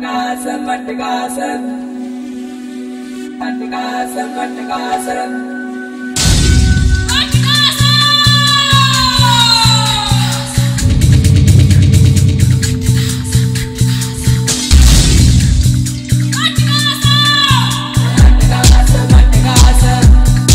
அட்டகாசம் அட்டகாசம் அட்டகாசம் அட்டகாசம் அட்டகாசம் அட்டகாசம்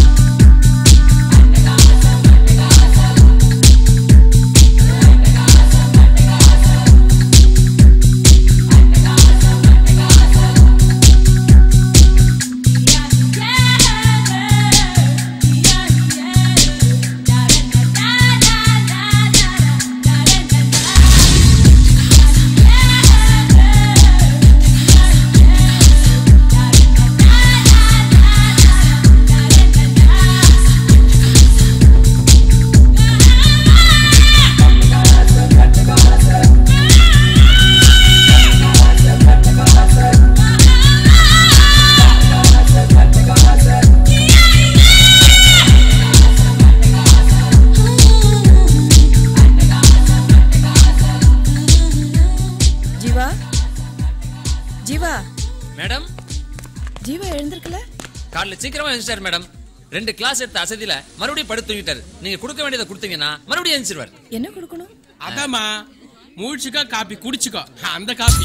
ஜீவா ஜீவா மேடம் ஜீவா எழுந்திருக்கல காலைல சீக்கிரமா எழுந்துட்டாரு மேடம் ரெண்டு கிளாஸ் எடுத்த அசதியில மறுபடியும் படுத்து தூங்கிட்டாரு நீங்க கொடுக்க வேண்டியதை கொடுத்தீங்கன்னா மறுபடியும் எழுந்திருவார் என்ன கொடுக்கணும் அதாம்மா மூழ்ச்சிக்கோ காப்பி குடிச்சுக்கோ அந்த காப்பி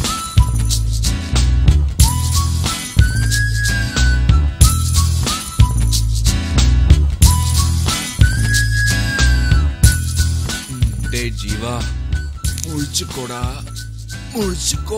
டேய் ஜீவா முழிச்சுக்கோடா முழிச்சுக்கோ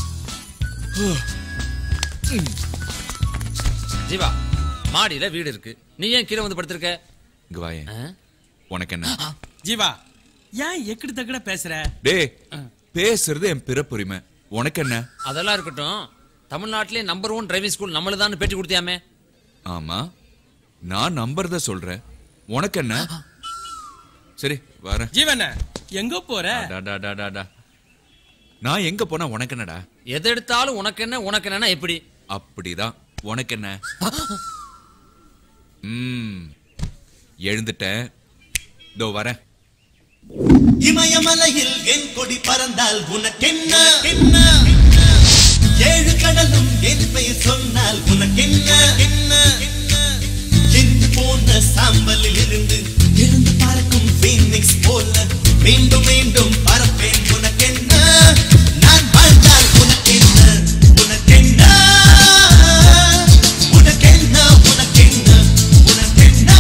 ஜீவா மாடியில வீடு இருக்கு நீ ஏன் கீழே வந்து படுத்திருக்க இங்க வாயேன் ஆ? உனக்கு என்ன ஜீவா ஏன் எக்கடி தக்கட பேசுற டேய் பேசுறது என் பிறப்புரிமை உனக்கு என்ன அதெல்லாம் இருக்கட்டும் தமிழ்நாட்டிலே நம்பர் ஒன் டிரைவிங் ஸ்கூல் நம்மளுதான் பேட்டி கொடுத்தியாமே ஆமா நான் நம்புறத சொல்றேன் உனக்கு என்ன சரி வரேன் ஜீவன எங்க போற டா, டா, டா, டா, டா. நான் எங்க போனா உனக்கு என்னடா எது எடுத்தாலும் உனக்கு என்ன உனக்கு என்னன்னா எப்படி அப்படிதான் உனக்கு என்ன ம் எழுந்துட்டேன் இதோ வரேன் இமயமலையில் என் கொடி பறந்தால் உனக்கென்ன என்ன ஏழு கடலும் என் பெயர் சொன்னால் உனக்கென்ன என்ன எரிந்து போன சாம்பலில் இருந்து எழுந்து பறக்கும் பீனிக்ஸ் போல மீண்டும் மீண்டும் பறப்பேன் உனக்கென்ன நான் வாழ்ந்தால் உனக்கென்ன உனக்கென்ன உனக்கென்ன உனக்கென்ன உனக்கென்ன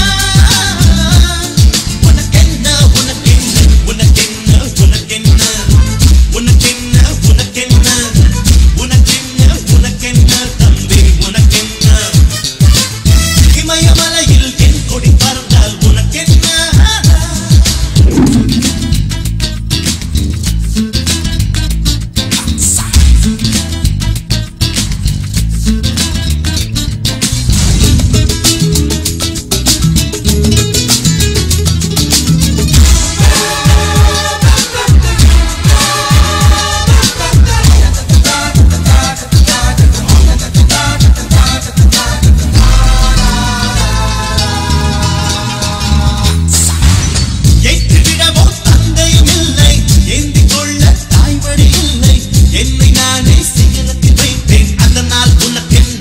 உனக்கென்ன உனக்கென்ன உனக்கென்ன உனக்கென்ன உனக்கென்ன உனக்கென்ன உனக்கென்ன உனக்கென்ன தம்பி உனக்கென்ன இமயமலையில் என் கொடி பறந்தால் உனக்கென்ன ஏற்றுவிடவோ தந்தையும் இல்லை ஏந்திக் கொள்ள தாய்வழி இல்லை என்னை நானே சிகரத்தில் வைத்தேன் அதனால் உனக்கென்ன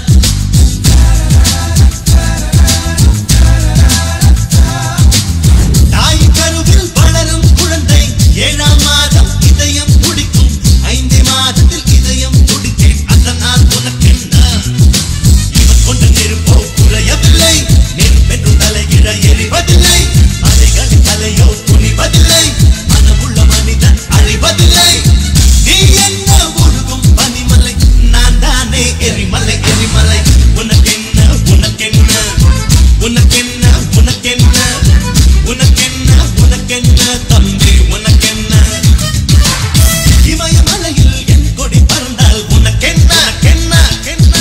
தாய் கருவில் வளரும் குழந்தை ஏழாம் மாதம் இதயம் துடிக்கும் ஐந்து மாதத்தில் இதயம் துடித்தேன் அதனால் உனக்கென்ன இவன் கொண்ட நெருப்போ குறையவில்லை நெருப்பென்று தலையிட எரிவதில்லை அலைகளின் தலையோ துணிவதில்லை மனமுள்ள மனிதன் அழிவதில்லை நீ என்ன ஒழுகும் பனிமலை நான் தானே எரிமலை எரிமலை உனக்கென்ன உனக்கென்ன உனக்கென்ன உனக்கென்ன உனக்கென்ன உனக்கென்ன தம்பி உனக்கென்ன இமயமலையில் என் கொடி பறந்தால் உனக்கென்ன கென்ன கென்ன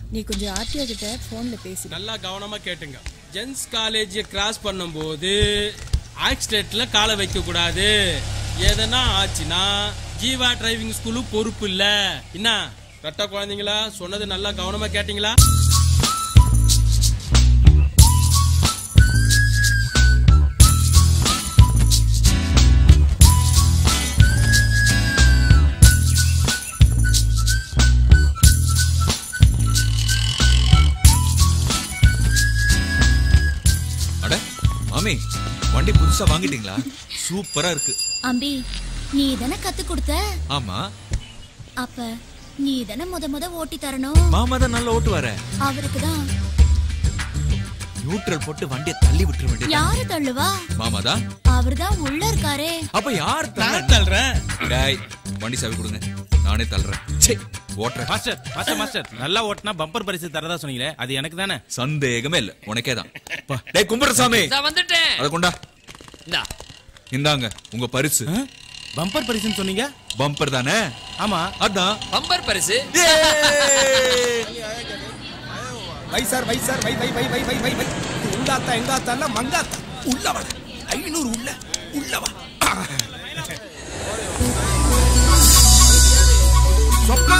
நீ கொஞ்சம் ஆர்டிஓ கிட்ட போன்ல பேசி நல்லா கவனமா கேட்டுங்க ஜென்ஸ் காலேஜ் கிராஸ் பண்ணும்போது ஆக்சிடென்ட்ல காலை வைக்க கூடாது எதனா ஆச்சுன்னா ஜீவா டிரைவிங் ஸ்கூலு பொறுப்பு இல்ல என்ன ரெட்ட குழந்தைங்களா சொன்னது நல்லா கவனமா கேட்டீங்களா அட மாமி வண்டி புதுசா வாங்கிட்டீங்களா சூப்பரா இருக்கு அம்பி நீ தானே கத்து கொடுத்த ஆமா அப்ப நீ தானே முத முத ஓட்டி தரணும் மாமா தான் நல்லா ஓட்டுவாரு அவருக்கு தான் நியூட்ரல் போட்டு வண்டியை தள்ளி விட்டுற வேண்டியது யாரு தள்ளுவா மாமா தான் அவர்தான் உள்ள இருக்காரே அப்ப யார் நான் தள்ள தள்ளுறேன் டேய் வண்டி சாவி கொடுங்க நானே தள்ளுறேன் ச்சே ஓட்டுறேன் மாஸ்டர் மாஸ்டர் மாஸ்டர் நல்லா ஓட்டினா பம்பர் பரிசு தரதா சொன்னீங்களே அது எனக்கு தானே சந்தேகமே இல்ல உனக்கே தான் டேய் கும்புறசாமி நான் வந்துட்டேன் அத கொண்டா இந்தா இந்தாங்க உங்க பரிசு பம்பர் பரிசுன்னு சொன்னீங்க பம்பர் தானே ஆமா அதான் பம்பர் பரிசு வை சார் வை சார் வை வை வை வை வை வை வை உங்காத்தா எங்காத்தா மங்காத்தா உள்ள வா ஐநூறு உள்ள உள்ள வா சொப்பா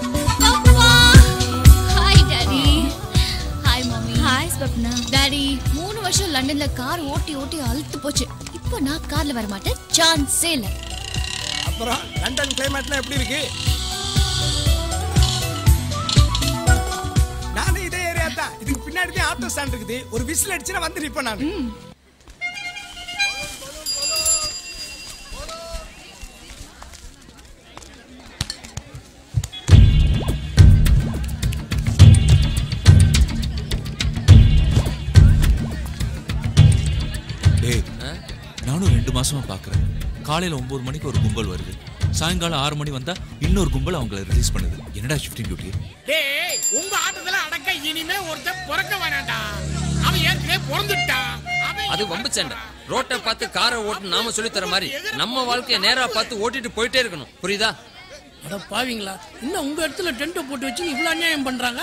hi daddy hi mummy hi Swapna daddy மூணு வருஷம் லண்டன்ல கார் ஓட்டி ஓட்டி அழுத்து போச்சு இப்போ நான் கார்ல வர மாட்டேன் சான்ஸே இல்ல அப்புறம் லண்டன் கிளைமேட்லாம் எப்படி இருக்கு நானும் இதே ஏரியா தான் இதுக்கு பின்னாடி தான் ஆட்டோ ஸ்டாண்ட் இருக்குது ஒரு விசில் அடிச்சுனா வந்து நிப்பேன் நான் டேய் நானும் ரெண்டு மாசமா பாக்குறேன் காலையில ஒன்பது மணிக்கு ஒரு கும்பல் வருது சாயங்காலம் ஆறு மணி வந்தா இன்னொரு கும்பல் அவங்கள ரிலீஸ் பண்ணுது என்னடா ஷிஃப்டிங் டியூட்டி டேய் உங்க ஆட்டத்துல அடக்க இனிமே ஒருத்தன் பிறக்க வேணாம்டா அவன் ஏற்கனவே பிறந்துட்டான் அவன் அது வம்பு சண்டை ரோட்டை பார்த்து காரை ஓட்டு நாம சொல்லி தர மாதிரி நம்ம வாழ்க்கைய நேரா பார்த்து ஓட்டிட்டு போயிட்டே இருக்கணும் புரியுதா அட பாவீங்களா இன்னும் உங்க இடத்துல டென்ட் போட்டு வச்சு இவ்வளவு அநியாயம் பண்றாங்க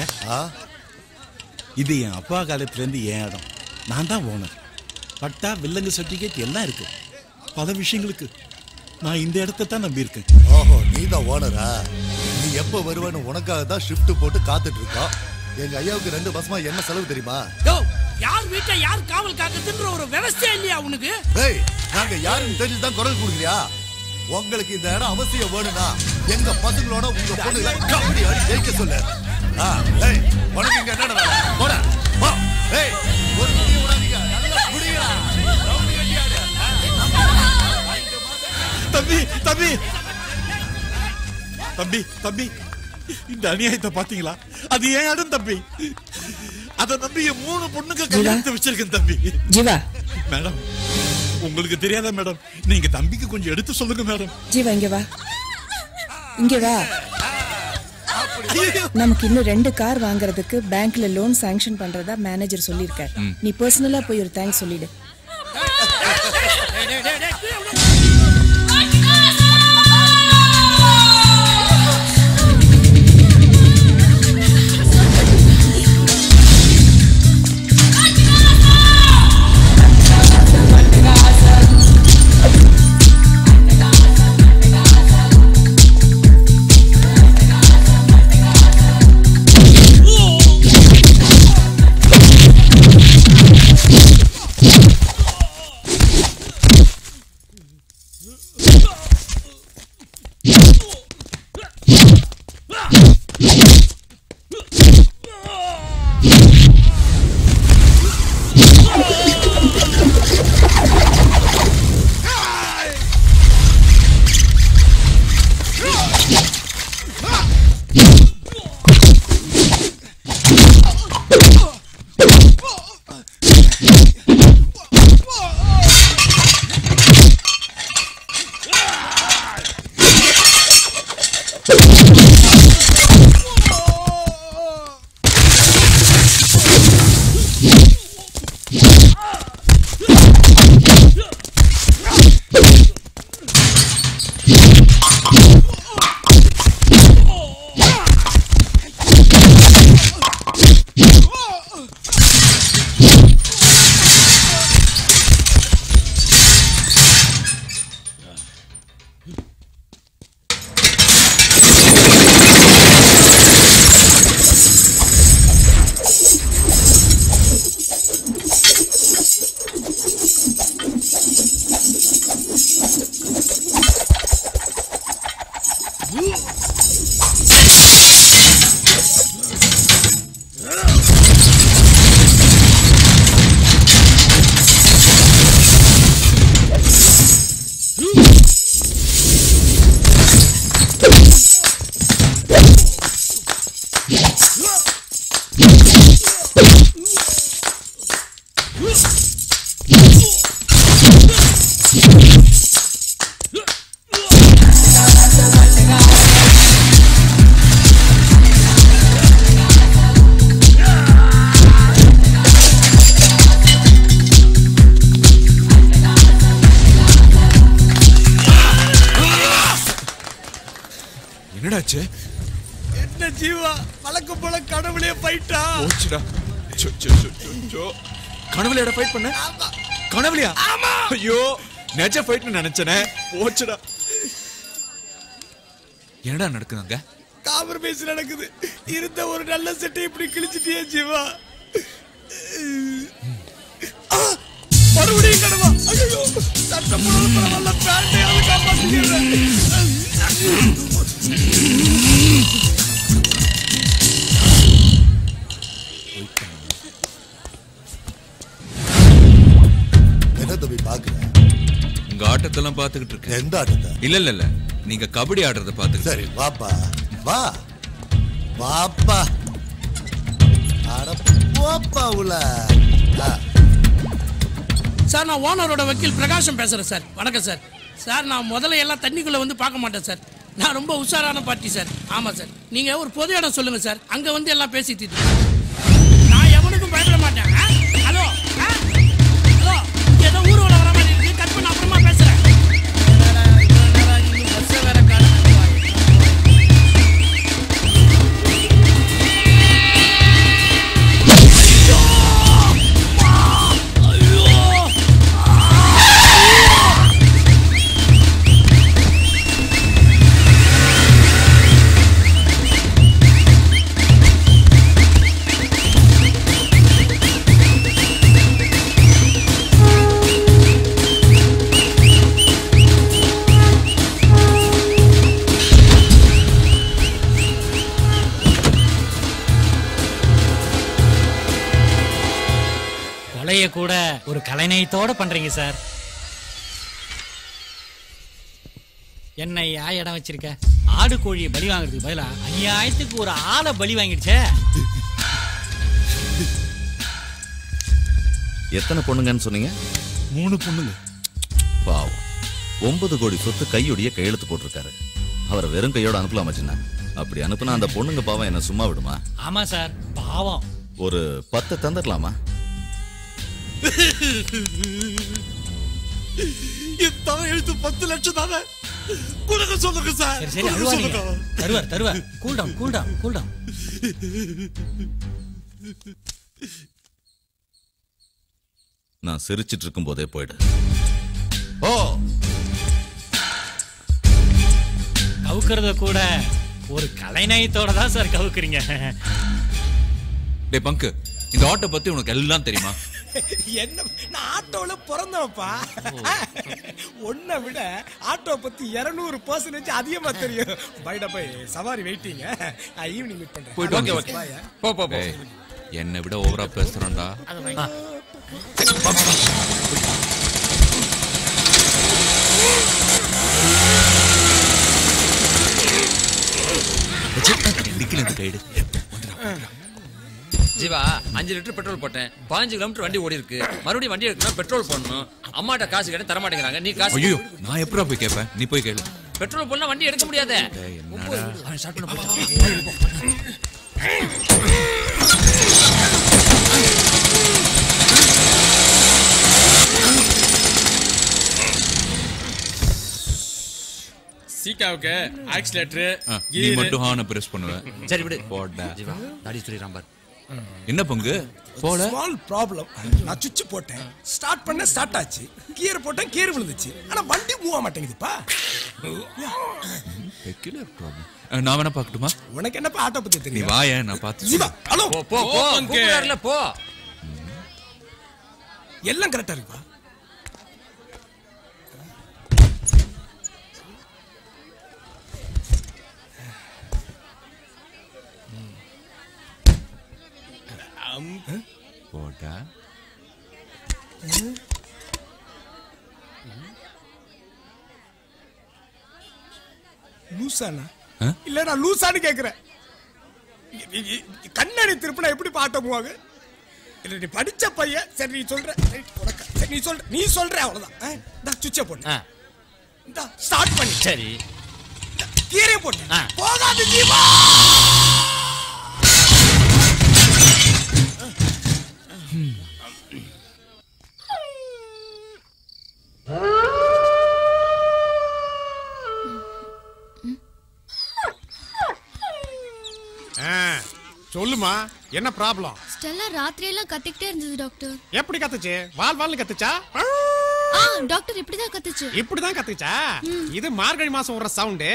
இது என் அப்பா காலத்துல இருந்து என் இடம் நான் தான் ஓனர் பட்டா வில்லங்க சர்டிபிகேட் எல்லாம் இருக்கு பல விஷயங்களுக்கு நான் இந்த இடத்த தான் நம்பியிருக்கேன் ஓஹோ நீ தான் ஓனரா நீ எப்ப வருவேன்னு உனக்காக தான் ஷிஃப்ட் போட்டு காத்துட்டு இருக்கோம் எங்க ஐயாவுக்கு ரெண்டு மாசமா என்ன செலவு தெரியுமா யோ யார் வீட்டை யார் காவல் காக்குதுன்ற ஒரு விவசாயம் இல்லையா உனக்கு டேய் நாங்க யாருன்னு தெரிஞ்சு தான் குரல் கொடுக்குறியா உங்களுக்கு இந்த இடம் அவசியம் வேணும்னா எங்க பசங்களோட உங்க பொண்ணுல கபடி ஆடி ஜெயிக்க சொல்லு ஆ, டேய், உனக்கு இங்க என்னடா வேலை? போடா, போ. டேய், ஒரு குடி விடாதீங்க. நல்லா குடிங்கடா. ரவுடி கட்டியாடு. தம்பி தம்பி தம்பி தம்பி இந்த அநியாயத்தை பாத்தீங்களா அது ஏன் இடம் தம்பி அத நம்பி என் மூணு பொண்ணுங்க கல்யாணத்தை வச்சிருக்கேன் தம்பி ஜீவா மேடம் உங்களுக்கு தெரியாதா மேடம் நீங்க தம்பிக்கு கொஞ்சம் எடுத்து சொல்லுங்க மேடம் ஜீவா இங்க வா இங்க வா நமக்கு இன்னும் ரெண்டு கார் வாங்குறதுக்கு பேங்க்ல லோன் சாங்ஷன் பண்றதா மேனேஜர் சொல்லியிருக்காரு நீ பர்சனலா போய் ஒரு தேங்க்ஸ் சொல்லிடு டேய், டேய், டேய், டேய், கீழே விடு. என்னடாச்சு என்ன ஜீவா வழக்கம் போல கடவுளே போயிட்டா போச்சுடா சோ, சோ, சோ, சோ, சோ. கனவுலையாடா ஃபைட் பண்ண கனவுலையா ஐயோ நெஜ ஃபைட்னு நினைச்சனே போச்சுடா என்னடா நடக்குது அங்க காம்ப்ரமைஸ் நடக்குது இருந்த ஒரு நல்ல செட்டை இப்படி கிழிச்சிட்டியே ஜீவா ஆ, மறுபடியும் கடவா ஐயோ சட்டம் போடுறது பரவாயில்ல பேண்டையாவது காப்பாத்திக்கிறேன் என்ன தம்பி பாக்குற உங்க ஆட்டத்தெல்லாம் பாத்துக்கிட்டு இருக்கேன் எந்த ஆட்டத்தை இல்ல இல்ல இல்ல நீங்க கபடி ஆடுறத பாத்து சரி வாப்பா வா வாப்பா அட போப்பா உள்ள ஆ, சார் நான் ஓனரோட வக்கீல் பிரகாஷம் பேசுறேன் சார் வணக்கம் சார் சார் நான் முதல்ல எல்லாம் தண்ணிக்குள்ள வந்து பார்க்க மாட்டேன் சார் நான் ரொம்ப உஷாரான பார்ட்டி சார் ஆமா சார் நீங்க ஒரு பொது இடம் சொல்லுங்க சார் அங்க வந்து எல்லாம் பேசி தீர்த்து நான் எவனுக்கும் பயப்பட மாட்டேன் ஆ? ஹலோ ஆ? ஹலோ இங்க ஏதோ ஊர்வலம் வர மாதிரி இருக்கு கட் பண்ண அப்புறமா பேசுறேன் பஸ்ஸை வேற காணோம். கொலைய கூட ஒரு கலைநயத்தோட பண்றீங்க சார் என்ன யா இடம் வச்சிருக்க ஆடு கோழியை பலி வாங்குறதுக்கு பதிலா அநியாயத்துக்கு ஒரு ஆளை பலி வாங்கிடுச்சே எத்தனை பொண்ணுங்கன்னு சொன்னீங்க மூணு பொண்ணுங்க பாவம் ஒன்பது கோடி சொத்து கையொடிய கையெழுத்து போட்டிருக்காரு அவரை வெறும் கையோட அனுப்பலாமா சின்ன அப்படி அனுப்புனா அந்த பொண்ணுங்க பாவம் என்ன சும்மா விடுமா ஆமா சார் பாவம் ஒரு பத்து தந்துடலாமா இத்தான் எழுத்து பத்து லட்சம் தானே கொடுக்க சொல்லுங்க சார் சரி சரி கொடுக்க அழுவாதீங்க சொல்லுங்க. தருவார் தருவார் cool down cool down cool down நான் சிரிச்சிட்டு இருக்கும் போதே போயிடு ஓ கவுக்கிறத கூட ஒரு கலைநயத்தோட தான் சார் கவுக்குறீங்க டே பங்கு இந்த ஆட்டோ பத்தி உனக்கு எல்லாம் தெரியுமா என்ன நான் ஆட்டோல பிறந்தவப்பா உன்னை விட ஆட்டோ பத்தி 200% பர்சன்டேஜ் அதிகமா தெரியும் பைட பை சவாரி வெயிட்டிங்க ஈவினிங் மீட் பண்றேன் போயிட்டு வாங்க Okay, bye, ஆ. போ போ போ என்னை விட ஓவரா பேசுறான்டா நிக்கல இந்த கைடு ஜீவா அஞ்சு லிட்டர் பெட்ரோல் போட்டேன் பாஞ்சு கிலோமீட்டர் வண்டி ஓடி இருக்கு மறுபடியும் வண்டி எடுக்கணும் பெட்ரோல் போடணும் அம்மாட்ட காசு கேட்ட தர மாட்டேங்கிறாங்க நீ காசு ஐயோ நான் எப்படா போய் கேட்பேன் நீ போய் கேளு பெட்ரோல் போடலாம் வண்டி எடுக்க முடியாதே என்னடா அவன் ஸ்டார்ட் பண்ண போயிட்டான். சீக்காவுக்கு ஆக்சிலேட்டர் ஆ, நீ மட்டும் ஹார்னை பிரஸ் பண்ணுவ சரி விடு போடா ஜீவா தாடி சொல்லிடுறான் பார் என்ன பங்கு போல ஸ்மால் ப்ராப்ளம் நான் சுவிட்ச் போட்டேன் ஸ்டார்ட் பண்ண ஸ்டார்ட் ஆச்சு கியர் போட்டேன் கியர் விழுந்துச்சு ஆனா வண்டி மூவ் ஆக மாட்டேங்குதுப்பா பெக்குலர் ப்ராப்ளம் நான் வேணா பார்க்கட்டுமா உனக்கு என்னப்பா ஆட்டோ பத்தி நீ தெரியும் வாய நான் பார்த்து ஜீவா ஹலோ போ போ போ பங்கு. கூப்பிடுறாருல, போ எல்லாம் கரெக்டா இருக்குப்பா போட்டா லூசானா ஆ? இல்ல நான் லூசான்னு கேக்குறேன் இ- இ- இ- கண்ணாடி திருப்பினா எப்படி பாட்ட போவாங்க இல்ல நீ படிச்ச பையன் சரி நீ சொல்ற ரைட், உனக்கு. சரி நீ சொல்ற நீ சொல்ற அவ்வளவுதான் ஆ? இந்தா சுவிட்ச போட்டு இந்தா ஸ்டார்ட் பண்ணி சரி கீரை போட்டு போகாது ஜீவா ஆ, சொல்லுமா என்ன ப்ராப்ளம் ஸ்டெல்லா ராத்திரியெல்லாம் கத்திக்கிட்டே இருந்தது டாக்டர் எப்படி கத்துச்சு வால் வால்னு கத்துச்சா ஆ டாக்டர் இப்படிதான் கத்துச்சு இப்படிதான் கத்துச்சா இது மார்கழி மாசம் விடுற சவுண்டு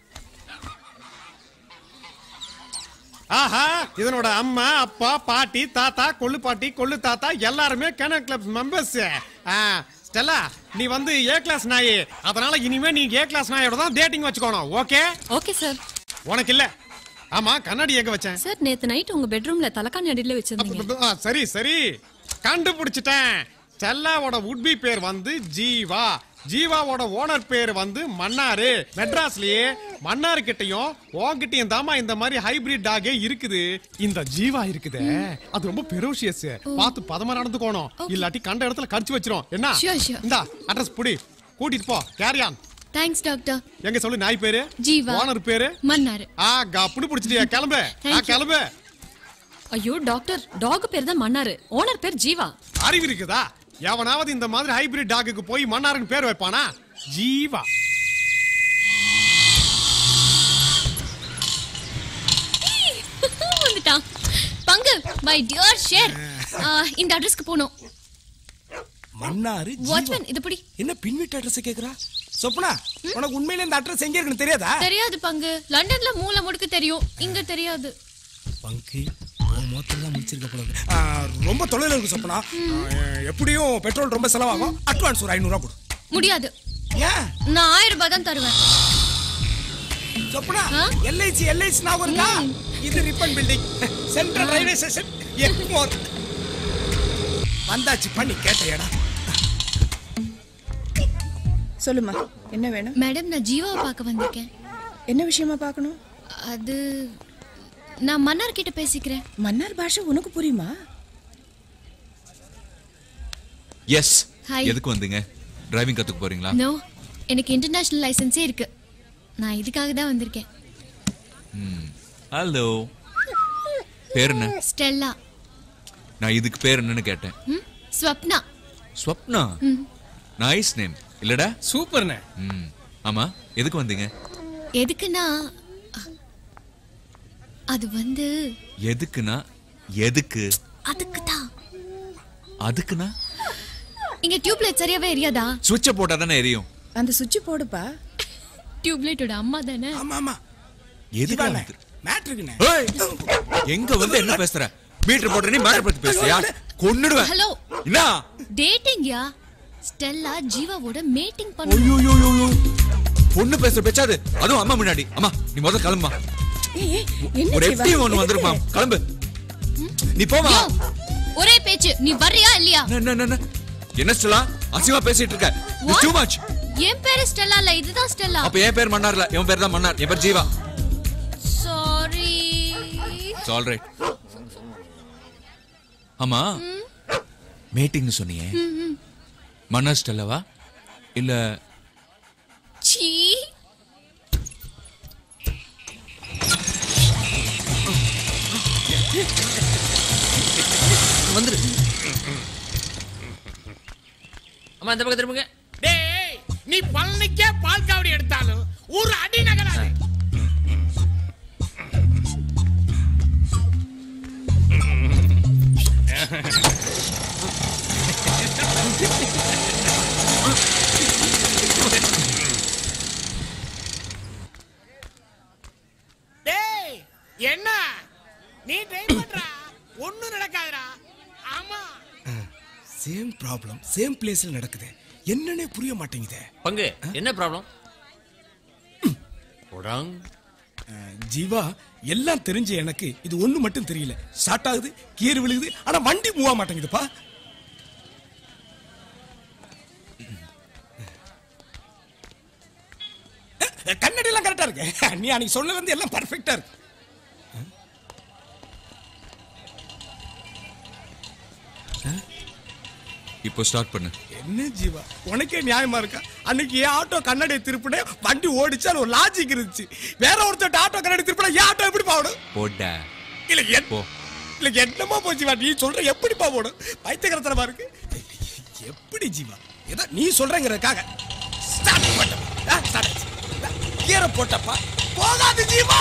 ஆஹா இதனோட அம்மா அப்பா பாட்டி தாத்தா கொள்ளு பாட்டி கொள்ளு தாத்தா எல்லாருமே கேனல் கிளப் மெம்பர்ஸ் ஸ்டெல்லா நீ வந்து ஏ கிளாஸ் நாய் அதனால இனிமே நீ ஏ கிளாஸ் நாயோட தான் டேட்டிங் வச்சுக்கணும் ஓகே ஓகே சார் உனக்கு இல்ல ஆமா கண்ணாடி எங்க வச்சேன் சார் நேத்து நைட் உங்க பெட்ரூம்ல தலகாணி அடியில வச்சிருந்தீங்க ஆ, சரி சரி கண்டுபிடிச்சிட்டேன் ஸ்டெல்லாவோட உட்பி பேர் வந்து ஜீவா ஜீவாவோட ஓனர் பேர் வந்து மன்னாரு மெட்ராஸ்லயே மன்னாரு கிட்டயும் உன்கிட்டயும் தாமா இந்த மாதிரி ஹைபிரிட் டாகே இருக்குது இந்த ஜீவா இருக்குதே அது ரொம்ப பெரோஷியஸ் பார்த்து பதமா நடந்துக்கோணும் இல்லாட்டி கண்ட இடத்துல கடிச்சு வச்சிரும் என்ன Sure, sure. இந்தா அட்ரஸ் புடி கூட்டிட்டு போ கேரியான் தேங்க்ஸ் டாக்டர் எங்க சொல்லு நாய் பேரு ஜீவா. ஓனர் பேரு மன்னாரு ஆ கப்புனு பிடிச்சிட்டியா கிளம்பு ஆ, Thank you. கிளம்பு ஐயோ டாக்டர் டாக் பேர் தான் மன்னாரு ஓனர் பேர் ஜீவா அறிவு இருக்குதா எவனாவது இந்த மாதிரி ஹைபிரிட் டாகுக்கு போய் மன்னாருன்னு பேர் வைப்பானா ஜீவா வந்துட்டான் பங்கு மை டியர் ஷேர் இந்த அட்ரஸ்க்கு போகணும் மன்னாரு ஜீவா. வாட்ச்மேன் இது பிடி என்ன பின் வீட்டு அட்ரஸ் கேக்குறா சொப்பனா உனக்கு உண்மையில இந்த அட்ரஸ் எங்க இருக்குன்னு தெரியாதா தெரியாது பங்கு லண்டன்ல மூல முடுக்கு தெரியும் இங்க தெரியாது பங்கு உன் மொத்தம் தான் முடிச்சிருக்க போல இருக்கு. ஆ, ரொம்ப தொலைவில் இருக்கு சொப்பனா ஆ, எப்படியும் பெட்ரோல் ரொம்ப செலவாகும் அட்வான்ஸ் ஒரு ஐநூறுரூவா கொடு முடியாது ஏன் நான் ஆயிரம் ரூபாய் தான் தருவேன் சொப்பனா எல்ஐசி எல்ஐசி ஞாபகம் இருக்கா இது Ripon Building Central Railway Station Egmore வந்தாச்சு பண்ணி கேட்ட இடம் சொல்லுமா என்ன வேணும் மேடம் நான் ஜீவாவை பார்க்க வந்திருக்கேன் என்ன விஷயமா பார்க்கணும் அது நான் மன்னார் கிட்ட பேசிக்கிறேன் மன்னார் பாஷை உனக்கு புரியுமா எஸ் Hi. எதுக்கு வந்தீங்க டிரைவிங் கத்துக்க போறீங்களா நோ எனக்கு இன்டர்நேஷனல் லைசென்ஸே இருக்கு நான் இதுக்காக தான் வந்திருக்கேன் ஹலோ பேர் என்ன ஸ்டெல்லா நான் இதுக்கு பேர் என்னன்னு கேட்டேன் ம் ஸ்வப்னா ஸ்வப்னா ம் நைஸ் நேம் இல்லடா சூப்பர்ண்ணே ம் ஆமா எதுக்கு வந்தீங்க எதுக்குன்னா அது வந்து எதுக்குன்னா எதுக்கு அதுக்கு தான் அதுக்குன்னா இங்க டியூப்லைட் சரியாவே எரியாதா சுவிட்சை போட்டா தானே எரியும் அந்த சுவிட்ச் போடுப்பா டியூப்லைட்டோட அம்மா தானே ஆமா ஆமா எதுக்கு ஜீவாண்ணே, வந்து- மேட்ருக்குண்ணே ஏய், எங்க வந்து என்ன பேசுற மீட்டர் போட்ட நீ மேட்டர் பத்தி பேசுறியா கொன்னுடுவேன் ஹலோ என்ன டேட்டிங்யா ஸ்டெல்லா ஜீவாவோட மேட்டிங் பண்ணு ஐயோ பொண்ணு பேசுற பேச்சாது அதுவும் அம்மா முன்னாடி அம்மா நீ முதல்ல கிளம்புமா ஒரு எப்படி ஒண்ணு வந்திருக்குமா கிளம்பு நீ போமா யோ, ஒரே பேச்சு நீ வர்றியா இல்லையா என்ன, என்ன, என்ன? என்ன ஸ்டெல்லா அசிங்கமா பேசிட்டு இருக்க What? டூ மச் என் பேரு ஸ்டெல்லா இல்ல இதுதான் ஸ்டெல்லா அப்ப என் பேர் மன்னார்ல இவன் பேர் தான் மன்னார் என் பேர் Jeeva sorry it's all right ஆமா மீட்டிங் சொன்னியே மன்னர் ஸ்டெல்லவா இல்ல சீ வந்துரு அம்மா இந்த பக்கம் திரும்புங்க டேய் நீ பழனிக்கே பால் காவடி எடுத்தாலும் ஒரு அடி நகராது டேய் என்ன நீ ட்ரைவ் பண்றா ஒண்ணும் நடக்காதுடா ஆமா சேம் ப்ராப்ளம் சேம் பிளேஸ்ல நடக்குது என்னன்னே புரிய மாட்டேங்குதே பங்கு என்ன ப்ராப்ளம் உடங் அஹ், ஜீவா எல்லாம் தெரிஞ்ச எனக்கு இது ஒண்ணு மட்டும் தெரியல ஸ்டார்ட் ஆகுது கீர் விழுகுது ஆனா வண்டி மூவ் ஆக மாட்டேங்குதுப்பா அஹ், கண்ணாடி எல்லாம் கரெக்டா இருக்கு நீ அன்னைக்கு சொன்னது வந்து எல்லாம் பர்ஃபெக்டா இருக்கு இப்போ ஸ்டார்ட் பண்ணு என்ன ஜீவா உனக்கே நியாயமா இருக்கா அன்னைக்கு என் ஆட்டோ கண்ணாடியை திருப்பினே வண்டி ஓடிச்சு அது ஒரு லாஜிக் இருந்துச்சு வேற ஒருத்தர் ஆட்டோ கண்ணாடி திருப்பினா என் ஆட்டோ எப்படி போகணும் போடா இல்ல என் போ இல்ல என்னமா போச்சு ஜீவா நீ சொல்ற எப்படிப்பா போடும் பைத்தியகரத்தனமா இருக்கு எப்படி ஜீவா ஏதோ நீ சொல்றங்கிறதுக்காக ஸ்டார்ட் பண்ணப்பா ஸ்டார்ட் ஆச்சு கீரை போட்டப்பா போகாது ஜீவா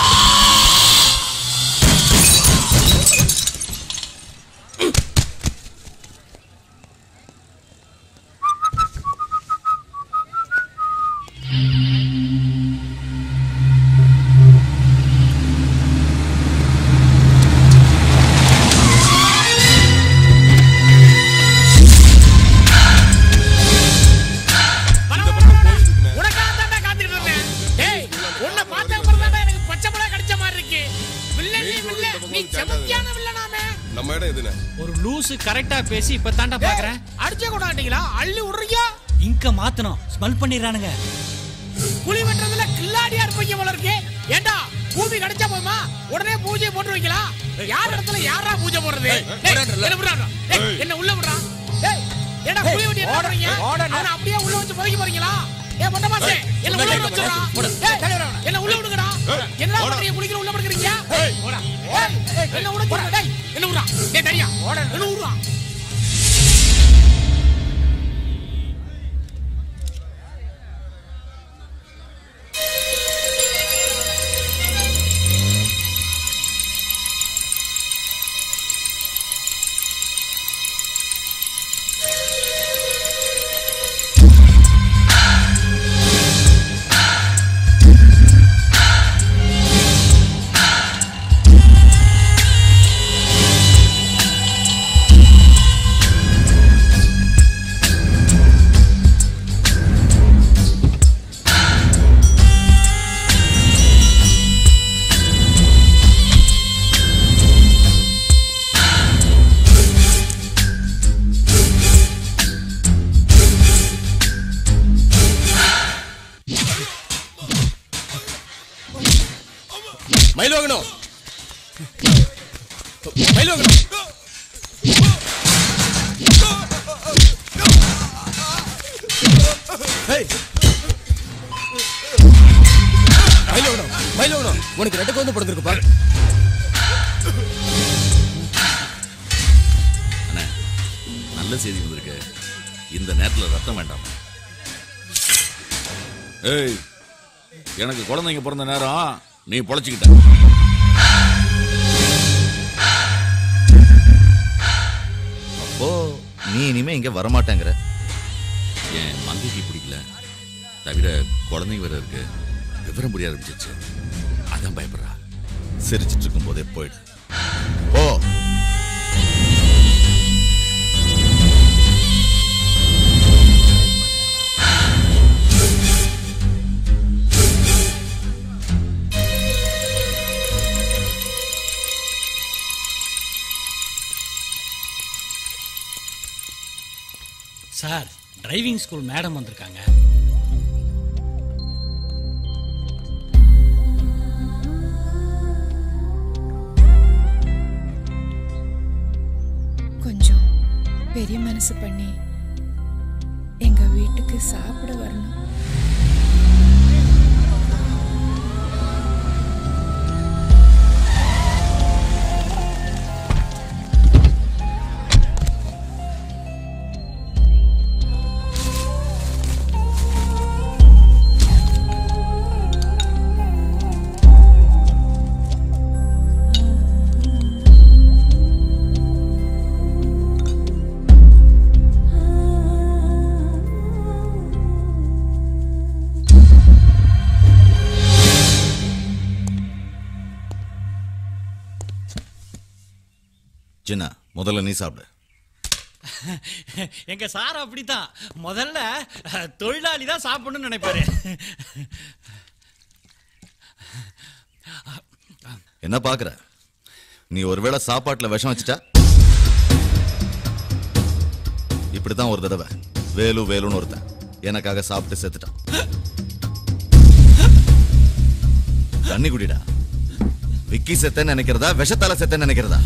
உனக்காக தான்டா காத்துக்கிட்டு இருந்தேன். டேய், உன்னை பார்த்த அப்புறம் தான்டா எனக்கு பச்சை மிளகாய் கடிச்ச மாதிரி இருக்கு. வில்லன் நீ வில்லன். நீ செமத்தியான வில்லனாமே. நம்ம இடம் எதுன்னு ஒரு லூசு கரெக்டா பேசி இப்ப தாண்டா பாக்குறேன் அடிச்சே கூடாட்டீங்களா அள்ளி விடுறீங்க இங்க மாத்தணும் ஸ்மெல் பண்ணிடுறானுங்க குழி வெட்டுறதுல கில்லாடியா இருப்பீங்க போல இருக்கு ஏண்டா பூமி கிடைச்சா போதுமா உடனே பூஜை போட்டு வைக்கலா யார் இடத்துல யாரா பூஜை போடுறது டேய், என்ன விடுறாங்க டேய், என்ன உள்ள விடுறான் டேய் ஏண்டா குழி வெட்டி என்ன பண்றீங்க அவனை அப்படியே உள்ள வச்சு புதைக்க போறீங்களா ஏ மொட்டை மாசே என்ன உள்ள விட வச்சுடா டேய் என்ன உள்ள விடுங்கடா என்ன பண்றீங்க குளிக்கிற உள்ள படுக்கிறீங்க போடா ஏய், என்ன உள்ள சொல்ற டேய் என்ன விடுறா டேய் தனியா என்ன விடுறா மயிலோகணும் மயிலோகணும் ஏய். மயிலோகணும் மயிலோகணும் உனக்கு ரெண்டு குழந்தை பிறந்திருக்கு பாரு அண்ணே நல்ல செய்தி வந்திருக்கு இந்த நேரத்துல ரத்தம் வேண்டாம் ஏய் எனக்கு குழந்தைங்க பிறந்த நேரம் நீ பொழைச்சிக்கிட்ட அப்போ நீ இனிமே இங்க வரமாட்டேங்கிற என் மங்கைக்கு பிடிக்கல தவிர குழந்தைங்க வேற இருக்கு விவரம் புரிய ஆரம்பிச்சிச்சு அதான் பயப்படுறா சிரிச்சிட்டு இருக்கும் போதே போயிடு ஓ சார் டிரைவிங் ஸ்கூல் மேடம் வந்திருக்காங்க கொஞ்சம் பெரிய மனசு பண்ணி எங்க வீட்டுக்கு சாப்பிட வரணும் சின்ன முதல்ல நீ சாப்பிடு எங்க சார் அப்படித்தான் முதல்ல அஹ், தொழிலாளி தான் சாப்பிடணும்னு நினைப்பாரு என்ன பாக்குற நீ ஒருவேளை சாப்பாட்டுல விஷம் வச்சுட்டா இப்படித்தான் ஒரு தடவை வேலு வேலுன்னு ஒருத்தன் எனக்காக சாப்பிட்டு செத்துட்டான் தண்ணி குடிடா விக்கி செத்தேன்னு நினைக்கிறதா விஷத்தால செத்தேன்னு நினைக்கிறதா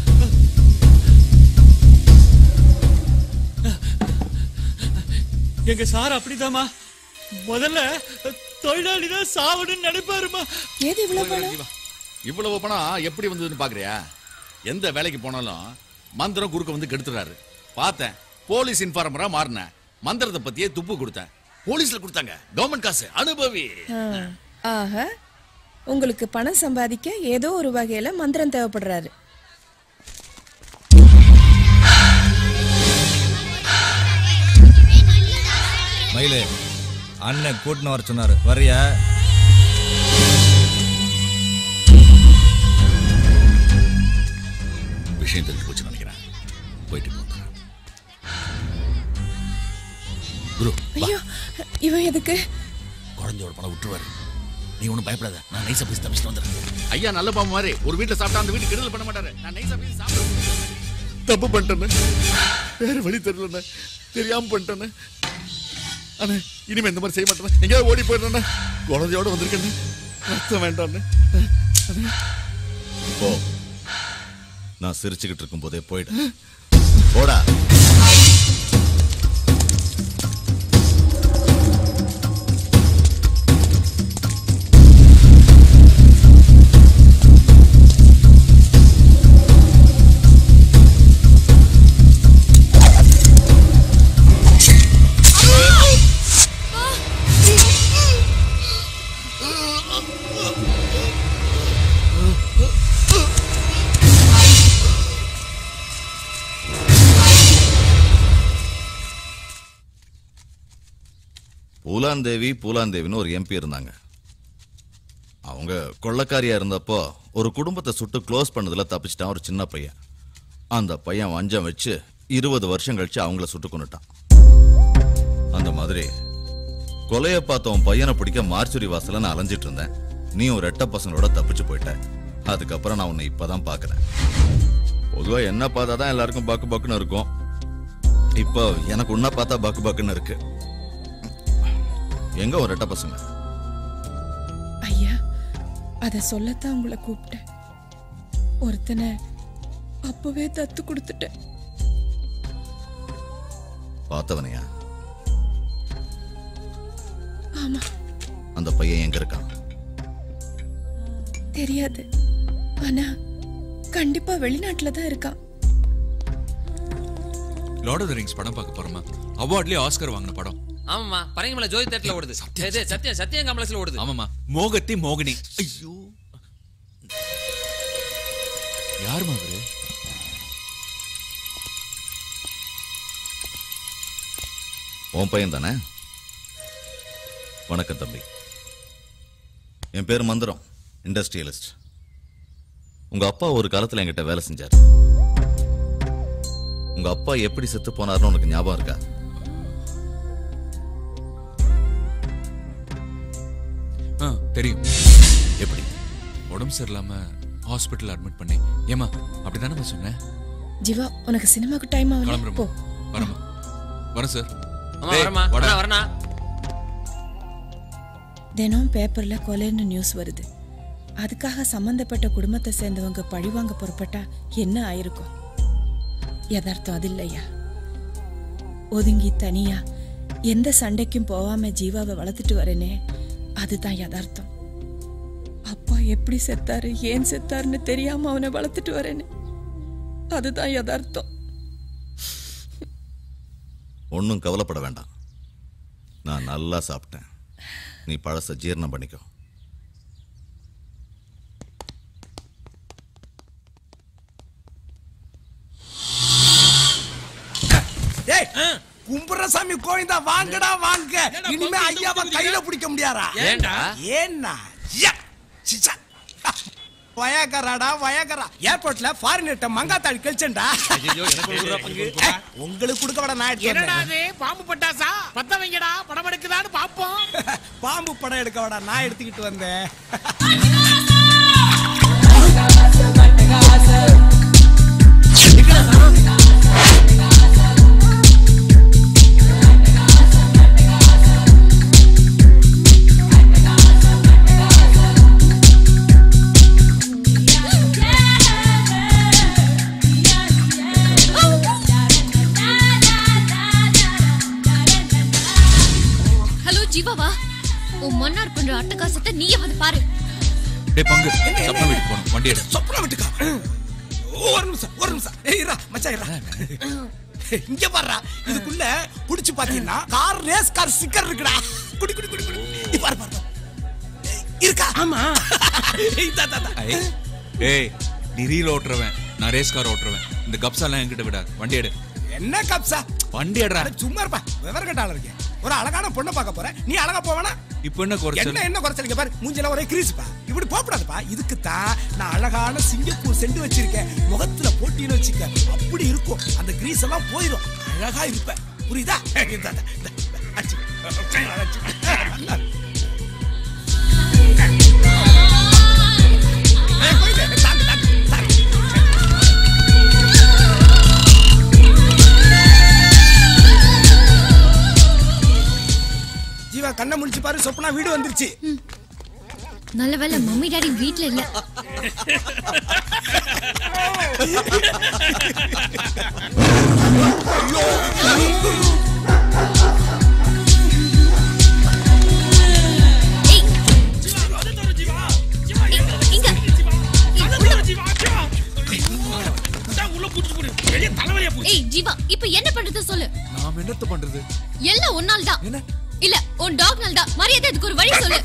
எங்க சார் அப்படிதாம்மா முதல்ல தொழிலாளி தான் சாவணும்னு நினைப்பாருமா ஏது இவ்வளவு பணம் இவ்வளவு பணம் எப்படி வந்ததுன்னு பாக்குறியா எந்த வேலைக்கு போனாலும் மந்திரம் குறுக்க வந்து கெடுத்துறாரு பார்த்தேன் போலீஸ் இன்ஃபார்மரா மாறினேன் மந்திரத்தை பத்தியே துப்பு கொடுத்தேன் போலீஸ்ல கொடுத்தாங்க கவர்மெண்ட் காசு அனுபவி ஆ, ஆஹா உங்களுக்கு பணம் சம்பாதிக்க ஏதோ ஒரு வகையில மந்திரம் தேவைப்படுறாரு மயிலு அண்ணன் கூட்டின்னு வர சொன்னாரு வரியா விஷயம் தெரிஞ்சு போச்சு நினைக்கிறேன் போயிட்டு வந்துடுறேன். குரு வா. ஐயோ இவன் எதுக்கு குழந்தையோட பணம் விட்டுருவாரு நீ ஒண்ணும் பயப்படாத நான் நைஸா பேசி தப்பிச்சுட்டு வந்துடுறேன் ஐயா நல்ல பாம்பு மாதிரி ஒரு வீட்டுல சாப்பிட்டா அந்த வீட்டு கெடுதல் பண்ண மாட்டாரு நான் நைஸா பேசி சாப்பிட்டு தப்பு பண்ணிட்டேன்னு வேற வழி தெரியலண்ணே தெரியாம பண்ணிட்டேன்னு அண்ணே இனிமே இந்த மாதிரி செய்ய மாட்டேன் எங்கேயாவது ஓடி போயிடுறேண்ணே குழந்தையோட வந்திருக்கேன்னு ரத்தம் வேண்டாம்னு அண்ணே. போ நான் சிரிச்சுக்கிட்டு இருக்கும் போதே போயிடு போடா பூலாந்தேவி பூலாந்தேவின்னு ஒரு எம்பி இருந்தாங்க அவங்க கொள்ளக்காரியா இருந்தப்போ ஒரு குடும்பத்தை சுட்டு க்ளோஸ் பண்ணதுல தப்பிச்சிட்டான் ஒரு சின்ன பையன் அந்த பையன் வஞ்சம் வச்சு இருபது வருஷம் கழிச்சு அவங்கள சுட்டு கொண்டுட்டான் அந்த மாதிரி கொலையை பார்த்த உன் பையனை பிடிக்க மார்ச்சுரி வாசல்ல நான் அலைஞ்சிட்டு இருந்தேன் நீ ஒரு ரெட்ட பசங்களோட தப்பிச்சு போயிட்ட அதுக்கப்புறம் நான் உன்னை இப்பதான் பார்க்கறேன் பொதுவா என்ன பார்த்தா தான் எல்லாருக்கும் பாக்கு பாக்குன்னு இருக்கும் இப்போ எனக்கு உன்னை பார்த்தா பாக்கு பாக்குன்னு இருக்கு எங்க ஒரு ரெட்ட பசங்க ஐயா அத சொல்லத்தான் உங்களை கூப்பிட்டேன் ஒருத்தனை அப்பவே தத்து கொடுத்துட்டேன் பார்த்தவனையா ஆமா அந்த பையன் எங்க இருக்கான் தெரியாது ஆனா கண்டிப்பா வெளிநாட்டுல தான் இருக்கான் லார்ட் ஆஃப் த ரிங்ஸ் படம் பார்க்க போறோமா அவார்ட்லயே ஆஸ்கர் வாங்கின படம் ஆமாமா பரங்கிமலை ஜோதி தேட்டர்ல ஓடுது இது சத்யம் சத்யம் காம்ப்ளெக்ஸ்ல ஓடுது ஆமாமா மோகத்தி மோகினி ஐயோ யாருமா அவரு உன் பையன் தானே வணக்கம் தம்பி என் பேர் மந்திரம் இண்டஸ்ட்ரியலிஸ்ட் உங்க அப்பா ஒரு காலத்துல என்கிட்ட வேலை செஞ்சார் உங்க அப்பா எப்படி செத்து போனார்னு உனக்கு ஞாபகம் இருக்கா ஆ தெரியும் எப்படி உடம்பு சரியில்லாம ஹாஸ்பிட்டல் அட்மிட் பண்ணி ஏமா அப்படிதானே சொன்னேன் ஜீவா உனக்கு சினிமாக்கு டைம் ஆகல கிளம்புறோம் போ வரமா வரேன் சார் ஆமா டேய், வரமா வாடா. வரனா வரனா தினம் பேப்பர்ல கொலைன்னு நியூஸ் வருது அதுக்காக சம்பந்தப்பட்ட குடும்பத்தை சேர்ந்தவங்க பழிவாங்க புறப்பட்டா என்ன ஆயிருக்கும் யதார்த்தம் அது இல்லையா ஒதுங்கி தனியா எந்த சண்டைக்கும் போகாம ஜீவாவை வளர்த்துட்டு வரேனே அதுதான் யதார்த்தம் அப்பா எப்படி செத்தாரு ஏன் செத்தாருன்னு தெரியாம அவனை வளர்த்துட்டு வரேனே அதுதான் யதார்த்தம் ஒன்றும் கவலைப்பட வேண்டாம் நான் நல்லா சாப்பிட்டேன் நீ பழச ஜீரணம் பண்ணிக்கோ டேய் கும்புரசாமி கோவிந்தா வாங்கடா வாங்க இனிமே ஐயாவை கையில பிடிக்க முடியாரா ஏன்டா? ஏன்னா யா, சிச்சா. வயகராடா வயகரா ஏர்போர்ட்ல ஃபாரினர்ட்ட மங்காத்தாடி கழிச்சேன்டா ஏய், உங்களுக்கு கொடுக்க விட நான் எடுத்து என்னடா வந்தேன். அது பாம்பு பட்டாசா பத்த வைங்கடா படம் எடுக்குதான்னு பாப்போம் பாம்பு படம் எடுக்க விட நான் எடுத்துக்கிட்டு வந்தேன் அட்டகாசத்தை நீயே வந்து பாரு டேய் பங்கு சப்னா வீட்டுக்கு போகணும் வண்டி எடு சொப்பன விட்டுக்கா ஒரு நிமிஷம் ஒரு நிமிஷம் ஏய் இரா மச்சான் இரா இங்க பாருடா இதுக்குள்ள புடிச்சு பாத்தீங்கன்னா கார் ரேஸ் கார் ஸ்டிக்கர் இருக்குடா குடி குடி குடி குடி இங்க பாரு பாரு பாரு. ஏய், இருக்கா ஆமா இதா தா தா ஐ, ஏய் நீ ரீல் ஓட்டுறவன் நான் ரேஸ் கார் ஓட்டுறவன் இந்த கப்ஸாலாம் என்கிட்ட விடாது வண்டி எடு என்ன கப்சா வண்டி எடுறா அட, சும்மா இருப்பா விவரம் கட்டால இருக்கேன் ஒரு அழகான பொண்ணை பார்க்க போறேன் நீ அழகா போவேனா இப்போ என்ன குறைச்சல் என்ன என்ன குறைச்சல் இங்க பாரு மூஞ்சில ஒரே கிரீஸ்ப்பா இப்படி போகக்கூடாதுப்பா இதுக்கு தான் நான் அழகான சிங்கப்பூர் செண்டு வச்சிருக்கேன் முகத்துல போட்டின்னு வச்சுக்க அப்படி இருக்கும் அந்த கிரீஸ் எல்லாம் போயிடும் அழகா இருப்ப புரியுதா இந்தா, இந்தா, இந்தா, இந்தா, அடிச்சு. அடிச்சு. நல்லா இருக்கு. ஏய், போயிடு. தாங்கு, தாங்கு, தாங்கு. ஜீவா கண்ணை முடிச்சு பாரு சொப்பனா வீடு வந்துருச்சு நல்ல வேளை மம்மி டாடி வீட்ல இல்ல ஏய் ஜீவா இப்ப என்ன பண்றது சொல்லு நாம என்னத்த பண்றது எல்லாம் உன்னால் தான் இல்ல உன் டாக் நாள் தான் மரியாதை அதுக்கு ஒரு வழி சொல்லு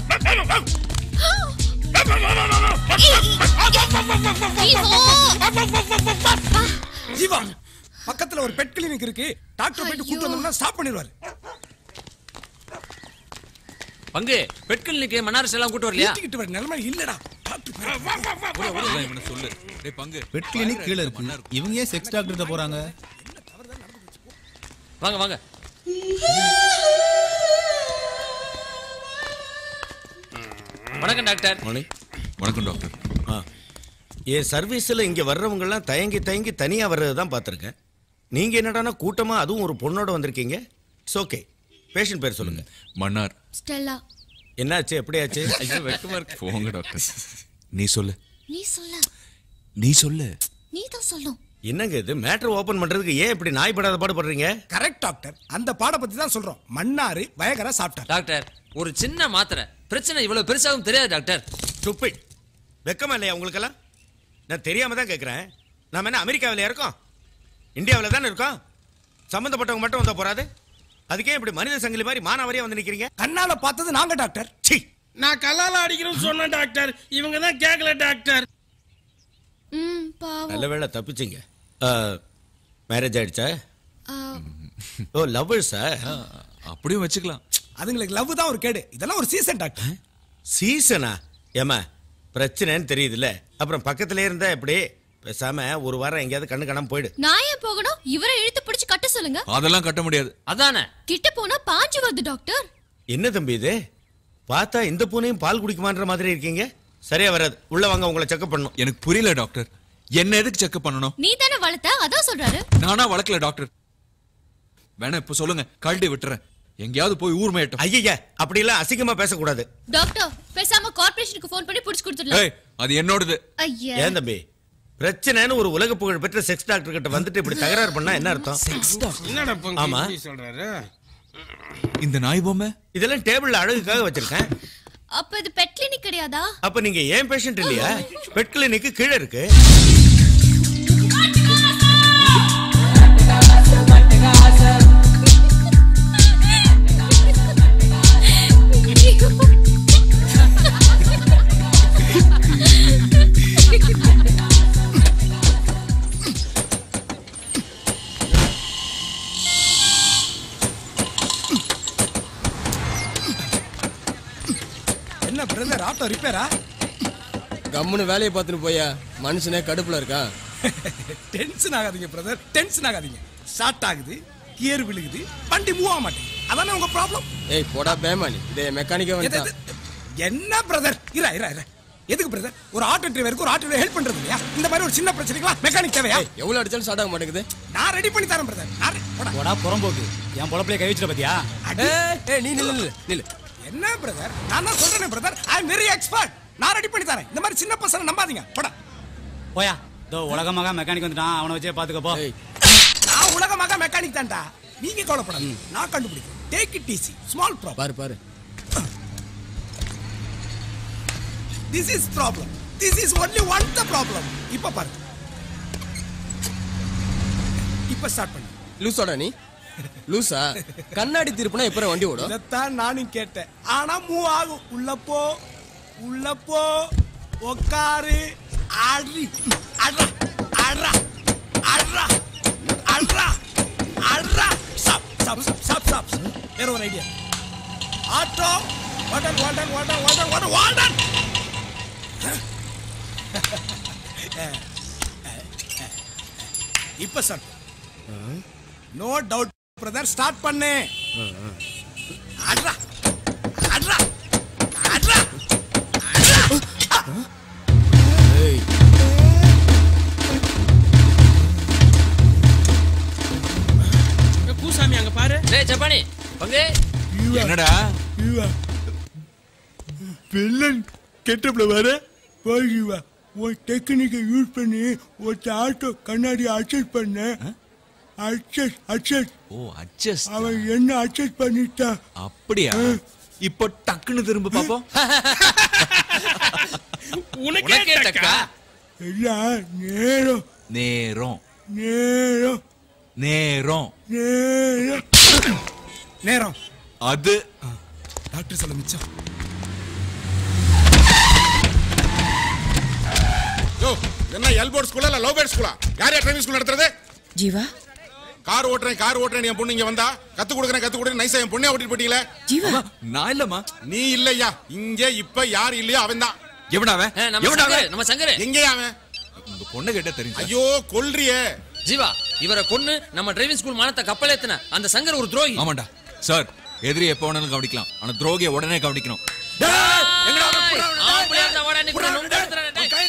ஜீவா பக்கத்துல ஒரு பெட் கிளினிக் இருக்கு டாக்டர் போயிட்டு கூட்டு வந்தோம்னா ஸ்டாப் பண்ணிடுவாரு பங்கு பெட் கிளினிக்கு மன்னாரஸ் எல்லாம் கூட்டு வரலையா வீட்டுக்கிட்ட வர நிலைமை இல்லடா அதான் இவனை சொல்லு டேய் பங்கு பெட் கிளினிக் கீழே இருக்கு இவங்க ஏன் செக்ஸ் டாக்டர் போறாங்க வாங்க வாங்க வணக்கம் டாக்டர் வணக்கம் டாக்டர் ஆ என் சர்வீஸில் இங்கே வர்றவங்கெல்லாம் தயங்கி தயங்கி தனியாக வர்றது தான் பார்த்துருக்கேன் நீங்கள் என்னடானா கூட்டமாக அதுவும் ஒரு பொண்ணோட வந்திருக்கீங்க இட்ஸ் ஓகே பேஷண்ட் பேர் சொல்லுங்க மன்னார் ஸ்டெல்லா என்னாச்சு எப்படியாச்சு ஐயோ வெக்கமா இருக்கு போங்க டாக்டர் நீ சொல்லு நீ சொல்ல நீ சொல்லு நீ தான் சொல்லும் என்னங்க இது மேட்டர் ஓபன் பண்றதுக்கு ஏன் இப்படி நாய் படாத பாடுபடுறீங்க கரெக்ட் டாக்டர் அந்த பாட பத்தி தான் சொல்றோம் மன்னாரு பயங்கர சாப்பிட்டார் டாக்டர் ஒரு சின்ன மாத்திரை பிரச்சனை இவ்வளவு பெருசாகவும் தெரியாது டாக்டர் ஸ்டூபிட் வெக்கமா இல்லையா உங்களுக்கெல்லாம் நான் தெரியாம தான் கேட்குறேன் நாம என்ன அமெரிக்காவில் இருக்கோம் இந்தியாவில் தானே இருக்கோம் சம்மந்தப்பட்டவங்க மட்டும் வந்தா போறாது அதுக்கே இப்படி மனித சங்கிலி மாதிரி மானாவரியா வந்து நிக்கிறீங்க கண்ணால பார்த்தது நாங்க டாக்டர் சி நான் கல்லால அடிக்கிறேன்னு சொன்னேன் டாக்டர் இவங்க தான் கேட்கல டாக்டர் ம் பாவம் நல்ல வேளை தப்பிச்சிங்க மேரேஜ் ஆயிடுச்சா ஆ, ஓ லவ்வர்ஸா அப்படியும் வச்சுக்கலாம் அதுங்களுக்கு லவ் தான் ஒரு கேடு இதெல்லாம் ஒரு சீசன் டாக்டர் சீசனா ஏமா பிரச்சனைன்னு தெரியுதுல்ல அப்புறம் பக்கத்துல இருந்தா எப்படி பேசாம ஒரு வாரம் எங்கேயாவது கண்ணு காணாம போயிடு நான் ஏன் போகணும் இவரை இழுத்து பிடிச்சு கட்ட சொல்லுங்க அதெல்லாம் கட்ட முடியாது அதானே கிட்ட போனா பாஞ்சு வருது டாக்டர் என்ன தம்பி இது பார்த்தா இந்த பூனையும் பால் குடிக்குமான்ற மாதிரி இருக்கீங்க சரியா வராது உள்ள வாங்க உங்களை செக்அப் பண்ணும் எனக்கு புரியல டாக்டர் என்ன எதுக்கு செக்அப் பண்ணணும் நீ தானே வளர்த்த அதான் சொல்றாரு நானா வளர்க்கல டாக்டர் வேணா இப்ப சொல்லுங்க கழட்டி விட்டுறேன் எங்கேயாவது போய் ஊர் மேயட்டும் ஐயா அப்படி எல்லாம் அசிங்கமா பேசக்கூடாது டாக்டர் பேசாம கார்ப்பரேஷனுக்கு ஃபோன் பண்ணி புடிச்சு கொடுத்துடலாம் ஏய் அது என்னோடது ஐயா ஏன் தம்பி பிரச்சனைன்னு ஒரு உலக புகழ் பெற்ற செக்ஸ் டாக்டர் கிட்ட வந்துட்டு இப்படி தகராறு பண்ணா என்ன அர்த்தம் என்னடா பங்கு ஆமா இப்படி சொல்றாரு இந்த நாய் பொம்மை இதெல்லாம் டேபிள்ல அழகுக்காக வச்சிருக்கேன் அப்ப இது பெட் கிளினிக் கிடையாதா அப்ப நீங்க ஏன் பேஷண்ட் இல்லையா பெட் கிளினிக்கு கீழே இருக்கு என்ன பிரதர் ஆட்டோ ரிப்பேரா கம்முன்னு வேலையை பார்த்துட்டு போயா மனுஷனே கடுப்புல இருக்கான் டென்ஷன் ஆகாதீங்க பிரதர் டென்ஷன் ஆகாதீங்க ஸ்டார்ட் ஆகுது கியர் விழுகுது வண்டி மூவ் ஆக மாட்டேங்குது அதானே உங்க ப்ராப்ளம் ஏய் போடா பேமானி இதே மெக்கானிக்கே வந்துட்டான் என்ன பிரதர் இரா இரா இரா எதுக்கு பிரதர் ஒரு ஆட்டோ டிரைவருக்கு ஒரு ஆட்டோ ஹெல்ப் பண்றது இல்லையா இந்த மாதிரி ஒரு சின்ன பிரச்சனைக்கு மெக்கானிக் தேவையா எவ்வளவு அடிச்சாலும் ஸ்டார்ட் ஆக மாட்டேங்குது நான் ரெடி பண்ணி தரேன் பிரதர் நான் re- போடா. போடா புறம்போக்கு என் பொழப்பிலே கை வச்சிட பாத்தியா ஏய் நீ நில்லு நில்லு நில்லு என்ன பிரதர் நான் தான் சொல்றேன் brother I am very expert நான் ரெடி பண்ணி தரேன் இந்த மாதிரி சின்ன பசங்க நம்பாதீங்க போடா போயா இதோ உலகமாக மெக்கானிக் வந்துட்டான் அவனை வச்சே பாத்துக்க போ நான் உலகமாக மெக்கானிக் தான்டா நீங்க கவலைப்படாது நான் கண்டுபிடிக்கிறேன் take it easy small problem பாரு பாரு this is problem this is only one the problem இப்ப பாருங்க இப்ப ஸ்டார்ட் பண்ணு லூசாடா நீ லூசா கண்ணாடி திருப்புனா எப்பறம் வண்டி ஓடும் இதைத்தான் நானும் கேட்டேன் ஆனா மூவ் ஆகும் உள்ள போ உள்ள போ உக்காரு ஆடி அட்ரா அட்ரா அட்ரா அட்ரா அட்ரா ஸ்டாப் ஸ்டாப் ஸ்டாப் ஸ்டாப் வேற ஒரு ஐடியா ஆட்டோ வாட்டன் வாட்டன் வாட்டன் வாட்டன் வாட்டன் வாட்டன் இப்ப start no doubt brother start பண்ணு அட்ரா அட்ரா அட்ரா பூசாமி அங்க பாரு டேய் ஜப்பானி பங்கு என்னடா வில்லன் கெட்டப்ல வர போகிவா உன் டெக்னிக்கை யூஸ் பண்ணி ஒரு ஆட்டோ கண்ணாடி அட்ஜஸ்ட் பண்ண அட்ஜஸ்ட் அட்ஜஸ்ட் ஓ அட்ஜஸ்ட் அவன் என்ன அட்ஜஸ்ட் பண்ணிட்டான் அப்படியா இப்போ டக்குன்னு திரும்ப பாப்போம் உனக்கே டக்கா எல்லாம் நேரம் நேரம் நேரம் நேரம் நேரம் நேரம் அது டாக்டர் சொல்ல மிச்சம் யோ என்ன எல்போர்ட் ஸ்கூலா இல்ல லவ் பேர்ட் ஸ்கூலா யார் யார் டிரைவிங் ஸ்கூல் நடத்துறது ஜீவா கார் ஓட்டுறேன் கார் ஓட்டுறேன் என் பொண்ணு இங்க வந்தா கத்து கொடுக்குறேன் கத்து கொடுக்குறேன் நைஸா என் பொண்ணே ஓட்டிட்டு போட்டீங்களே ஜீவா நான் இல்லம்மா நீ இல்லையா இங்க இப்ப யார் இல்லையோ அவன் தான் எவனா அவன் நம்ம எவனா சங்கரு, அவன் நம்ம சங்கரு எங்கேயா அவன் உங்க பொண்ணு கிட்ட தெரியும் ஐயோ கொல்றியே ஜீவா இவரை கொன்னு நம்ம டிரைவிங் ஸ்கூல் மானத்தை கப்பலேத்தின அந்த சங்கர் ஒரு துரோகி ஆமாண்டா சார் எதிரி எப்போ வேணாலும் கவனிக்கலாம் ஆனா துரோகியை உடனே கவனிக்கணும் ஆம்பளையா இருந்தா வாடா, இன்னைக்கு உன்னை நொங்கு எடுத்துறேன், டேய்.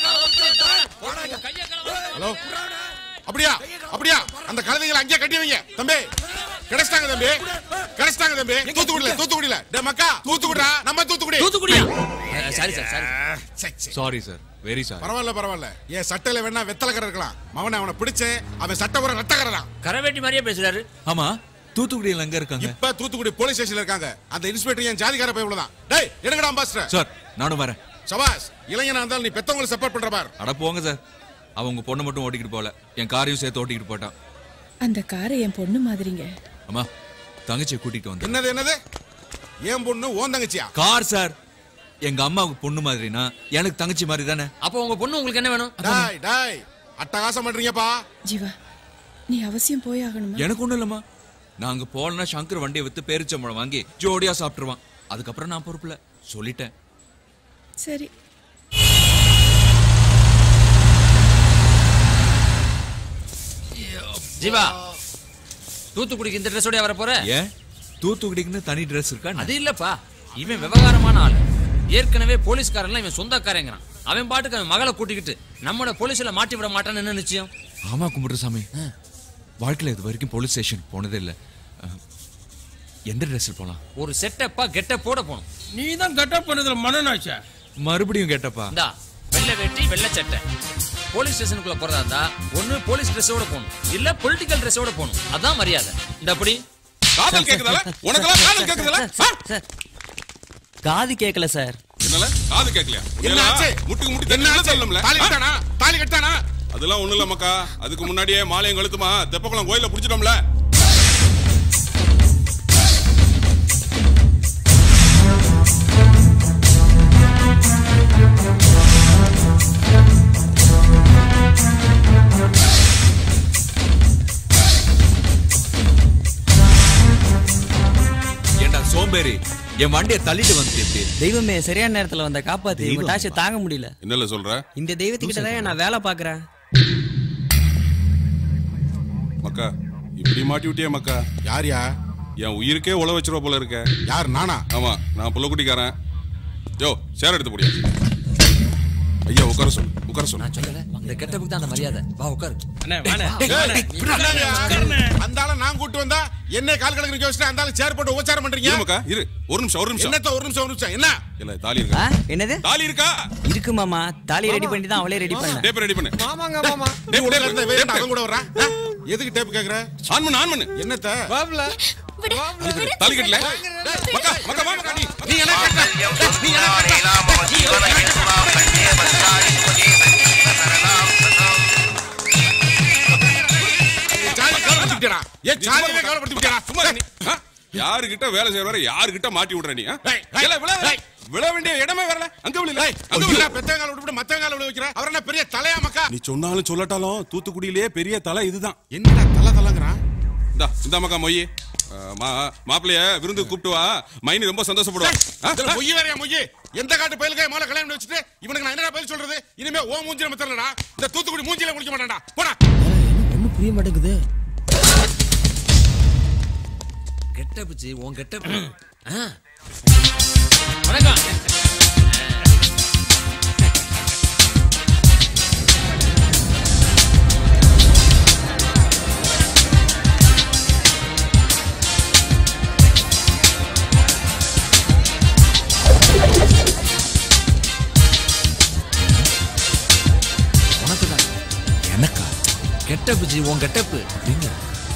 ஹலோ அப்படியா அப்படியா அந்த கழுதைகளை அங்கேயே கட்டி வைங்க தம்பி கிடைச்சிட்டாங்க தம்பி கிடைச்சிட்டாங்க தம்பி தூத்துக்குடியில தூத்துக்குடியில டே மக்கா தூத்துக்குடிடா நம்ம தூத்துக்குடி தூத்துக்குடியா sorry sir sorry sorry sir very sorry பரவாயில்ல பரவாயில்ல என் சட்டையில வேணா வெத்தலை கரை இருக்கலாம் மவனை அவனை பிடிச்சேன் அவன் சட்டை உரம் ரத்தக்கரலாம் கரவேட்டி மாதிரியே பேசுறாரு ஆமா தூத்துக்குடியில் எங்க இருக்காங்க இப்ப தூத்துக்குடி போலீஸ் ஸ்டேஷன்ல இருக்காங்க அந்த இன்ஸ்பெக்டர் என் ஜாதிகார பையன் தான் டேய் எடுங்கடா அம்பாஸ்டர் சார் நானும் வரேன் சபாஸ் இளைஞனா இருந்தாலும் நீ பெத்தவங்களை சப்போர்ட் பண்ற பார் அட போங்க சார் அவ உங்க பொண்ணை மட்டும் ஓட்டிக்கிட்டு போல என் காரையும் சேர்த்து ஓட்டிக்கிட்டு போட்டான் அந்த காரை என் பொண்ணு மாதிரிங்க அம்மா தங்கச்சியை கூட்டிட்டு வந்தேன் என்னது என்னது ஏன் பொண்ணு ஓன் தங்கச்சியா கார் சார் எங்க அம்மாவுக்கு பொண்ணு மாதிரினா எனக்கு தங்கச்சி மாதிரி தானே அப்போ உங்க பொண்ணு உங்களுக்கு என்ன வேணும் டாய் டாய் அட்டகாசம் பண்றீங்கப்பா ஜீவா நீ அவசியம் போய் ஆகணுமா எனக்கு ஒண்ணும் இல்லம்மா நாங்க போனா சங்கர் வண்டியை வித்து பேரிச்சம்பழம் வாங்கி ஜோடியா சாப்பிட்டுருவான் அதுக்கப்புறம் நான் பொறுப்புல சொல்லிட்டேன் சரி ஜீவா தூத்துக்குடிக்கு இந்த ட்ரெஸ்ஸோட வர போற ஏன் தூத்துக்குடிக்குன்னு தனி ட்ரெஸ் இருக்கா அது இல்லப்பா இவன் விவகாரமான ஆள் ஏற்கனவே போலீஸ்காரன்லாம் இவன் சொந்தக்காரங்கிறான் அவன் பாட்டுக்கு அவன் மகளை கூட்டிக்கிட்டு நம்மளோட போலீஸ்ல மாட்டி விட மாட்டான்னு என்ன நிச்சயம் ஆமா கும்பிடுசாமி வாழ்க்கையில இது வரைக்கும் போலீஸ் ஸ்டேஷன் போனதே இல்ல அஹ், எந்த ட்ரெஸ்ஸில் போலாம் ஒரு செட்டப்பா கெட்டப்போட போகணும் நீ தான் கட்டப் பண்ணதுல மனநாச்சா மறுபடியும் கேட்டப்பா இந்தா வெள்ளை வேட்டி வெள்ளை சட்டை போலீஸ் ஸ்டேஷனுக்குள்ள போறதா இருந்தா ஒண்ணு போலீஸ் ட்ரெஸ்ஸோட போகணும் இல்ல பொலிட்டிக்கல் ட்ரெஸ்ஸோட போகணும் அதான் மரியாதை இந்த அப்படி காதல் கேக்குதல உனக்கெல்லாம் காதல் கேக்குதல காது கேட்கல சார் என்னல காது கேக்கலையா என்ன ஆச்சு முட்டுக்கு முட்டு என்ன சொல்லணும்ல தாலி கட்டானா தாலி கட்டானா அதெல்லாம் ஒண்ணு இல்ல மக்கா அதுக்கு முன்னாடியே மாலையும் கழுத்துமா தெப்பக்குளம் கோயில புடிச்சிட்டோம்ல ஏண்டா சோம்பேறி என் வண்டியை தள்ளிட்டு வந்து எப்படி தெய்வமே சரியான நேரத்துல வந்த காப்பாத்தி உங்க டார்ச்சை தாங்க முடியல என்னல சொல்ற இந்த தெய்வத்துக்கிட்ட தான் நான் வேலை பாக்குறேன் மக்கா இப்படி மாட்டி விட்டியே மக்கா யாரியா என் உயிருக்கே உழ வச்சிருவ போல இருக்க யார் நானா ஆமா நான் புள்ளக்குட்டிக்காரன் யோ சேர் எடுத்து போடியா ஐயா உட்கார சொல்லு உட்கார சொல்லு நான் சொல்லல இந்த கெட்டப்புக்கு தான் அந்த மரியாதை வா உட்காரு அண்ணே வாண்ணே ஏய், பின்னாடியா? அந்த ஆளை நான் கூட்டு வந்தா என்ன கால் கணக்கு நிக்க வச்சுட்டு அந்த ஆளு சேர் போட்டு உபச்சாரம் பண்றீங்க இரு மக்கா இரு ஒரு நிமிஷம் ஒரு நிமிஷம் என்னத்த ஒரு நிமிஷம் ஒரு நிமிஷம் என்ன இல்ல தாலி இருக்கா என்னது தாலி இருக்கா இருக்கு மாமா தாலி ரெடி பண்ணி தான் அவளே ரெடி பண்ண டேப் ரெடி பண்ணு மாமாங்க மாமா நீ உள்ள இருந்த வேற அவங்க கூட வர்றா எதுக்கு டேப் கேக்குற ஆன் பண்ணு ஆன் பண்ணு என்னத்த பாப்ல தாலி கட்டல மக்கா மக்கா வா மக்கா நீ நீ என்ன கேட்ட நீ என்ன யாருகிட்ட வேலை செய்யற யாருகிட்ட மாட்டி விடுற நீ ஆ? இல்ல, விழ விழ வேண்டிய இடமே வரல அங்க விழல அங்க விழ பெத்தங்கால விட்டு மத்தங்கால விழ வைக்கிற அவர் என்ன பெரிய தலையா மக்கா நீ சொன்னாலும் சொல்லட்டாலும் தூத்துக்குடியிலேயே பெரிய தலை இதுதான் என்னடா தலை தலைங்கிறான் இந்தா இந்த மக்கா மொய் மாப்பிளைய விருந்து கூப்பிட்டு வா மைனி ரொம்ப சந்தோஷப்படுவான் ஆ? இதுல மொய் வேறையா மொய் எந்த காட்டு பயிலுக்கு மேல கல்யாணம் பண்ணி வச்சுட்டு இவனுக்கு நான் என்னடா பதில் சொல்றது இனிமே ஓ மூஞ்சில மத்தலடா இந்த தூத்துக்குடி மூஞ்சில முடிக்க மாட்டான்டா போடா ஒன்றும் புரிய மாட்டேங்குது கெட்ட பிச்சு உன் கெட்ட வணக்கம் உனக்கு தான் எனக்கா கெட்ட பிச்சு உன் கெட்டப்பு எங்க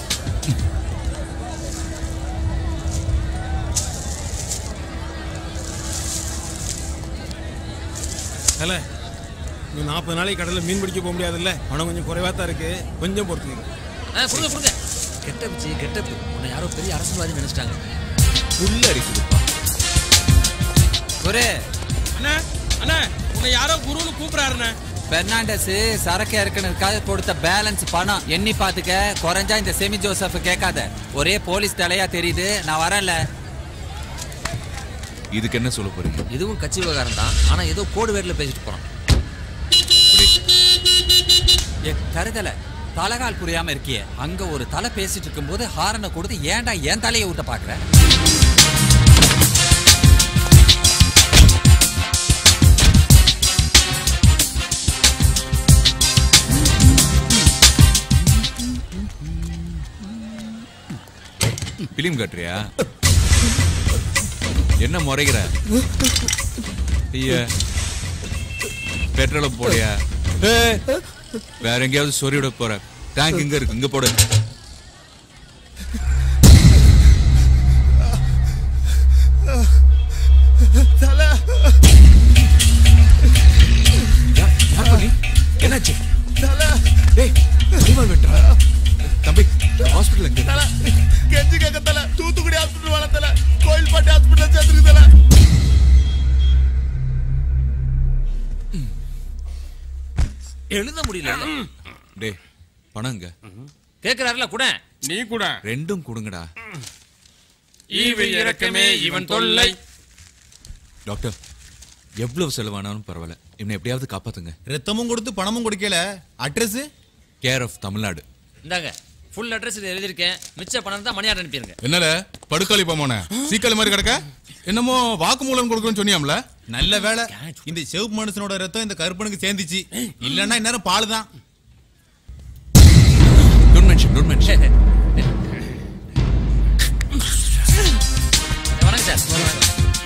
தல நீ நாற்பது நாளைக்கு கடல்ல மீன் பிடிக்க போக முடியாதுல்ல பணம் கொஞ்சம் குறைவா தான் இருக்கு கொஞ்சம் பொறுத்துங்க ஆ, கொடுங்க கொடுங்க கெட்ட பிச்சு கெட்டப்பு உன்னை யாரோ பெரிய அரசியல்வாதி நினைச்சிட்டாங்க புல்ல அடிக்குதுப்பா குரு அண்ணா அண்ணா உன்னை யாரோ குருன்னு கூப்பிடாருண்ணே பெர்னாண்டஸ் சரக்கு இறக்குனதுக்காக கொடுத்த பேலன்ஸ் பணம் எண்ணி பாத்துக்க குறைஞ்சா இந்த செமி ஜோசப் கேட்காத ஒரே போலீஸ் தலையா தெரியுது நான் வரல இதுக்கு என்ன சொல்ல போறீங்க இதுவும் கட்சி விவகாரம் தான் ஆனா ஏதோ கோடு வேர்ல பேசிட்டு போறான் ஏ கருதல தலகால் புரியாம இருக்கியே அங்க ஒரு தலை பேசிட்டு இருக்கும்போது ஹாரனை கொடுத்து ஏன்டா என் தலையை ஊட்ட பாக்குற பிலிம் காட்டுறியா என்ன முறைகிற ஐய பெட்ரோல போடியா ஏய், வேற எங்கேயாவது சொறிவிட போற டேங்க் இங்க இருக்கு இங்க போடு தலை என்னாச்சு தலை டேய் ரிவால் வெட்டுறா தம்பி ஹாஸ்பிடல் எங்க தலை கெஞ்சி கேட்க தலை தூத்துக்குடி ஹாஸ்பிட்டல் வர தலை கோயில்பாட்டி ஹாஸ்பிட்டல் சேர்த்துருக்கு தலை எழுத முடியல டேய் பணங்க கேக்குறாருல கூட நீ கூட ரெண்டும் கொடுங்கடா ஈவு இறக்கமே இவன் தொல்லை டாக்டர் எவ்வளவு செலவானாலும் பரவாயில்ல இவனை எப்படியாவது காப்பாத்துங்க ரத்தமும் கொடுத்து பணமும் கொடுக்கல அட்ரஸ் கேர் ஆஃப் தமிழ்நாடு இந்தாங்க ஃபுல் அட்ரஸ் இது எழுதியிருக்கேன் மிச்ச பணம் தான் மணியார் அனுப்பிடுங்க என்னல படுக்காளி போமோன சீக்காளி மாதிரி கிடக்க என்னமோ வாக்குமூலம் கொடுக்கணும்னு சொன்னியாம்ல நல்ல வேலை இந்த செவப்பு மனுஷனோட ரத்தம் இந்த கருப்பனுக்கு சேர்ந்துச்சு இல்லன்னா இந்நேரம் பால் தான் டோன்ட் மென்ஷன் டோன்ட் மென்ஷன் வணக்கம் சார்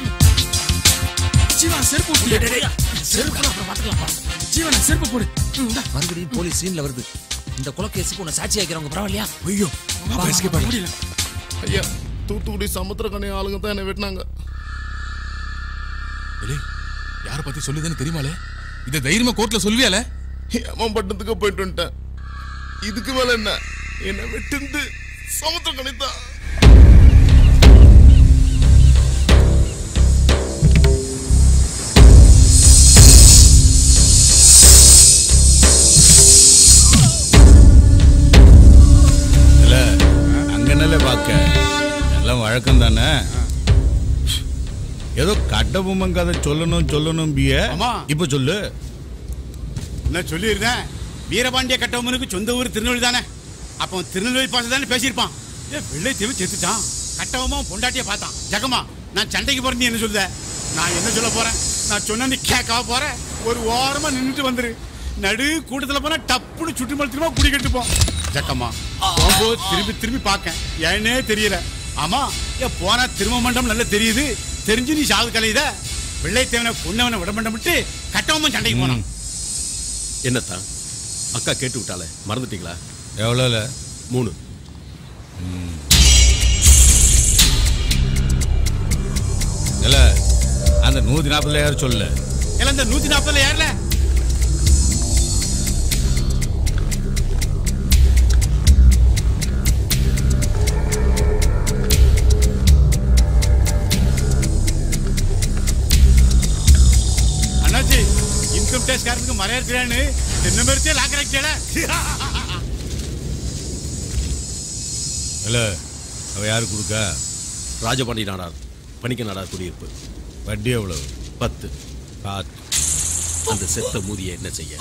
ஜீவா செருப்பு போடு. செருப்பு அப்புறம் பாத்துக்கலாம்ப்பா ஜீவன செருப்பு போடு ம், இந்தா. மறுபடியும் போலீஸ் சீன்ல வருது இந்த கொலைக்கேஸுக்கு உன்னை சாட்சி ஆக்கிறவங்க பரவாயில்லையா ஐயோ வா, வா, வா, முடியல. ஐயா தூத்துக்குடி சமுத்திரக்கணி ஆளுங்க தான் என்ன வெட்டினாங்க யார பத்தி சொல்லுதுன்னு தெரியுமாலே இத தைரியமா கோர்ட்ல சொல்வியால ஏமாம் பட்டத்துக்கு போயிட்டு வந்துட்டேன் இதுக்கு மேல என்ன என்ன வெட்டுந்து சமுத்திரக்கணி தான் இல்ல அங்க நல்ல பாக்க எல்லாம் வழக்கம் தானே ஏதோ கட்டபொம்மன் கதை சொல்லணும் சொல்லணும் பிய ஆமா. இப்ப சொல்லு நான் சொல்லியிருந்தேன் வீரபாண்டிய கட்டபொம்மனுக்கு சொந்த ஊர் திருநெல்வேலி தானே அப்போ திருநெல்வேலி பாச தானே பேசியிருப்பான் ஏ வெள்ளை தீவு செத்துட்டான் கட்டபொம்மன் பொண்டாட்டிய பார்த்தான் ஜகமா நான் சண்டைக்கு போறேன் நீ என்ன சொல்லுத நான் என்ன சொல்ல போறேன் நான் சொன்ன நீ கேட்காம போறேன் ஒரு ஓரமா நின்னுட்டு வந்துரு நடு கூட்டத்துல போனா டப்புன்னு சுட்டு மலத்திரமா குடி கட்டுப்போம் ஜக்கம்மா போகும்போது திரும்பி திரும்பி பார்க்கேன் ஏன்னே தெரியல ஆமா ஏ போனா திரும்ப மண்டம் நல்லா தெரியுது தெரிஞ்சு நீ சாவு கலையுத வெள்ளைத்தேவனை கொன்னவனை விட மண்டம் விட்டு கட்டபொம்மன் சண்டைக்கு போனான் என்னத்தான் அக்கா கேட்டு விட்டாளே மறந்துட்டீங்களா எவ்வளோல மூணு இல்ல அந்த நூத்தி நாற்பதுல யாரும் சொல்லல இல்ல இந்த நூத்தி நாற்பதுல யாருல அண்ணாச்சி இன்கம் டேக்ஸ் காரனுக்கு மறையாடுறான்னு என்ன மறிச்சே லாக்கராக்கியால இல்ல அவ யாரு கொடுக்க ராஜபாண்டி நாடார் பணிக்க நாடார் குடியிருப்பு வட்டி எவ்வளவு பத்து பார்த்து அந்த செத்த மூதியை என்ன செய்ய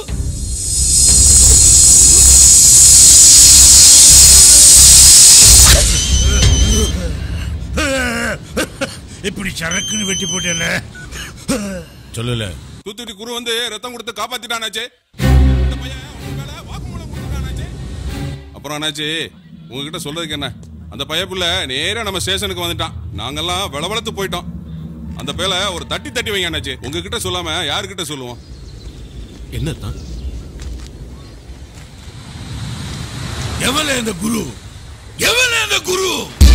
இப்படி சரக்குன்னு வெட்டி போட்டேல சொல்லல தூத்துக்குடி குரு வந்து ரத்தம் கொடுத்து காப்பாத்திட்டானாச்சே அப்புறம் என்னாச்சு உங்ககிட்ட சொல்றதுக்கு என்ன அந்த பையப்புள்ள நேரா நம்ம ஸ்டேஷனுக்கு வந்துட்டான் நாங்கெல்லாம் விளவளத்து போயிட்டோம் அந்த பேல ஒரு தட்டி தட்டி வைங்க அண்ணாச்சி உங்ககிட்ட சொல்லாம யாருக்கிட்ட சொல்லுவோம் என்னத்தான் எவன இந்த குரு எவன இந்த குரு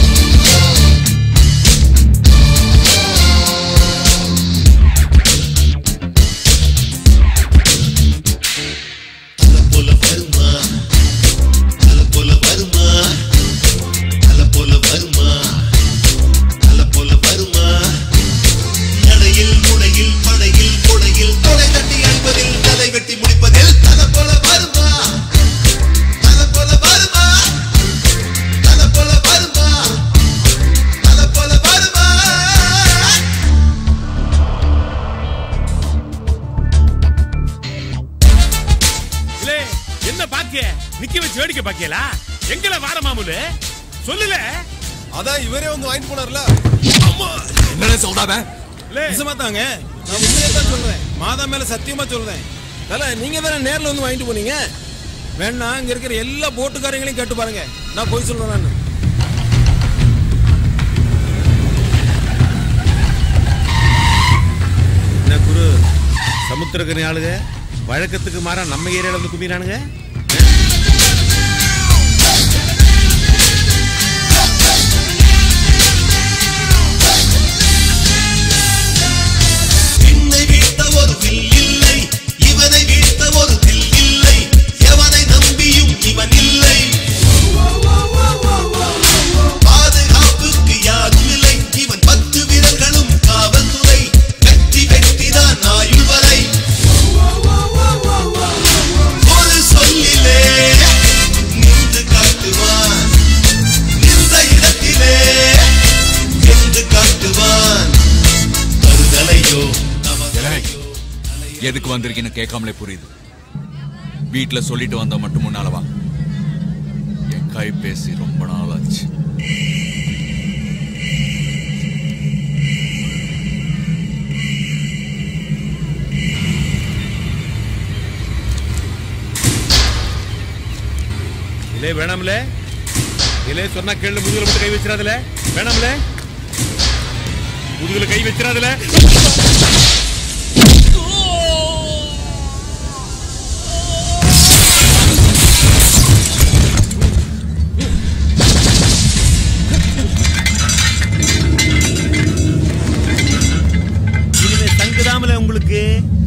போல வருமா அல போல வருமா அல போல வருமா அல போல வருமா நடையில் முடையில் படையில் கொடையில் கொடை தட்டி அடிப்பதில் தலை வெட்டி முடிப்பதில் தல போல வருமா தல போல வருமா தல போல வருமா தல போல வருமா இல்லே என்ன பாக்கிய நிக்க வச்சு வேடிக்கை பாக்கியலா எங்கள வார மாமூலு சொல்லுல அதான் இவரே வந்து வாங்கிட்டு போனார்ல என்னடா சொல்றாத நிஜமா தாங்க நான் உண்மையை தான் சொல்றேன் மாதா மேல சத்தியமா சொல்றேன் தல நீங்க தானே நேர்ல வந்து வாங்கிட்டு போனீங்க வேணா இங்க இருக்கிற எல்லா போட்டுக்காரங்களையும் கேட்டு பாருங்க நான் போய் சொல்றேன் நான் என்ன குரு சமுத்திரக்கனி ஆளுங்க வழக்கத்துக்கு மாறா நம்ம ஏரியால வந்து குமிறானுங்க என்னை வீழ்த்த ஒரு வில் இல்லை இவனை வீழ்த்த ஒரு வில் இல்லை எவனை நம்பியும் இவன் இல்லை பாதுகாப்புக்கு யாரும் இல்லை இவன் பத்து வீரர்களும் காவல்துறை வெற்றி வெற்றிதான் ஆயுள் வரை ஒரு சொல்லிலே நின்று காட்டுவான் நின்ற இடத்திலே நின்று காட்டுவான் தருதலையோ எதுக்கு வந்திருக்கீன்னு கேட்காமலே புரியுது வீட்ல சொல்லிட்டு வந்தா மட்டும் முன்னால வா என் கை பேசி ரொம்ப நாள் ஆச்சு இல்லே வேணாம்ல இல்லே சொன்னா கேளு முதுகுல மட்டும் கை வச்சிடாதல வேணாம்ல முதுகுல கை வச்சிடாதல இனிமே தங்குதாமல உங்களுக்கு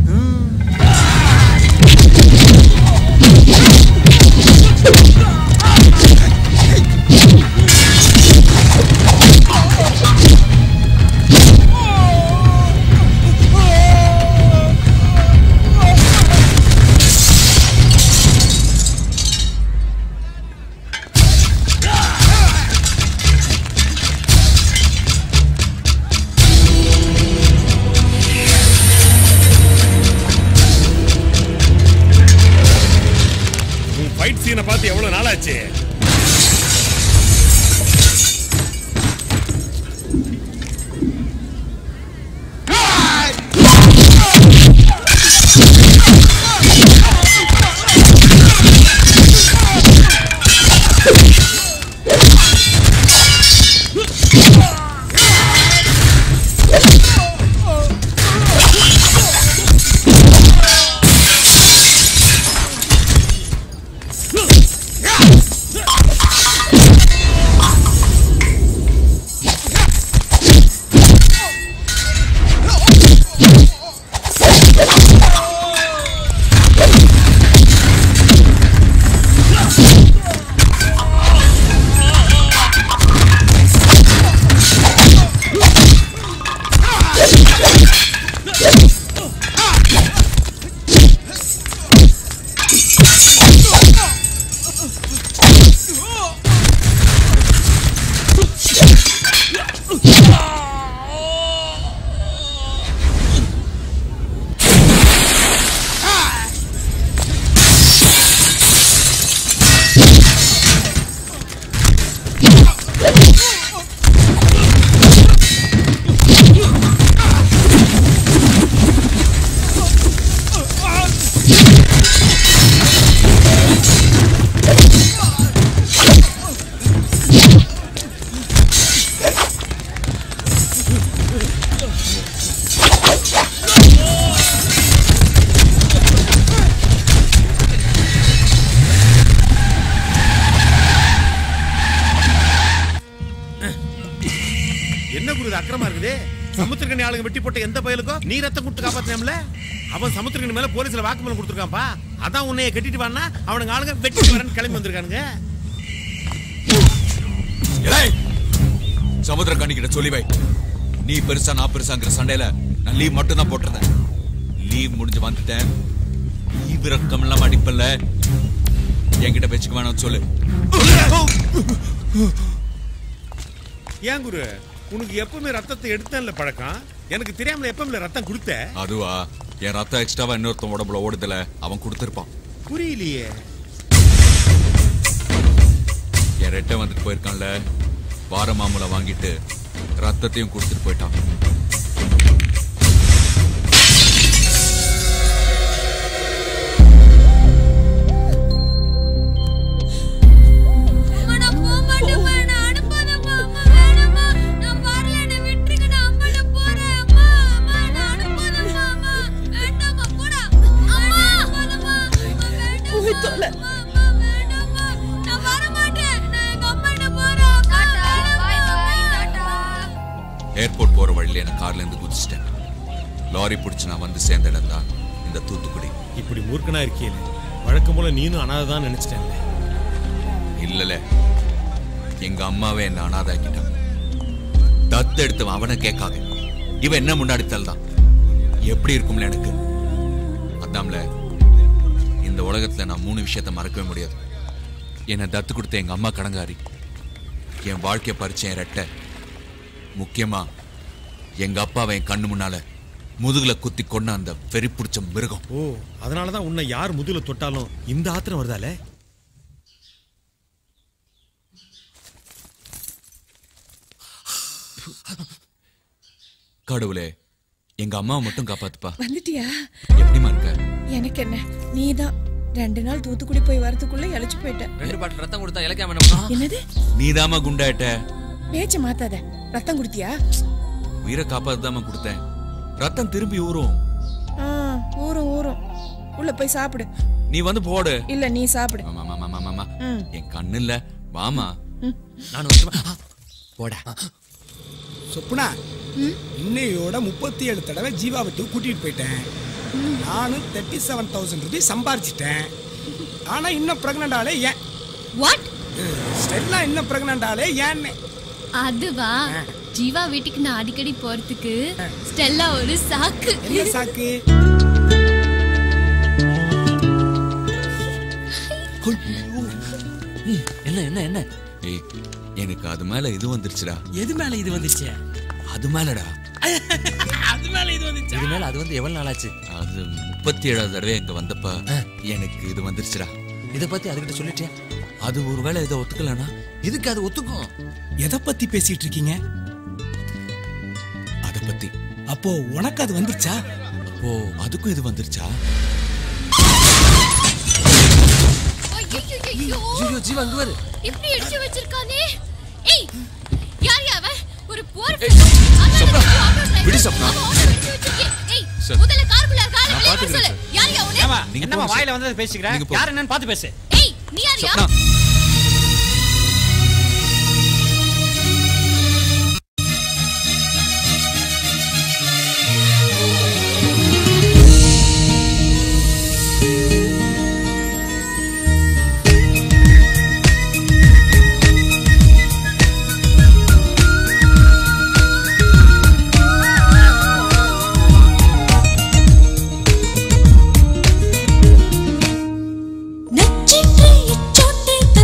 உன் ஃபைட் சீனை பார்த்து எவ்வளவு நாளாச்சு அக்கிரமா இருக்குது சமுத்திரக்கணி ஆளுங்க வெட்டி போட்ட எந்த பயலுக்கும் நீ ரத்தம் கொடுத்து காப்பாத்தினம்ல அவன் சமுத்திரக்கணி மேல போலீஸ்ல வாக்குமூலம் கொடுத்துருக்கான்ப்பா அதான் உன்னைய கட்டிட்டு வானா அவனுங்க ஆளுங்க வெட்டி வரேன்னு கிளம்பி வந்திருக்கானுங்க சமுத்திர கண்ணிக்கிட்ட சொல்லி வை நீ பெருசா நான் பெருசாங்கிற சண்டையில நான் லீவ் மட்டும் தான் போட்டிருந்தேன் லீவ் முடிஞ்சு வந்துட்டேன் ஈவிரக்கம் எல்லாம் அடிப்பல்ல என்கிட்ட வச்சுக்க வேணாம்னு சொல்லு ஏன் குரு உனக்கு எப்பவுமே ரத்தத்தை எடுத்தேன்ல பழக்கம் எனக்கு தெரியாமல எப்பவுமே ரத்தம் கொடுத்த அதுவா என் ரத்தம் எக்ஸ்ட்ராவா இன்னொருத்தன் உடம்புல ஓடுதுல அவன் கொடுத்திருப்பான் புரியலையே என் ரெட்டை வந்துட்டு போயிருக்கான்ல வார மாமூலை வாங்கிட்டு ரத்தத்தையும் கொடுத்துட்டு போயிட்டான் ஏர்போர்ட் போற வழியில என்ன கார்ல இருந்து குதிச்சிட்டேன் லாரி பிடிச்சு நான் வந்து சேர்ந்த இடம் தான் இந்த தூத்துக்குடி இப்படி மூர்க்கனா இருக்கியல வழக்கம் போல நீனும் அனாதான் நினைச்சிட்டேன்ல இல்லல எங்க அம்மாவே என்ன அனாதாக்கிட்டான் தத்து எடுத்தவன் அவனை கேட்காத இவன் என்ன முன்னாடி தள்ளுதான் எப்படி இருக்கும்ல எனக்கு அதாம்ல இந்த உலகத்துல நான் மூணு விஷயத்த மறக்கவே முடியாது என்னை தத்து கொடுத்த எங்க அம்மா கடங்காரி என் வாழ்க்கைய பறிச்ச என் ரெட்டை முக்கியமா எங்க அப்பாவை என் கண்ணு முன்னால முதுகுல குத்தி கொன்ன அந்த வெறி பிடிச்ச மிருகம் ஓ அதனாலதான் உன்னை யார் முதுகுல தொட்டாலும் இந்த ஆத்திரம் வருதாலே கடவுளே எங்க அம்மாவை மட்டும் காப்பாத்துப்பா வந்துட்டியா எப்படிமா இருக்க எனக்கு என்ன நீதான் ரெண்டு நாள் தூத்துக்குடி போய் வரதுக்குள்ள இழைச்சு போயிட்ட ரெண்டு பாட்டில் ரத்தம் கொடுத்தா இலக்கியம் என்ன என்னது நீதாம்மா குண்டாயிட்ட பேச்ச மாத்தாத ரத்தம் குடுத்தியா உயிரை காப்பாத்துதாம்மா கொடுத்தேன் ரத்தம் திரும்பி ஊறும் ஆ, ஊறும் ஊறும் உள்ள போய் சாப்பிடு நீ வந்து போடு இல்ல நீ சாப்பிடு ஆமா, ஆமா, ஆமா, ஆமா. ம். என் கண்ணு இல்ல வாமா நான் வந்து போட சொப்புனா இன்னையோட முப்பத்தி ஏழு தடவை ஜீவா விட்டு கூட்டிட்டு போயிட்டேன் நானும் தேர்ட்டி செவன் தௌசண்ட் ருபீஸ் சம்பாரிச்சிட்டேன் ஆனா இன்னும் பிரெக்னண்ட் ஆளே ஏன் வாட் ஸ்டெல்லா இன்னும் பிரெக்னண்ட் ஆளே ஏன்னு அதுவா ஜீவா வீட்டுக்கு நான் அடிக்கடி போறதுக்கு ஸ்டெல்லா ஒரு சாக்கு என்ன சாக்கு என்ன என்ன என்ன ஏய் எனக்கு அது மேல இது வந்துருச்சுடா எது மேல இது வந்துச்சு அது மேலடா அது மேல இது வந்துச்சு இது மேல அது வந்து எவ்வளவு நாள் ஆச்சு அது முப்பத்தி ஏழாவது தடவை இங்க வந்தப்ப எனக்கு இது வந்துருச்சுடா இத பத்தி அதுகிட்ட சொல்லிட்டியா அது ஒருவேளை இதை ஒத்துக்கலனா இதுக்கு அது ஒத்துக்கும் எதை பத்தி பேசிட்டு இருக்கீங்க அத பத்தி அப்போ உனக்கு அது வந்துருச்சா அப்போ அதுக்கும் இது வந்துருச்சா ஐயோ ஐயோ ஜீவா அங்க வரு இப்படி அடிச்சு வச்சிருக்கானே ஏய் யார் யா அவன் ஒரு போர் விடு சப்னா ஏய் சார். முதல்ல காருக்குள்ள கால நான் வெளிய பாத்துக்கிறேன் சொல்லு சார். யார் யா அவனே ஏமா நீங்க என்னம்மா போங்க வாயில சார். வந்ததை பேசிக்கிறேன் நீங்க போ. யார் என்னன்னு பார்த்து பேசு ஏய் நீ யார் யா சப்னா நச்சிட்டு இச்சோட்டை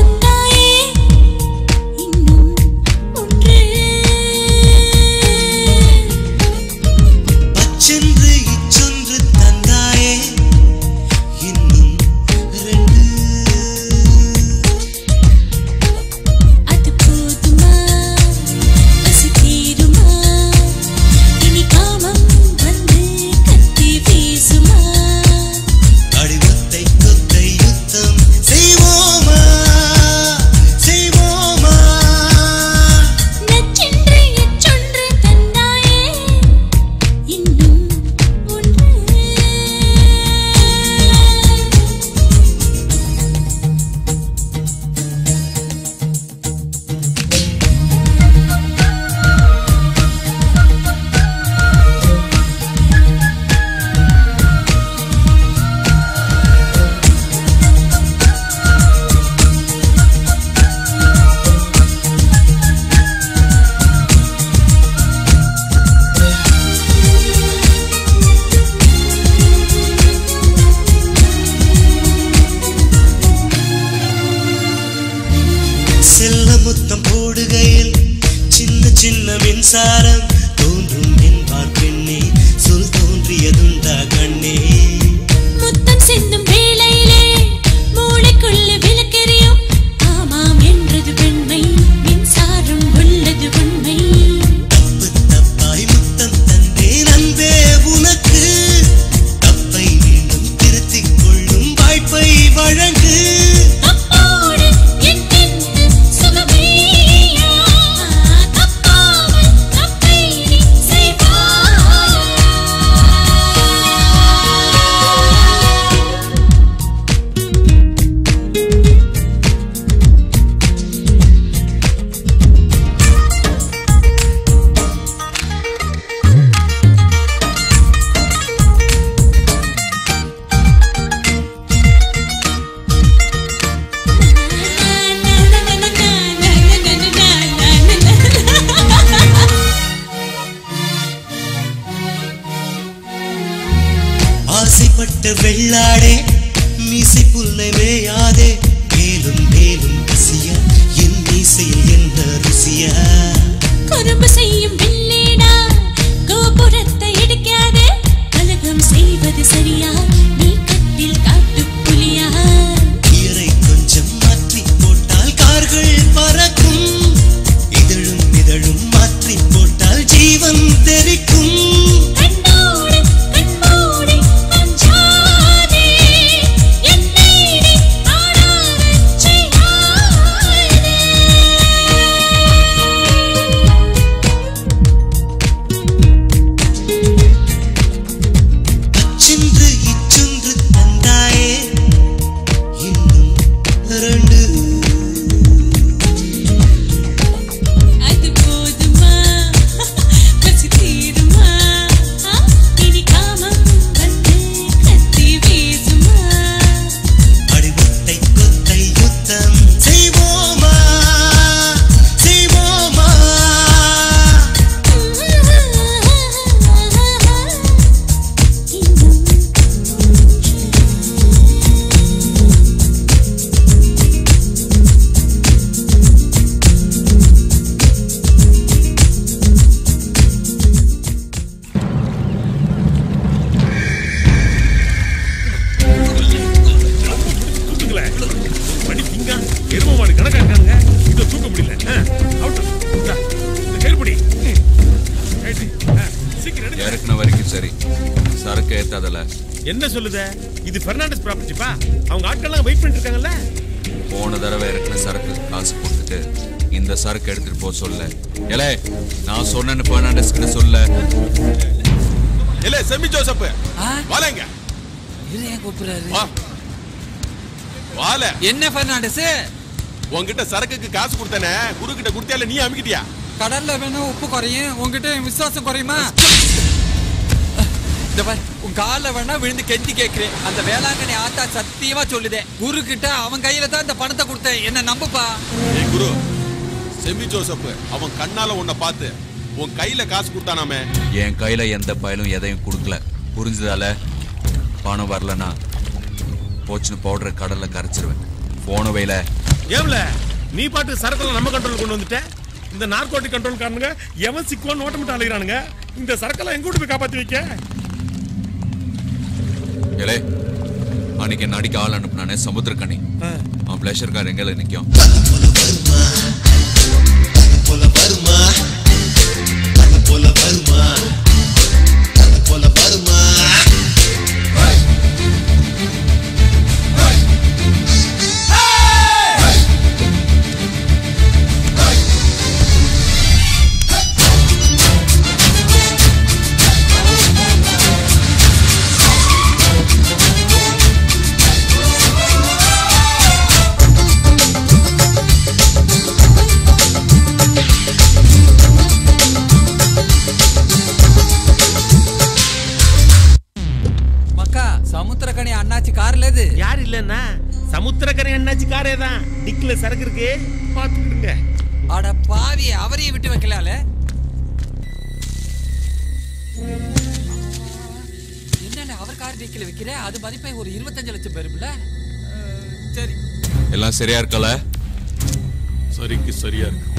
முத்தம் போடுகையில் சின்ன சின்ன மின்சாரம் தோன்றும் என்பார் பெண்ணே சொல் தோன்றியதுண்டா கண்ணே முத்தம் சிந்தும் வேளையிலே மூளைக்குள்ள விளக்கெரியும் ஆமாம் என்றது பெண்மை மின்சாரம் உள்ளது உண்மை தாய் முத்தம் தந்தேன் அன்பே உனக்கு தப்பை மீண்டும் திருத்திக் கொள்ளும் வாய்ப்பை வழங்கு தப்போடு என் நெஞ்சு சுகமேயா தப்பாமல் தப்பை நீ செய்வாயா ஆசைப்பட்ட வெள்ளாடே மீசை புல்லை மேயாதே மேலும் மேலும் கசிய என் மீசையில் என்ன ருசியா குறும்பு செய்யும் வில்லேடா கோபுரத்தை இடிக்காதே கலகம் செய்வது சரியா நீ கட்டில் காட்டு புலியா உயிரை கொஞ்சம் மாற்றி போட்டால் கார்கள் பறக்கும் இதழும் இதழும் மாற்றி போட்டால் ஜீவன் தெரிக்கும் கண்ணோடு கண்மூடி மஞ்சாதே என்னை நீ ஆடாதச் செய்யாதே அச்சென்று இச்சென்று தந்தாயே இன்னும் ரெண்டு அது போதுமா பசி தீருமா ஆ, இனி காமம் வந்து கத்தி வீசுமா அடிவத்தை கொத்தை யுத்தம் செய்வோமா செய்வோமா தூக்குங்களேன் மணி திங்கா எரும மாடு கணக்கா இருக்கானுங்க இதை தூக்க முடியல ஆ, அவுட்டு. இந்தா, இந்த கயிறுபிடி. ம். ரைட்டு. ஆ, சீக்கிரம் எடுங்க. இறக்குன வரைக்கும் சரி சரக்கு ஏத்தாதல என்ன சொல்லுத இது பெர்னாண்டஸ் ப்ராப்பர்ட்டிப்பா அவங்க ஆட்கள்லாம் வெயிட் பண்ணிட்டு இருக்காங்கல்ல போன தடவை இறக்குன சரக்கு காசு கொடுத்துட்டு இந்த சரக்கு எடுத்துட்டு போக சொல்ல ஏலே நான் சொன்னேன்னு பெர்னாண்டஸ்க்கு சொல்ல இல்ல செமி ஜோசப் வாழங்க ஏன் கூப்பிடுறாரு வா வாழ என்ன பெர்னாண்டஸ் உன்கிட்ட சரக்குக்கு காசு கொடுத்தானே குரு கிட்ட கொடுத்தியா இல்ல நீ அமுக்கிட்டியா கடல்ல வேணா உப்பு குறையும் உன்கிட்ட என் விசுவாசம் குறையுமா இந்த பாரு உன் கால்ல வேணா விழுந்து கெஞ்சி கேக்குறேன் அந்த வேளாங்கண்ணி ஆத்தா சத்தியமா சொல்லுதே குரு கிட்ட அவன் கையில தான் இந்த பணத்தை கொடுத்தேன் என்ன நம்புப்பா ஏய் குரு செமி ஜோசப் அவன் கண்ணால உன்னை பார்த்து உன் கையில காசு கொடுத்தானாமே என் கையில எந்த பயலும் எதையும் கொடுக்கல புரிஞ்சுதால பணம் வரலனா போச்சுன்னு பவுடரை கடல்ல கரைச்சிருவேன் போன வைல ஏம்ல நீ பாட்டு சரக்குல நம்ம கண்ட்ரோல் கொண்டு வந்துட்ட இந்த நார்கோட்டிக் கண்ட்ரோல் காரனுங்க எவன் சிக்குவான்னு ஓட்டமிட்டு அலைகிறானுங்க இந்த சரக்கெல்லாம் எங்க போய் காப்பாத்தி வைக்க ஏலே அன்னைக்கு என்ன அடிக்க ஆள் அனுப்புனானே சமுத்திரக்கனி அவன் பிளஷர் கார் எங்கேல நிக்கும் போல வருமா அது போல வருமா அது போல வருமா மக்கா சமுத்திரக்கனி அண்ணாச்சி கார்ல இது யார் இல்லன்னா சமுத்திரக்கரை என்னாச்சு காரே தான் டிக்ல சரக்கு இருக்கு பாத்துக்கிடுங்க அட பாவி அவரையும் விட்டு வைக்கலால என்னடா அவர் கார் டிக்கில வைக்கிற அது மதிப்பை ஒரு இருபத்தஞ்சு லட்சம் பெருமில்ல அஹ், சரி எல்லாம் சரியா இருக்கல சரிக்கு சரியா இருக்கு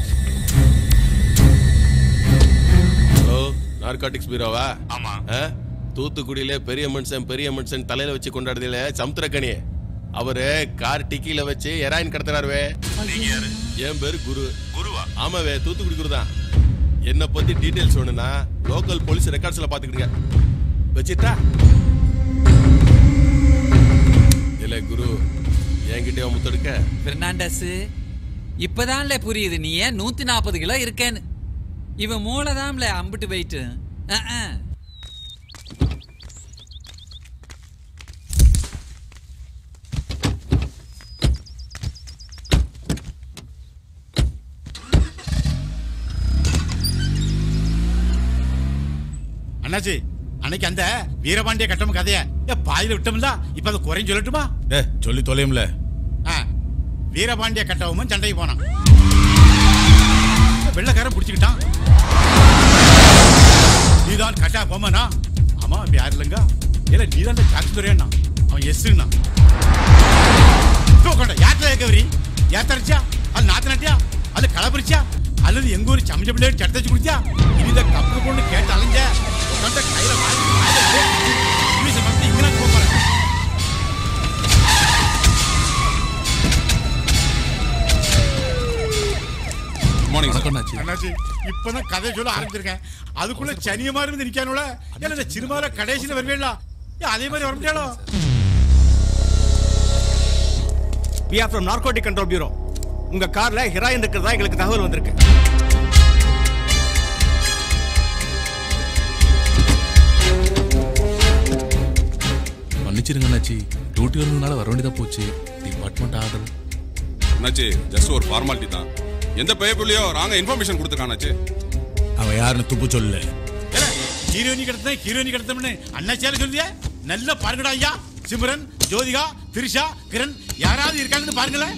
ஹலோ நார்காட்டிக்ஸ் பீரோவா ஆமா ஆ? தூத்துக்குடியில பெரிய மனுஷன் பெரிய மனுஷன் தலையில வச்சு கொண்டாடுதில்ல சமுத்திரக்கனி அவரு கார் டிக்கில வச்சு எராயின் கடத்துறாருவே என் பேரு குரு குருவா ஆமாவே தூத்துக்குடி குரு தான் என்ன பத்தி டீடைல்ஸ் வேணும்னா லோக்கல் போலீஸ் ரெக்கார்ட்ஸ்ல பாத்துக்கிடுங்க வச்சிட்டா இல்ல குரு என்கிட்டயே முத்தெடுக்க பெர்னாண்டஸ் இப்பதான்ல புரியுது நீ ஏன் நூத்தி நாற்பது கிலோ இருக்கேன்னு இவன் மூளைதான்ல அம்பிட்டு போயிட்டு அண்ணாச்சி அன்னைக்கு அந்த வீரபாண்டிய கட்டம் கதைய ஏ, பாதியில விட்டோம்ல இப்ப அதை குறையும் சொல்லட்டுமா ஏ சொல்லி தொலையும்ல ஆ, வீரபாண்டிய கட்டவும் சண்டைக்கு போனான் வெள்ளக்காரன் பிடிச்சுக்கிட்டான் நீதான் கட்டா பொம்மனா ஆமா இப்ப யாரு இல்லைங்க இல்ல நீதான் சாக்கு துறையண்ணா அவன் எஸ்னா கொண்ட யாத்திரை கவரி யாத்திரைச்சா அது நாத்து நட்டியா அது களப்பறிச்சா அல்லது எங்க ஊர் சமைச்ச பிள்ளையோட சட்டை வச்சு குடிச்சா இனி இந்த கப்பு பொண்ணு கேட்டு அலைஞ்ச உட்காந்த கையில வாங்கி வாயில போட்டு இங்கிலீஷ் மறந்து இங்கிலாந்து போக போறேன் அண்ணாச்சி இப்பதான் கதை சொல்ல ஆரம்பிச்சிருக்கேன் அதுக்குள்ள சனியமா இருந்து நிக்கானுல ஏன்னா இந்த சினிமால கடைசியில வருவேங்களா அதே மாதிரி வர முடியாதோ we are from narcotic control bureau உங்க கார்ல ஹெராயின் இருக்கிறதா எங்களுக்கு தகவல் வந்திருக்கு மன்னிச்சிருங்க அண்ணாச்சி டியூட்டி வந்ததுனால வர வேண்டியதா போச்சு டிபார்ட்மெண்ட் ஆர்டர் அண்ணாச்சி ஜஸ்ட் ஒரு ஃபார்மாலிட்டி தான் எந்த பையப்புள்ளையோ ராங்க இன்ஃபர்மேஷன் கொடுத்துருக்கானாச்சு அவன் யாருன்னு துப்பு சொல்லு ஹீரோயினி கிடத்த ஹீரோயினி கிடத்தம்னு அண்ணாச்சியால சொல்லியா நல்லா பாருங்கடா ஐயா சிம்ரன் ஜோதிகா திரிஷா கிரண் யாராவது இருக்காங்கன்னு பாருங்களேன்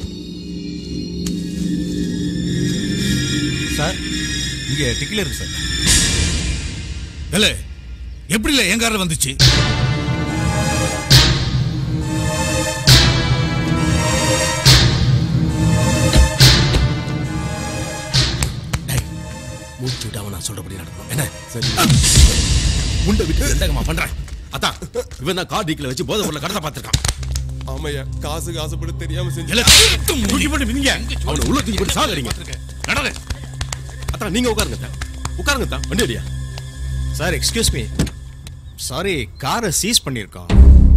சார் இங்க டிக்கில இருக்கு சார் இல்ல எப்படி இல்ல என் கார்ல வந்துச்சு மூச்சு விடாம நான் சொல்றபடி நடக்கணும் என்ன சரி முண்டை விட்டு ரெண்டகமா பண்றேன் அதான் இவன் தான் கார் டிக்கில வச்சு போதை பொருளை கடத்த பார்த்திருக்கான் ஆமையா காசுக்கு ஆசைப்பட்டு தெரியாம செஞ்சு தூக்கி போட்டு மிதிங்க அவனை உள்ள தூக்கி போட்டு சாகறீங்க நடங்க அதான் நீங்க உட்காருங்க அத்தா. உட்காருங்க தான் வண்டி அடியா சார் எக்ஸ்கியூஸ் மீ சாரி காரை சீஸ் பண்ணியிருக்கோம்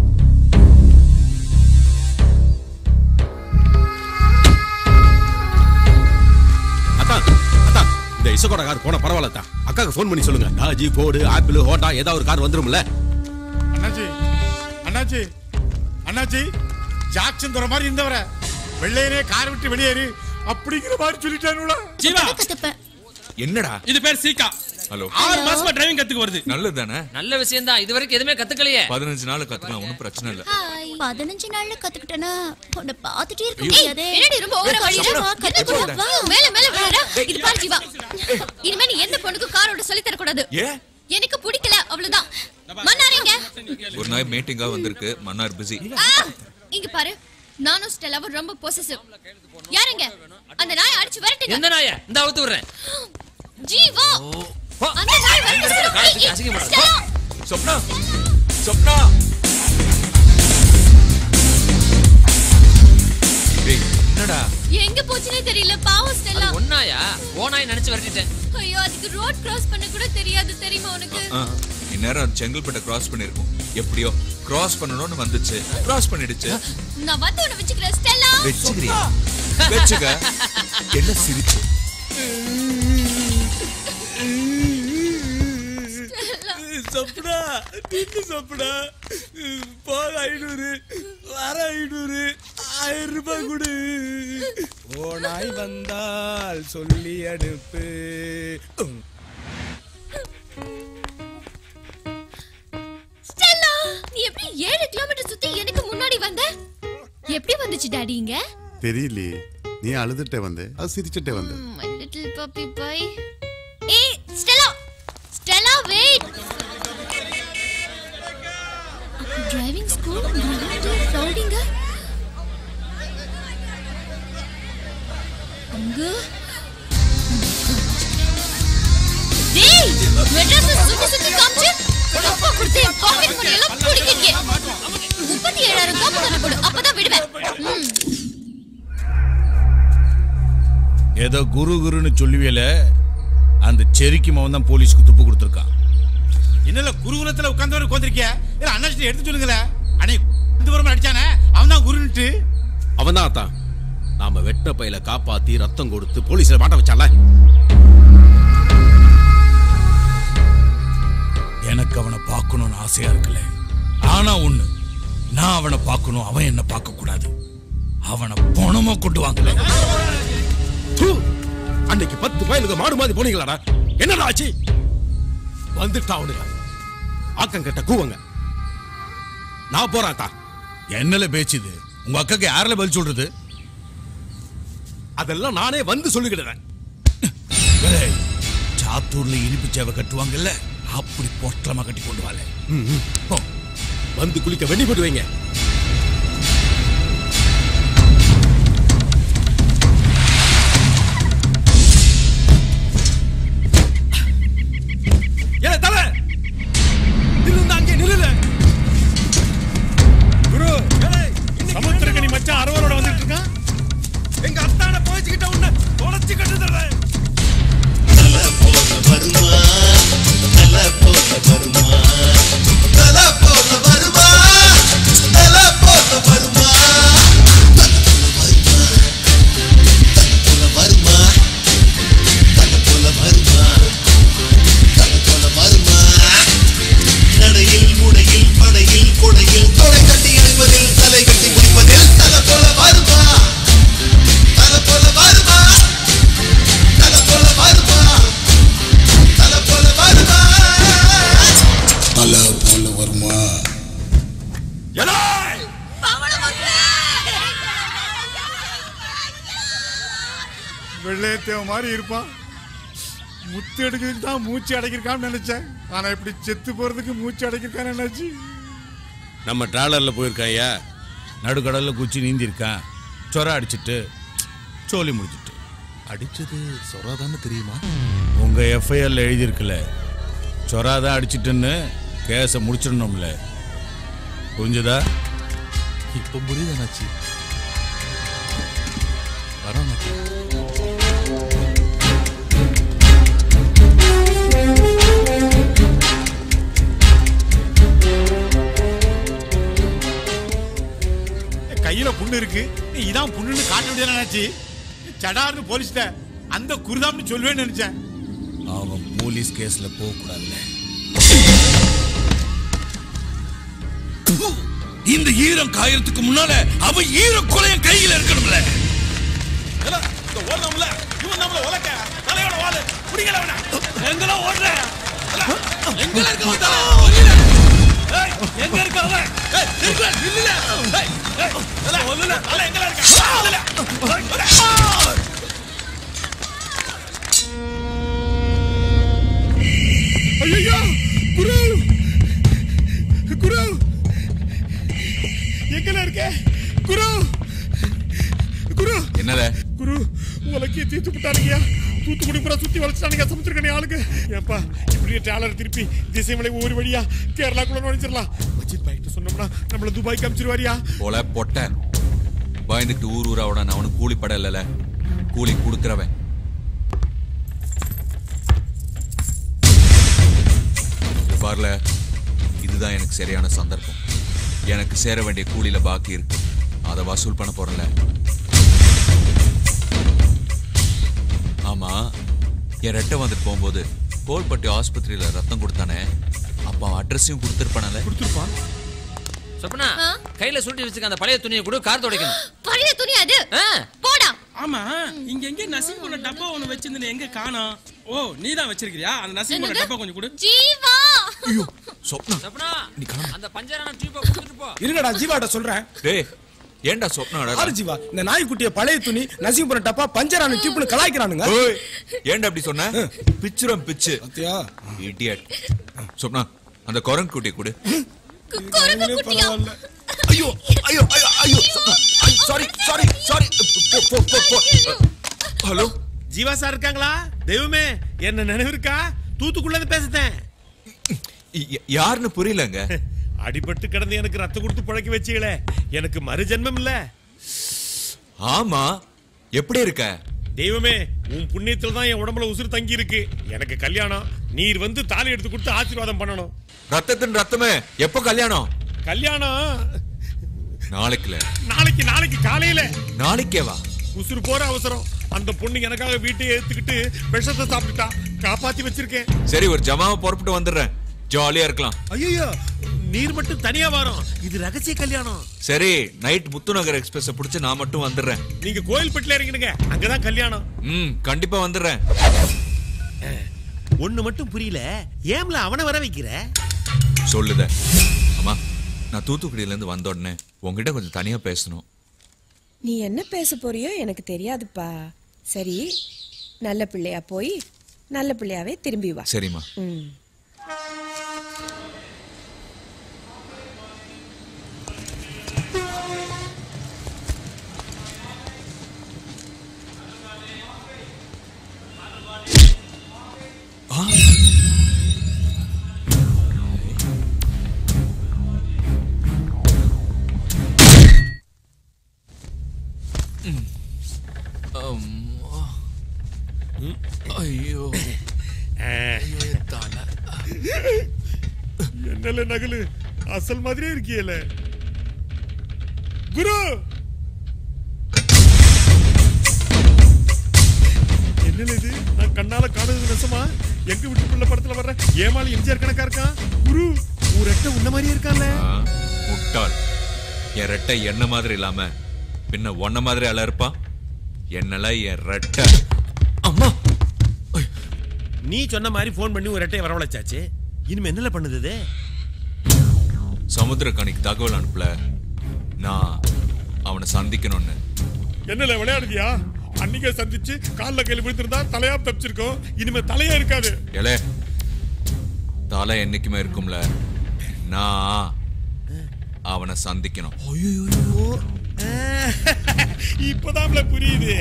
அதான் அதான் இந்த இசகோட கார் போன பரவாயில்ல தான் அக்காக்கு ஃபோன் பண்ணி சொல்லுங்க டாஜி போர்டு ஆப்பிள் ஹோண்டா ஏதாவது ஒரு கார் வந்துரும்ல அண்ணாச்சி அண்ணாச்சி அண்ணாச்சி ஜாக்சன் தர மாதிரி இருந்தவர வெள்ளையனே கார் விட்டு வெளியேறு அப்படிங்கிற மாதிரி சொல்லிட்டானுல ஜீவா என்னடா இது பேர் சீக்கா ஹலோ ஆறு மாசமா டிரைவிங் கத்துக்க வருது நல்லது தானே நல்ல விஷயம் தான் இது வரைக்கும் எதுவுமே கத்துக்கலையே பதினஞ்சு நாள் கத்துக்கலாம் ஒன்றும் பிரச்சனை இல்லை பதினஞ்சு நாள்ல கத்துக்கிட்டேனா உன்னை பார்த்துட்டே இருக்க ஐயோ. முடியாதே என்னடி ரொம்ப ஓவரா ஒரு வழியிற? கஷ்டமா என்ன கத்துக்கோ. சொல்ற? வா. மேல மேல விளையாட இது பாரு ஜீவா இனிமே நீ எந்த பொண்ணுக்கும் கார் ஓட்ட சொல்லி தர கூடாது ஏ எனக்கு பிடிக்கல அவ்வளவுதான் மன்னாரிங்க ஒரு நாய் மீட்டிங்கா வந்திருக்கு மன்னார் பிஸி இங்க பாரு நானும் ஸ்டெல்லாவும் ரொம்ப பொசசிவ் யாருங்க அந்த நாயை அடிச்சு விரட்டுங்க எந்த நாய இந்த அவுத்து விடுறேன் ஜீவா அந்த நாய் விரட்டு சொல்லு. ஏய், ஏய், அசிங்கப்படுற. ஸ்டெல்லா. சொப்னா சொப்னா டேய் என்னடா எங்க போச்சுனே தெரியல பாவம் ஸ்டெல்லா ஒன்னாயா ஓனாய் நினைச்சு விரட்டிட்டேன் ஐயோ அதுக்கு ரோட் கிராஸ் பண்ண கூட தெரியாது தெரியுமா உனக்கு ஆ, இந்நேரம் அது செங்கல்பட்டை கிராஸ் பண்ணிருக்கும் எப்படியோ கிராஸ் பண்ணணும்னு வந்துச்சு கிராஸ் பண்ணிடுச்சு நான் வந்து உன்னை வச்சுக்கிறேன் ஸ்டெல்லா வெச்சுக்கிறியா வெச்சுக்க என்ன சிரிச்சு சொப்னா நின்று சொப்னா போக ஐநூறு வர ஐநூறு ஆயிரம் ரூபாய் கொடு ஓ நாய் வந்தால் சொல்லி அனுப்பு ஸ்டெல்லா நீ எப்படி ஏழு கிலோமீட்டர் சுத்தி எனக்கு முன்னாடி வந்த எப்படி வந்துச்சு டாடி இங்க தெரியலையே நீ அழுதுட்டே வந்த அது சிரிச்சுட்டே வந்த மை லிட்டில் பப்பி பை ஏய் Stella Stella wait driving school ரவுடிங்க ஏதோ குரு குருன்னு சொல்லுவேல அந்த செரிக்கு அவன் தான் போலீஸ்க்கு துப்பு கொடுத்துருக்கான் என்னல குருகுலத்துல உட்கார்ந்து உட்காந்துருக்கிய இல்ல அண்ணாச்சி எடுத்து சொல்லுங்களேன் அண்ணே இந்த புறமா அடிச்சானே அவன் தான் குருன்ட்டு அவன் தான் அத்தான் நாம வெட்ட பையில காப்பாத்தி ரத்தம் கொடுத்து போலீஸ்ல மாட்ட வச்சால எனக்கு அவனை பார்க்கணும்னு ஆசையா இருக்குல்ல ஆனா ஒண்ணு நான் அவனை பார்க்கணும் அவன் என்ன பார்க்க கூடாது அவனை பணமா கொண்டு வாங்கல தூ, அன்னைக்கு பத்து பயலுக்கு மாடு மாதிரி போனீங்களாடா என்னடா ஆச்சு வந்துட்டா அவனுங்க ஆக்கம் கட்ட கூவங்க நான் போறேன் அத்தா என்னல பேச்சுது உங்க அக்காக்கு யாரில் பதில் சொல்றது அதெல்லாம் நானே வந்து சொல்லிக்கிடுறேன் ஏய், சாத்தூர்ல இனிப்பு சேவை கட்டுவாங்கல்ல அப்படி பொட்டலமா கட்டி கொண்டு வாழ வந்து குளிக்க வெண்ணி போட்டு வைங்க ஏ தல நில்லுங்க அங்கே நில்லுல குரு சமுத்திரக்கணி மச்சான் அரவரோட வந்துட்டு இருக்கான் எங்க அத்தான போய்ச்சிக்கிட்ட உன்னை தொலைச்சு கட்டுறேன் தல போல வருமா தல போல வருமா தல போல வருமா தல போல வருமா தல வருமா தல போல வருமா தல போல வருமா நடையில் முடையில் படையில் கொடையில் தொடை கட்டி இணைப்பதில் தலை கட்டி முடிப்பதில் தல போல வருமா தல போல வருமா தல போல வருமா தல போல வருமா தல போல வருமா வெள்ளையத்தேவ மாதிரி இருப்பான் முத்து எடுக்கிறதுக்கு தான் மூச்சு அடைக்கிருக்கான்னு நினைச்சேன் ஆனா இப்படி செத்து போறதுக்கு மூச்சு அடைக்கிருக்கான்னு நினைச்சு நம்ம டிராலர்ல போயிருக்கான் ஐயா நடுக்கடல்ல குச்சி நீந்தி இருக்கான் சொர அடிச்சிட்டு சோலி முடிச்சிட்டு அடிச்சது சொராதான்னு தெரியுமா உங்க எஃப்ஐஆர்ல எழுதியிருக்குல்ல சொராதான் அடிச்சிட்டுன்னு கேஸை முடிச்சிடணும்ல புரிஞ்சுதா இப்போ புரியுது அண்ணாச்சி வரோம் அண்ணாச்சி கையில புண்ணு இருக்கு நீ இதான் புண்ணுன்னு காட்ட முடியாது நினைச்சு சடார்னு போலீஸ்ட அந்த குருதாம்னு சொல்லுவேன்னு நினைச்சேன் அவன் போலீஸ் கேஸ்ல போக கூடாதுல்ல இந்த ஈரம் காயறதுக்கு முன்னால அவன் ஈர கொலையன் கையில இருக்கணும்ல இந்த ஓடுறோம்ல இவன் நம்மள உலக்க தலையோட வாழு குடிக்கல அவன எங்கடா ஓடுற எங்க இருக்க வந்தா ஏய் எங்க இருக்க அவன் ஏய் நில்ல நில்ல ஏய் ஏய் தல ஒல்லுல தல எங்க இருக்க ஐயோ குரு குரு எங்கல இருக்க குரு குரு என்னல குரு உலக்கிய தீர்த்து விட்டாருங்கயா தூத்துக்குடி பூரா சுத்தி வளைச்சிட்டானுங்க சமுத்திரக்கணி ஆளுங்க ஏப்பா இப்படியே டேலர் திருப்பி திசை மலை ஒரு வழியா கேரளாக்குள்ள நுழைச்சிடலாம் அஜித் பாய்கிட்ட சொன்னோம்னா நம்மள துபாய்க்கு அமிச்சிருவாரியா போல பொட்ட பயந்துட்டு ஊர் ஊரா விட நான் அவனுக்கு கூலி பட இல்லல கூலி கொடுக்கறவன் இங்க பாருல இதுதான் எனக்கு சரியான சந்தர்ப்பம் எனக்கு சேர வேண்டிய கூலியில பாக்கி இருக்கு அதை வசூல் பண்ண போறேன்ல ஆமா என் ரெட்டை வந்துட்டு போகும்போது கோல்பட்டி ஆஸ்பத்திரியில ரத்தம் கொடுத்தானே அப்ப அவன் அட்ரஸையும் கொடுத்துருப்பானல கொடுத்துருப்பான் சொப்பனா கையில சுருட்டி வச்சுக்க அந்த பழைய துணியை கூட கார் துடைக்கணும் பழைய துணி அது போடா ஆமா இங்க எங்க நசிங் போன டப்பா ஒண்ணு வச்சிருந்தேன் எங்க காணோம் ஓ நீ தான் வச்சிருக்கியா அந்த நசிங் போன என்னது? டப்பா கொஞ்சம் கொடு ஜீவா சொப்னா சொப்பனா அந்த பஞ்சரான டியூபை கொடுத்துட்டு போ இருங்கடா ஜீவாட்ட சொல்றேன் டேய் ஏன்டா சொப்னா ஆறு ஜீவா இந்த நாய்க்குட்டிய பழைய துணி நசிபுரம் டப்பா பஞ்சரான டியூப்னு கலாய்க்கிறானுங்க ஓய், ஏன்டா அப்படி சொன்ன பிச்சுரம் பிச்சு இடியட் சொப்னா அந்த குரங்கு குட்டியை கொடு குரங்கு குட்டியா ஐயோ ஐயோ ஐயோ ஐயோ சாரி சாரி சாரி போ போ போ போ ஹலோ ஜீவா சார் இருக்காங்களா தெய்வமே என்ன நினைவு இருக்கா தூத்துக்குள்ள இருந்து பேசுதேன் யாருன்னு புரியலங்க அடிபட்டு கிடந்து எனக்கு ரத்தம் கொடுத்து பழக்கி வச்சீங்களே எனக்கு மறு ஜென்மம் இல்ல ஆமா எப்படி இருக்க தெய்வமே உன் புண்ணியத்துல தான் என் உடம்புல உசுறு தங்கி இருக்கு எனக்கு கல்யாணம் நீர் வந்து தாலி எடுத்து கொடுத்து ஆசீர்வாதம் பண்ணணும் ரத்தத்தின் ரத்தமே எப்போ கல்யாணம் கல்யாணம் நாளைக்குல நாளைக்கு நாளைக்கு காலையில நாளைக்கே வா உசுறு போற அவசரம் அந்த பொண்ணு எனக்காக வீட்டை ஏத்துக்கிட்டு விஷத்தை சாப்பிட்டுட்டா காப்பாத்தி வச்சிருக்கேன் சரி ஒரு ஜமாவை புறப்பட்டு வந்துடுறேன் ஜாலியா இருக்கலாம் ஐயோ நீர் மட்டும் தனியா வரோம் இது ரகசிய கல்யாணம் சரி நைட் முத்துநகர் எக்ஸ்பிரஸ் பிடிச்சு நான் மட்டும் வந்துடுறேன் நீங்க கோயில்பட்டில இறங்கிடுங்க அங்கதான் கல்யாணம் ம் கண்டிப்பா வந்துடுறேன் ஒண்ணு மட்டும் புரியல ஏம்ல அவனை வர வைக்கிற சொல்லுத அம்மா நான் தூத்துக்குடியில இருந்து வந்த உடனே உங்ககிட்ட கொஞ்சம் தனியா பேசணும் நீ என்ன பேச போறியோ எனக்கு தெரியாதுப்பா சரி நல்ல பிள்ளையா போய் நல்ல பிள்ளையாவே திரும்பி வா சரிம்மா ம் அம்மா. ஐயோ தலை என்னல நகலு அசல் மாதிரியே இருக்கியல குரு என்னல இது நான் கண்ணால காணுது நெசமா எங்க வீட்டுக்குள்ள படத்துல வர்ற ஏமாளி எம்ஜிஆர் கணக்கா இருக்கான் குரு ஒரு ரெட்டை உன்ன மாதிரியே இருக்கான்ல ஆ, முட்டாள் என் ரெட்டை என்ன மாதிரி இல்லாம பின்ன ஒன்ன மாதிரி அல இருப்பான் என்னெல்லாம் என் ரெட்டை அம்மா நீ சொன்ன மாதிரி ஃபோன் பண்ணி ஒரு ரெட்டையை வரவழைச்சாச்சு இனிமே என்னல பண்ணுது இது? சமுத்திரக்கணிக்கு தகவல் அனுப்பல நான் அவனை சந்திக்கணும்னு என்னல விளையாடுதியா அன்னைக்கே சந்திச்சு கால்ல கையில விழுந்திருந்தா தலையா தப்பிச்சிருக்கோம் இனிமே தலையா இருக்காது ஏலே தலை என்னைக்குமே இருக்கும்ல நான் அவனை சந்திக்கணும் இப்பதான்ல புரியுது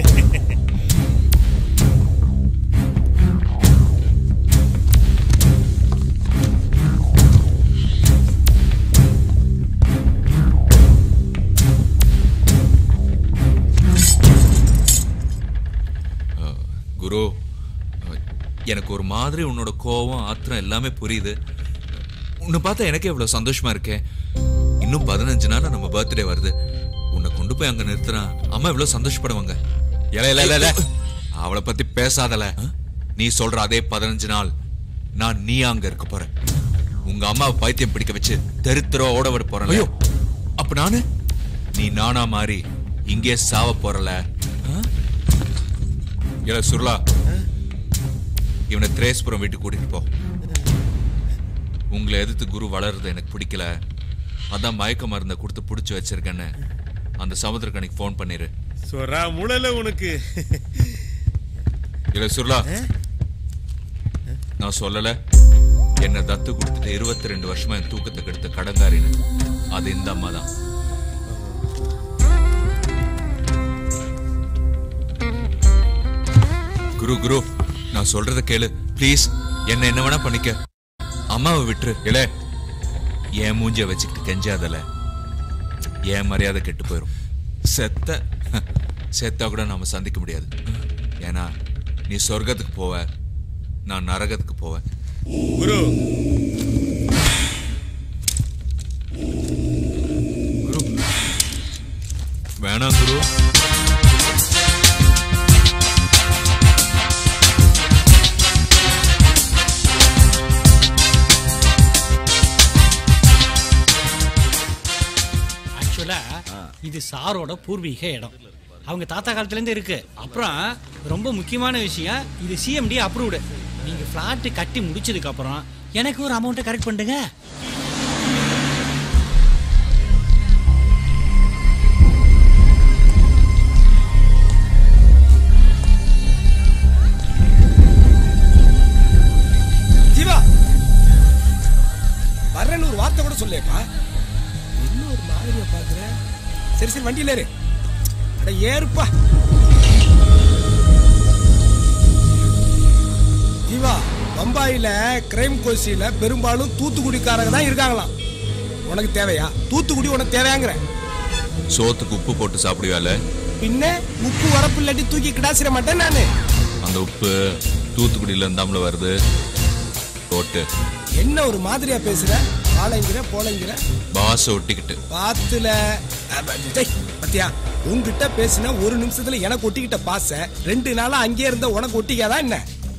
குரு எனக்கு ஒரு மாதிரி உன்னோட கோவம் ஆத்திரம் எல்லாமே புரியுது உன்னை பார்த்தா எனக்கே இவ்வளவு சந்தோஷமா இருக்கே இன்னும் பதினஞ்சு நாள் நம்ம பர்த்டே வருது உன்னை கொண்டு போய் அங்க நிறுத்தினா அம்மா இவ்வளவு சந்தோஷப்படுவாங்க ஏல இல்ல இல்ல இல்ல அவளை பத்தி பேசாதல நீ சொல்ற அதே பதினஞ்சு நாள் நான் நீ அங்க இருக்க போறேன் உங்க அம்மாவை பைத்தியம் பிடிக்க வச்சு தெரு தெருவா ஓட விட போறேன் ஐயோ அப்ப நானு நீ நானா மாறி இங்கே சாவ போறல இல்ல சுருளா இவனை திரேஸ்புரம் வீட்டுக்கு கூட்டிட்டு போ உங்களை எதிர்த்து குரு வளருது எனக்கு பிடிக்கல அதான் மயக்க மருந்தை கொடுத்து பிடிச்சி வச்சிருக்கேன்னு அந்த சமுத்திரக்கணிக்கு ஃபோன் பண்ணிரு சொரா முழல உனக்கு இல்ல சுருளா நான் சொல்லல என்ன தத்து கொடுத்துட்டு இருபத்தி ரெண்டு வருஷமா என் தூக்கத்தை கெடுத்த கடங்காரின்னு அது இந்த அம்மா தான் குரு குரு நான் சொல்றத கேளு ப்ளீஸ் என்ன என்ன வேணா பண்ணிக்க அம்மாவை விட்டுரு இல்ல என் மூஞ்சிய வச்சுக்கிட்டு கெஞ்சாதல என் மரியாதை கெட்டு போயிடும் செத்த செத்தா கூட நாம சந்திக்க முடியாது ஏன்னா நீ சொர்க்கத்துக்கு போவ நான் நரகத்துக்கு போவேன் குரு குரு வேணாம் குரு ஆக்சுவலா இது சாரோட பூர்வீக இடம் அவங்க தாத்தா காலத்துல இருந்து இருக்கு அப்புறம் ரொம்ப முக்கியமான விஷயம் இது சிஎம்டி அப்ரூவ்டு நீங்க பிளாட் கட்டி முடிச்சதுக்கு அப்புறம் எனக்கு ஒரு அமௌண்ட்டை கரெக்ட் பண்ணுங்க ஜீவா வர்றேன்னு ஒரு வார்த்தை கூட சொல்லேப்பா என்ன ஒரு மாதிரியா பாக்குற சரி சரி வண்டியில ஏறு அட ஏறுப்பா ஜீவா பம்பாயில கிரைம் கோசியில பெரும்பாலும் தூத்துக்குடிக்காரங்க தான் இருக்காங்களாம் உனக்கு தேவையா தூத்துக்குடி உனக்கு தேவையாங்கிற சோத்துக்கு உப்பு போட்டு சாப்பிடுவியால பின்ன உப்பு வரப்பு இல்லாட்டி தூக்கி கிடாசிட மாட்டேன் நானு அந்த உப்பு தூத்துக்குடியில இருந்தாமல வருது போட்டு என்ன ஒரு மாதிரியா பேசுற பாலைங்கிற போலைங்கிற பாச ஒட்டிக்கிட்டு பாத்துல அப்ப, டேய், பாத்தியா உன்கிட்ட பேசின ஒரு நிமிஷத்துல எனக்கு ஒட்டிக்கிட்ட பாச ரெண்டு நாளா அங்கேயே இருந்த உனக்கு ஒட்டிக்காதா என்ன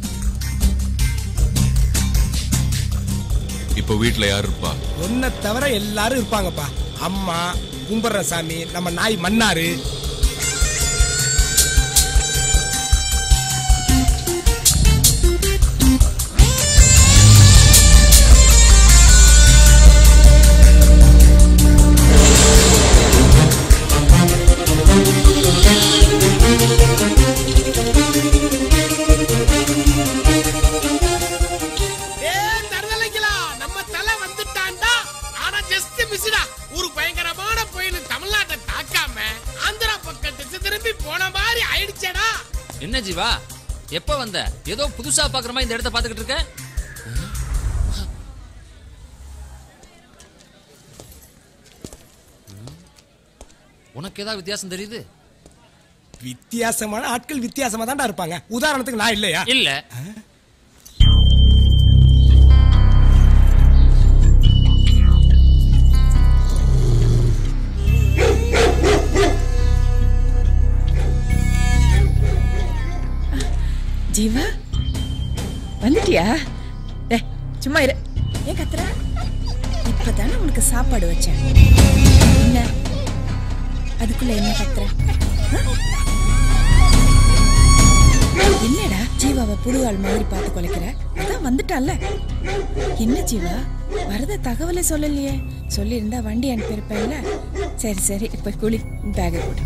இப்போ வீட்ல யார் இருப்பா உன்னை தவிர எல்லாரும் இருப்பாங்கப்பா அம்மா கும்புற சாமி நம்ம நாய் மன்னாரு நம்ம தலை வந்துட்டான்டா ஆனா ஜஸ்ட் மிஸ்டா ஒரு பயங்கரமான புயல் தமிழ்நாட்டை தாக்காம ஆந்திரா பக்கம் திசை திரும்பி போன மாதிரி ஆயிடுச்சேடா என்ன ஜீவா எப்ப வந்த ஏதோ புதுசா பாக்குற மாதிரி இந்த இடத்த பாத்துக்கிட்டு இருக்க உனக்கு ஏதாவது வித்தியாசம் தெரியுது வித்தியாசமான ஆட்கள் வித்தியாசமா தான்டா இருப்பாங்க உதாரணத்துக்கு நான் இல்லையா இல்ல ஜீவா வந்துட்டியா டேய் சும்மா இரு ஏன் கத்துற இப்பதானே உனக்கு சாப்பாடு வச்சேன் என்ன அதுக்குள்ள என்ன கத்துற ஆ? என்னடா ஜீவாவை புது ஆள் மாதிரி பார்த்து குலைக்கிற அதான் வந்துட்டான்ல என்ன ஜீவா வரத தகவலை சொல்லலையே சொல்லியிருந்தா வண்டி அனுப்பியிருப்பேன்ல சரி சரி இப்ப குளி பேக்கை போடு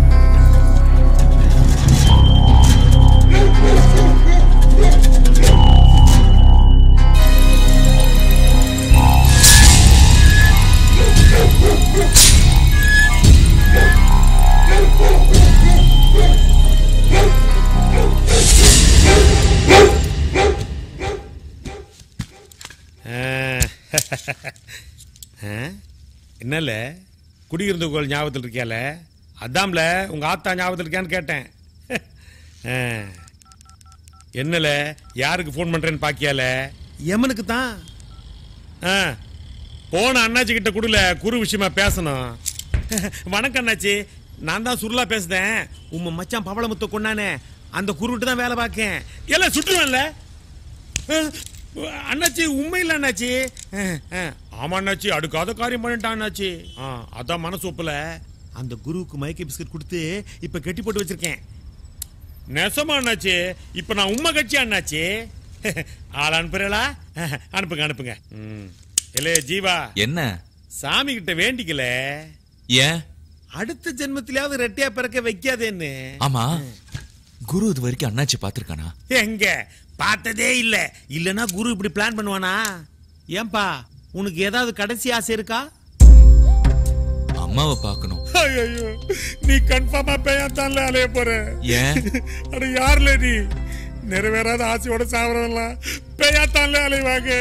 என்னல குடியிருந்த கோல் ஞாபகத்தில் இருக்கியால அதாம்ல உங்க ஆத்தா ஞாபகத்தில் இருக்கியான்னு கேட்டேன் ஆ. என்னல யாருக்கு ஃபோன் பண்றேன்னு பாக்கியால எமனுக்கு தான் ஆ போன அண்ணாச்சி கிட்ட குடுல குரு விஷயமா பேசணும் வணக்கம் அண்ணாச்சி நான் தான் சுருளா பேசுதேன் உம்ம மச்சான் பவளமுத்த கொண்டானே அந்த குருவிட்டு தான் வேலை பார்க்கேன் எல்லாம் சுற்றுவேன்ல அஹ், அண்ணாச்சி உண்மையில் அண்ணாச்சி அஹ், அஹ். ஆமா அண்ணாச்சி அடுக்காத காரியம் பண்ணிட்டான் அண்ணாச்சி ஆ, அதான் மனசு ஒப்புல அந்த குருவுக்கு மயக்க பிஸ்கட் கொடுத்து இப்ப கட்டி போட்டு வச்சிருக்கேன் நெசமா அண்ணாச்சி இப்ப நான் உண்மை கட்சி அண்ணாச்சி ஆள் அனுப்புறீங்களா அஹ், அனுப்புங்க அனுப்புங்க ம். இல்லே ஜீவா என்ன சாமி கிட்ட வேண்டிக்கல ஏன் அடுத்த ஜென்மத்திலாவது ரெட்டையா பிறக்க வைக்காதேன்னு ஆமா குரு இது வரைக்கும் அண்ணாச்சி பாத்திருக்கானா எங்க பார்த்ததே இல்ல இல்லனா குரு இப்படி பிளான் பண்ணுவானா ஏன்பா உனக்கு ஏதாவது கடைசி ஆசை இருக்கா அம்மாவை பார்க்கணும் ஐயோ நீ கன்ஃபார்மா பையன் தான்ல அலைய போற ஏன் அட யாருல நீ நிறைவேறாத ஆசையோட சாவறதெல்லாம் பேயா தான்ல அலைவாங்க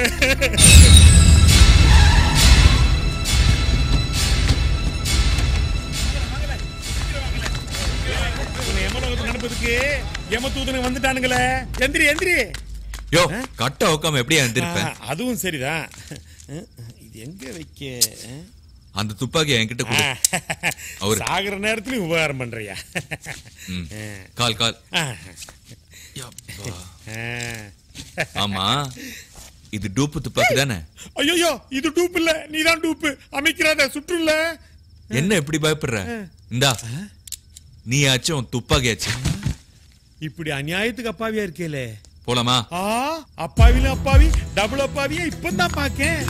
உன்னை யமலோகத்துக்கு அனுப்புறதுக்கு யமதூதனுங்க வந்துட்டானுங்களே எந்திரி எந்திரி யோ கட்ட உக்காம எப்படியா இருந்திருப்பேன் ஆ, அதுவும் சரிதான் அஹ், இது எங்க வைக்க அஹ்? அந்த துப்பாக்கி என்கிட்ட கொடு அவரு சாகுற நேரத்துலயும் உபகாரம் பண்றியா ம். கால் கால் ஆமா இது டூப்பு துப்பாக்கி தானே ஐயோ இது டூப் இல்ல நீதான் டூப் அமைக்கிறாத சுற்றுல என்ன இப்படி பயப்படுற இந்தா நீயாச்சும் துப்பாக்கியாச்சு இப்படி அநியாயத்துக்கு அப்பாவியா இருக்கேலே போலாமா ஆ அப்பாவில அப்பாவி டபுள் அப்பாவியா இப்பதான் பாக்கேன்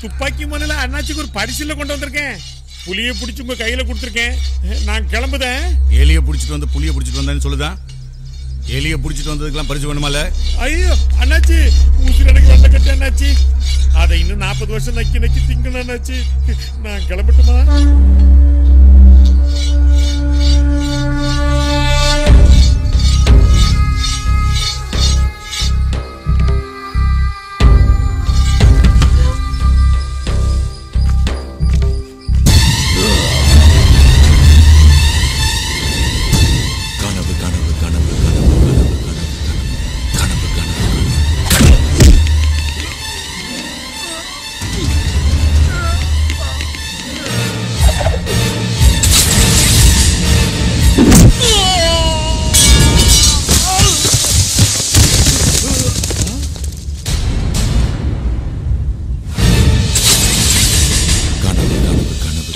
துப்பாக்கி மண்ணில் அண்ணாச்சிக்கு ஒரு பரிசில கொண்டு வந்திருக்கேன் புலியை பிடிச்சி உங்க கையில கொடுத்துருக்கேன் நான் கிளம்புதேன் எலிய புடிச்சிட்டு வந்து புளிய புடிச்சிட்டு வந்தேன்னு சொல்லுதான் எலிய புடிச்சிட்டு வந்ததுக்கெல்லாம் பரிசு வேணுமால ஐயோ அண்ணாச்சி உசுர் எனக்கு வெள்ள கட்டு அண்ணாச்சி அதை இன்னும் நாற்பது வருஷம் நக்கி நக்கி திங்கணும் அண்ணாச்சி நான் கிளம்பட்டுமா கனவு கனவு கனவு கனவு கனவு கனவு கனவு கனவு கனவு கனவு கனவு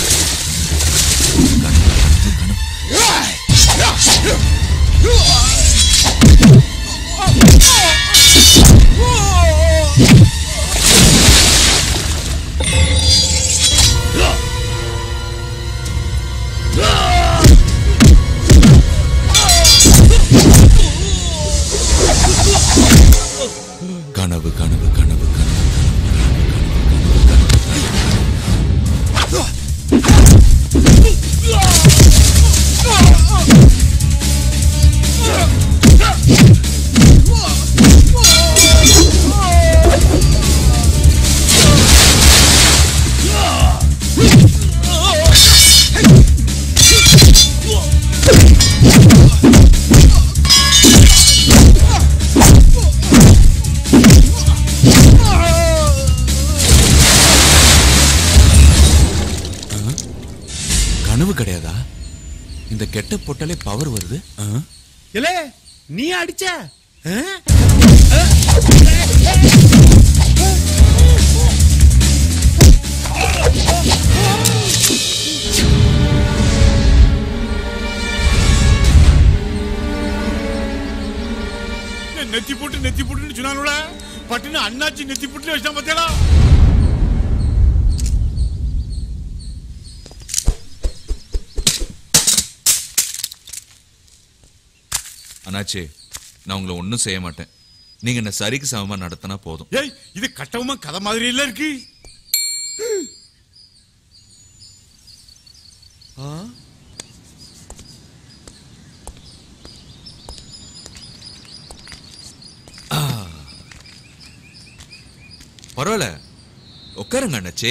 கனவு கனவு கனவு கனவு கனவு கிடையாதா இந்த கெட்ட போட்டாலே பவர் வருது ஆ? இல்ல நீ அடிச்ச ஆ? நெத்தி போட்டு நெத்தி போட்டுன்னு சொன்னானுல பட்டுன்னு அண்ணாச்சி நெத்தி போட்டு வச்சிட்டான் பாத்தியாடா அண்ணாச்சி நான் உங்களை ஒன்றும் செய்ய மாட்டேன் நீங்க என்ன சரிக்கு சமமா நடத்தினா போதும் ஏய் இது கட்டவுமா கதை மாதிரி இல்ல இருக்கு பரவாயில்ல உட்காருங்க அண்ணாச்சி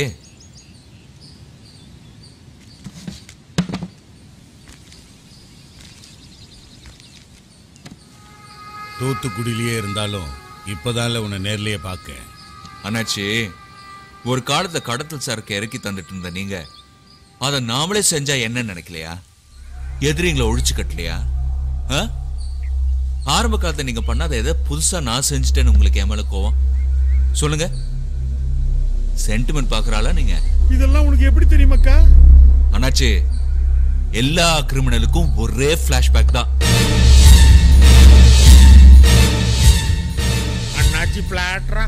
தூத்துக்குடியிலேயே இருந்தாலும் இப்பதான்ல உன்னை நேர்லயே பார்க்க அண்ணாச்சி ஒரு காலத்துல கடத்தல் சரக்கு இறக்கி தந்துட்டு இருந்த நீங்க அதை நாமளே செஞ்சா என்ன நினைக்கலையா எதிரிங்களை ஒழிச்சு கட்டலையா ஆ? ஆரம்ப காலத்துல நீங்க பண்ணாத எதை புதுசா நான் செஞ்சுட்டேன்னு உங்களுக்கு என் மேல கோவம் சொல்லுங்க சென்டிமெண்ட் பாக்குறாளா நீங்க இதெல்லாம் உனக்கு எப்படி தெரியுமாக்கா அண்ணாச்சி எல்லா கிரிமினலுக்கும் ஒரே பிளாஷ்பேக் தான் அண்ணாச்சி பிளாட்ரா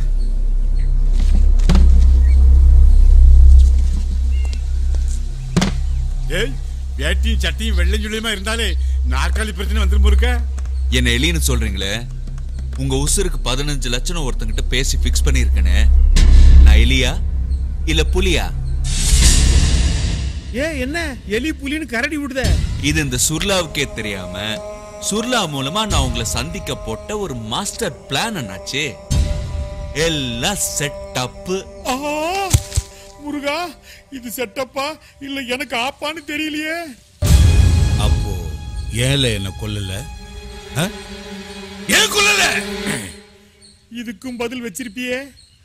ஏய் வேட்டியும் சட்டியும் வெள்ளை சொல்லியுமா இருந்தாலே நாற்காலி பிரச்சனை வந்துரும் இருக்க என்ன எலின்னு சொல்றீங்களே உங்க உசுருக்கு பதினஞ்சு லட்சம் ஒருத்தங்கிட்ட பேசி ஃபிக்ஸ் பண்ணியிருக்கேனே நான் எலியா இல்ல புலியா ஏ என்ன எலி புலின்னு கரடி விடுத இது இந்த சுர்லாவுக்கே தெரியாம சுர்லா மூலமா நான் உங்களை சந்திக்க போட்ட ஒரு மாஸ்டர் பிளான் அண்ணாச்சு எல்லாம் செட் அப்பு ஆஹா முருகா இது செட்டப்பா இல்ல எனக்கு ஆப்பான்னு தெரியலையே அப்போ ஏல என்ன கொல்லல ஆ? ஏன் கொல்லல இதுக்கும் பதில் வச்சிருப்பியே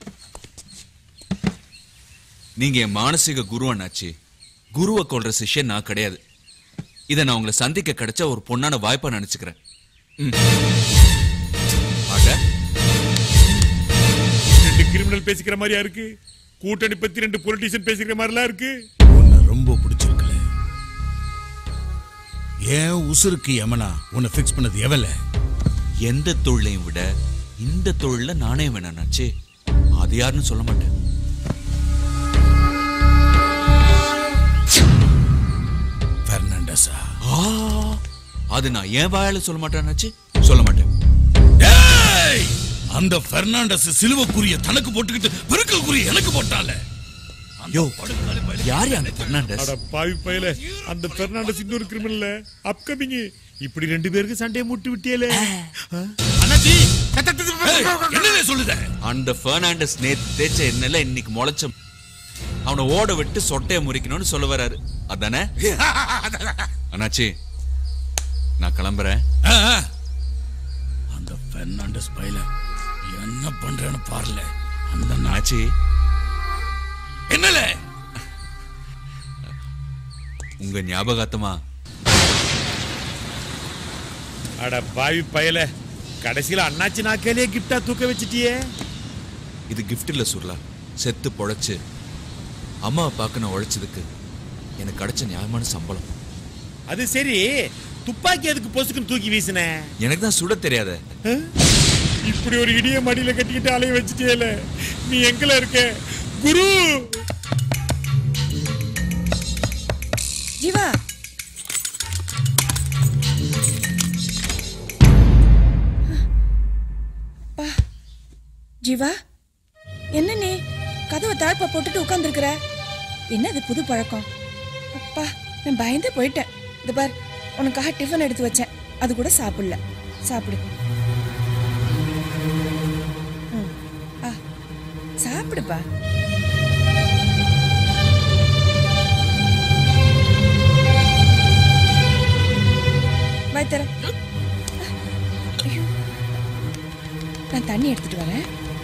நீங்க என் மானசீக குரு அண்ணாச்சி குருவை கொல்ற சிஷ்யன் நான் கிடையாது இதை நான் உங்களை சந்திக்க கிடைச்ச ஒரு பொண்ணான வாய்ப்பா நினைச்சுக்கிறேன் ம். ஆக, ரெண்டு கிரிமினல் பேசிக்கிற மாதிரியா இருக்கு கூட்டணி பத்தி ரெண்டு பொலிட்டீஷியன் பேசிக்கிற மாதிரிலாம் இருக்கு உன்னை ரொம்ப பிடிச்சிருக்கல ஏன் உசுருக்கு எமனா உன்னை ஃபிக்ஸ் பண்ணது எவல எந்த தொழிலையும் விட இந்த தொழில நானே வேணாச்சு அது யாருன்னு சொல்ல மாட்டேன் அது நான் ஏன் வாயால சொல்ல மாட்டேன்னாச்சு சொல்ல மாட்டேன் ஏய் அந்த பெர்னாண்டஸ் சிலுவக்குரிய தனக்கு போட்டுக்கிட்டு பெருக்கக்குரிய எனக்கு போட்டால யோ யார் அந்த பெர்னாண்டஸ் அட பாவி பயல அந்த பெர்னாண்டஸ் இன்னொரு கிரிமினல்ல அப்கமிங் இப்படி ரெண்டு பேருக்கு சண்டையை முட்டி விட்டியலே அண்ணாச்சி என்னவே சொல்லுத அந்த பெர்னாண்டஸ் நேத்து தேய்ச்ச எண்ணெயில இன்னைக்கு முளைச்ச அவனை ஓட விட்டு சொட்டைய முறிக்கணும்னு சொல்ல வராரு அதானே அண்ணாச்சி நான் கிளம்புறேன் அந்த பெர்னாண்டஸ் பையல என்ன பண்றேன்னு பாருல அந்த அண்ணாச்சி என்னல உங்க ஞாபகார்த்தமா அட பாவி பயல கடைசியில அண்ணாச்சி நாக்கையிலே கிஃப்டா தூக்க வச்சிட்டியே இது கிஃப்ட் இல்ல சுர்லா செத்து பொழைச்சு அம்மாவை பார்க்க நான் உழைச்சதுக்கு எனக்கு கிடைச்ச நியாயமான சம்பளம் அது சரி துப்பாக்கி எதுக்கு பொசுக்குன்னு தூக்கி வீசின எனக்கு தான் சுட தெரியாத இப்படி ஒரு இடிய மடியில கட்டிக்கிட்டு அலைய வச்சிட்டியல நீ எங்கல இருக்க குரு ஜீவா அப்பா. ஜீவா என்ன நீ கதவை தாழ்ப்பா போட்டுட்டு உட்காந்துருக்குற என்ன அது புது பழக்கம் அப்பா நான் பயந்து போயிட்டேன் இந்த பார் உனக்காக டிஃபன் எடுத்து வச்சேன் அது கூட சாப்பிடல சாப்பிடு ம். ஆ சாப்பிடுப்பா வாய் தர ஐயோ. நான் தண்ணி எடுத்துட்டு வரேன்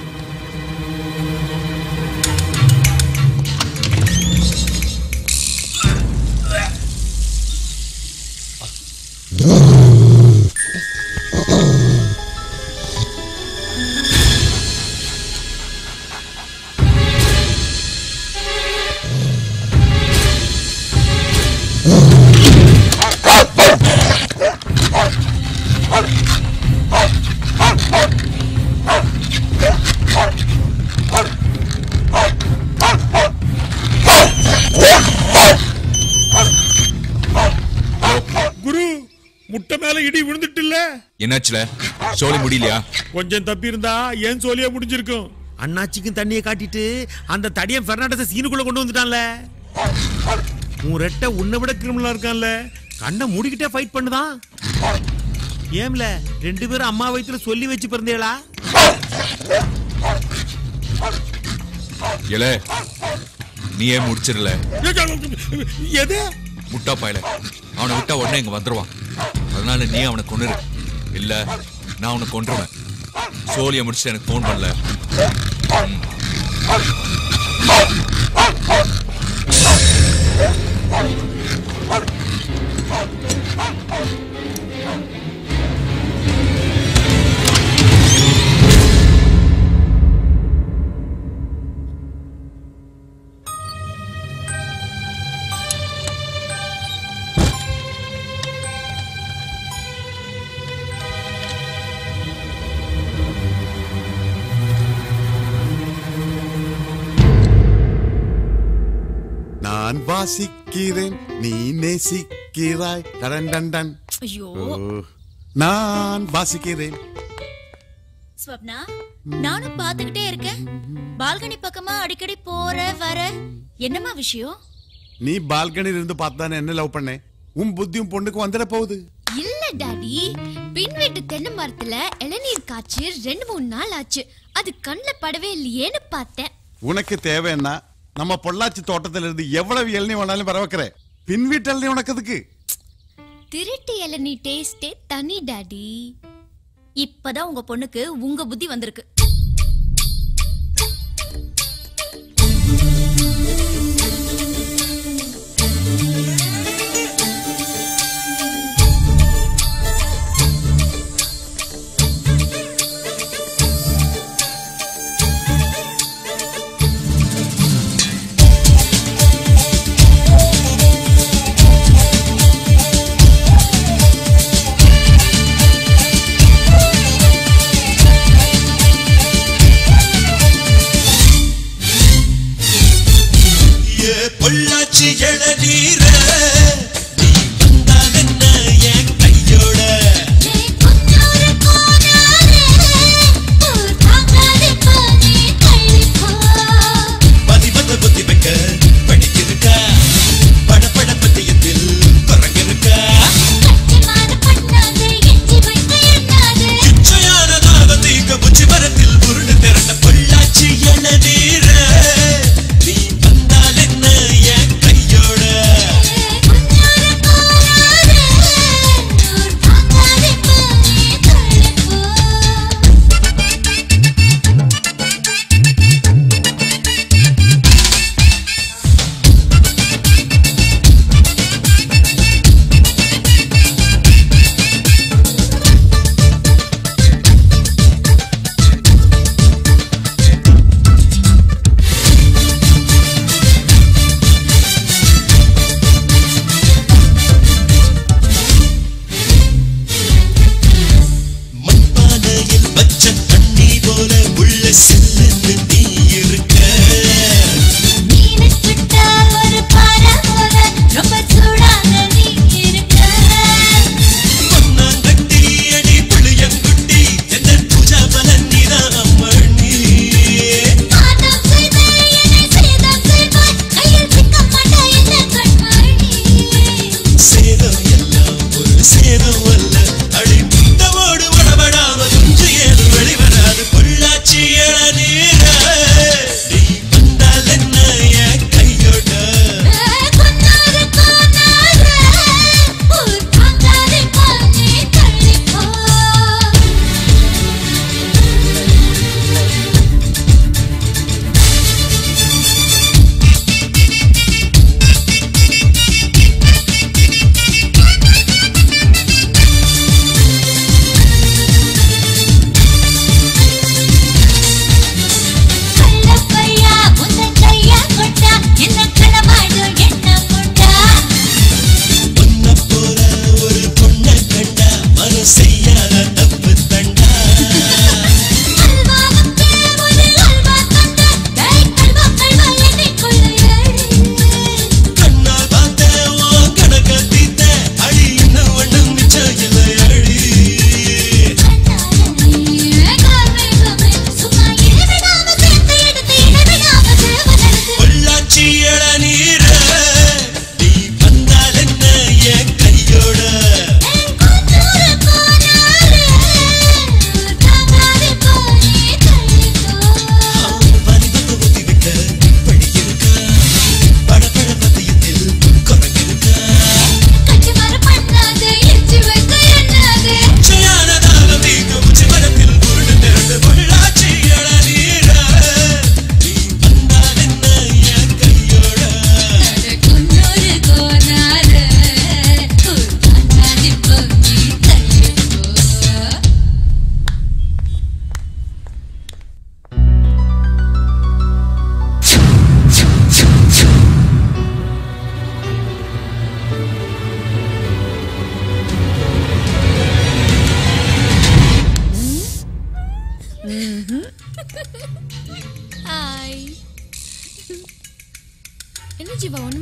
குரு முட்டை மேல இடி விழுந்துட்டு இல்ல என்னாச்சுல சோழி முடியலையா கொஞ்சம் தப்பி இருந்தா ஏன் சோலியா முடிஞ்சிருக்கும் அண்ணாச்சிக்கும் தண்ணியை காட்டிட்டு அந்த தடியன் பெர்னாண்டஸ சீனுக்குள்ள கொண்டு வந்துட்டான்ல உன் ரெட்டை உன்னை விட கிரிமினலா இருக்கான்ல கண்ணை மூடிக்கிட்டே ஃபைட் பண்ணுதான் ஏம்ல ரெண்டு பேரும் அம்மா வயித்துல சொல்லி வச்சு பிறந்தேளா ஏலே நீ ஏன் முடிச்சிடல எது முட்டா பாயல அவனை விட்டா உடனே இங்க வந்துருவான் அதனால நீ அவனை கொன்னுரு இல்ல நான் அவனை கொன்றுவேன் சோழிய முடிச்சுட்டு எனக்கு ஃபோன் பண்ணல ம். நான் வாசிக்கிறேன் நீ நேசிக்கிறாய் டன் டன் டன் ஐயோ ஓ, நான் வாசிக்கிறேன் ஸ்வப்னா நானும் பாத்துக்கிட்டே இருக்கேன் பால்கனி பக்கமா அடிக்கடி போற வர என்னம்மா விஷயம் நீ பால்கனில இருந்து பார்த்தானே என்ன லவ் பண்ணேன் உன் புத்தியும் பொண்ணுக்கு வந்துட போகுது இல்ல டாடி பின் வீட்டு தென்னை மரத்துல இளநீர் காய்ச்சி ரெண்டு மூணு நாள் ஆச்சு அது கண்ணுல படவே இல்லையேன்னு பார்த்தேன் உனக்கு தேவைன்னா நம்ம பொள்ளாச்சி தோட்டத்துல இருந்து எவ்வளவு இளநீ வேணாலும் வர வைக்கிறேன் பின் வீட்டு இளநீ உனக்கு அதுக்கு திருட்டு இளநீ டேஸ்டே தனி டாடி இப்பதான் உங்க பொண்ணுக்கு உங்க புத்தி வந்திருக்கு ஏ பொள்ளாச்சி இளநீர நீ வந்தால் என்ன என் கையோட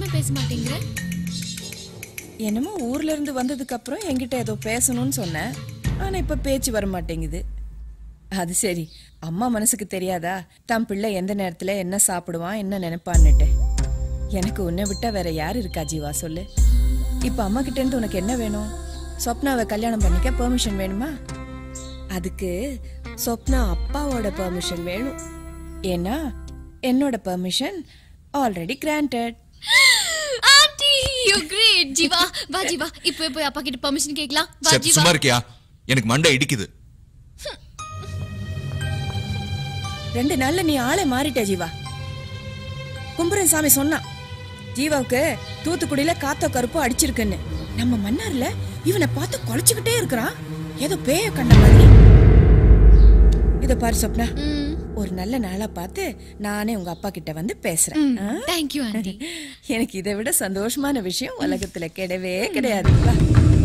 எதுவுமே பேச மாட்டேங்கிற என்னமோ ஊர்ல இருந்து வந்ததுக்கு அப்புறம் என்கிட்ட ஏதோ பேசணும்னு சொன்னேன் ஆனா இப்ப பேச்சு வர மாட்டேங்குது அது சரி அம்மா மனசுக்கு தெரியாதா தன் பிள்ளை எந்த நேரத்துல என்ன சாப்பிடுவான் என்ன நினைப்பான்னுட்டு எனக்கு உன்னை விட்டா வேற யார் இருக்கா ஜீவா சொல்லு இப்ப அம்மா கிட்ட இருந்து உனக்கு என்ன வேணும் சொப்னாவை கல்யாணம் பண்ணிக்க பெர்மிஷன் வேணுமா அதுக்கு சொப்னா அப்பாவோட பெர்மிஷன் வேணும் ஏன்னா என்னோட permission already granted aunty you great Jeeva வா ஜீவா இப்போ போய் அப்பா கிட்ட பெர்மிஷன் கேட்கலாம் வா சரி, ஜீவா சும்மா இருக்கியா எனக்கு மண்டை இடிக்குது ரெண்டு நாள்ல நீ ஆளே மாறிட்ட ஜீவா கும்புரன் சாமி சொன்னான் ஜீவாவுக்கு தூத்துக்குடியில காத்தோ கருப்போ அடிச்சிருக்குன்னு நம்ம மன்னார்ல இவனை பார்த்து குலைச்சுக்கிட்டே இருக்கிறான் ஏதோ பேய கண்ட மாதிரி இத பாரு சொப்னா ஒரு நல்ல நாளா பார்த்து நானே உங்க அப்பா கிட்ட வந்து பேசுறேன் தேங்க்யூ ஆண்டி எனக்கு இதை விட சந்தோஷமான விஷயம் உலகத்துல கிடையவே கிடையாது வா.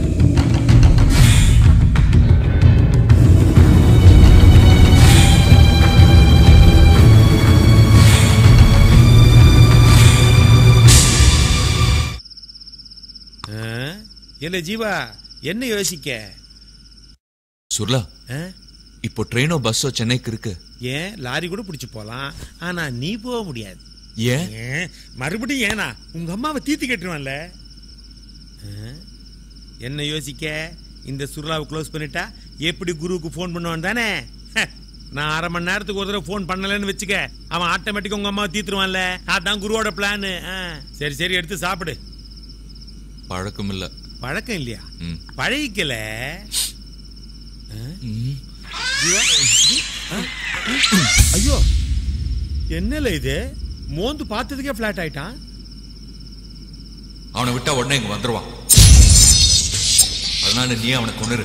ஆ? இல்ல ஜீவா என்ன யோசிக்க சுர்லா ஆ? இப்போ ட்ரெயினோ பஸ்ஸோ சென்னைக்கு இருக்கு ஏன் லாரி கூட பிடிச்சு போலாம் ஆனா நீ போக முடியாது ஏன் ஏன் மறுபடியும் ஏனா உங்க அம்மாவை தீத்து கட்டுருவான்ல ஆ? என்ன யோசிக்க இந்த சுருளாவை க்ளோஸ் பண்ணிட்டா எப்படி குருவுக்கு ஃபோன் பண்ணுவான் தானே ஹ, நான் அரை மணி நேரத்துக்கு ஒரு தடவை ஃபோன் பண்ணலன்னு வச்சுக்க அவன் ஆட்டோமேட்டிக்கா உங்க அம்மாவை தீத்துருவான்ல அதான் குருவோட பிளான் சரி சரி எடுத்து சாப்பிடு பழக்கம் இல்ல பழக்கம் இல்லையா ம். பழகிக்கல ஆ? ஜீவா, ஜீ- ஆ? ஐயோ என்னல இது மோந்து பார்த்ததுக்கே ஃபிளாட் ஆயிட்டான் அவனை விட்டா உடனே இங்க வந்துருவான் அதனால நீ அவனை கொன்னுரு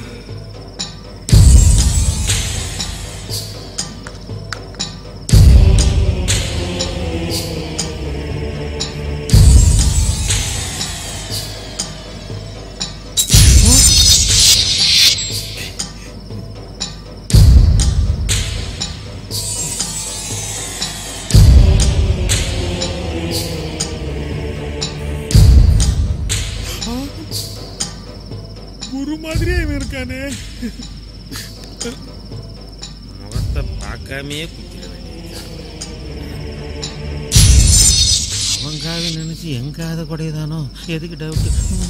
குரு மாதிரியே இவன் இருக்கானே முகத்தை பார்க்காமே குத்திட வேண்டியதுதான். அவங்காக நினைச்சு எங்காத குடையதானோ எதுக்கு டவுட்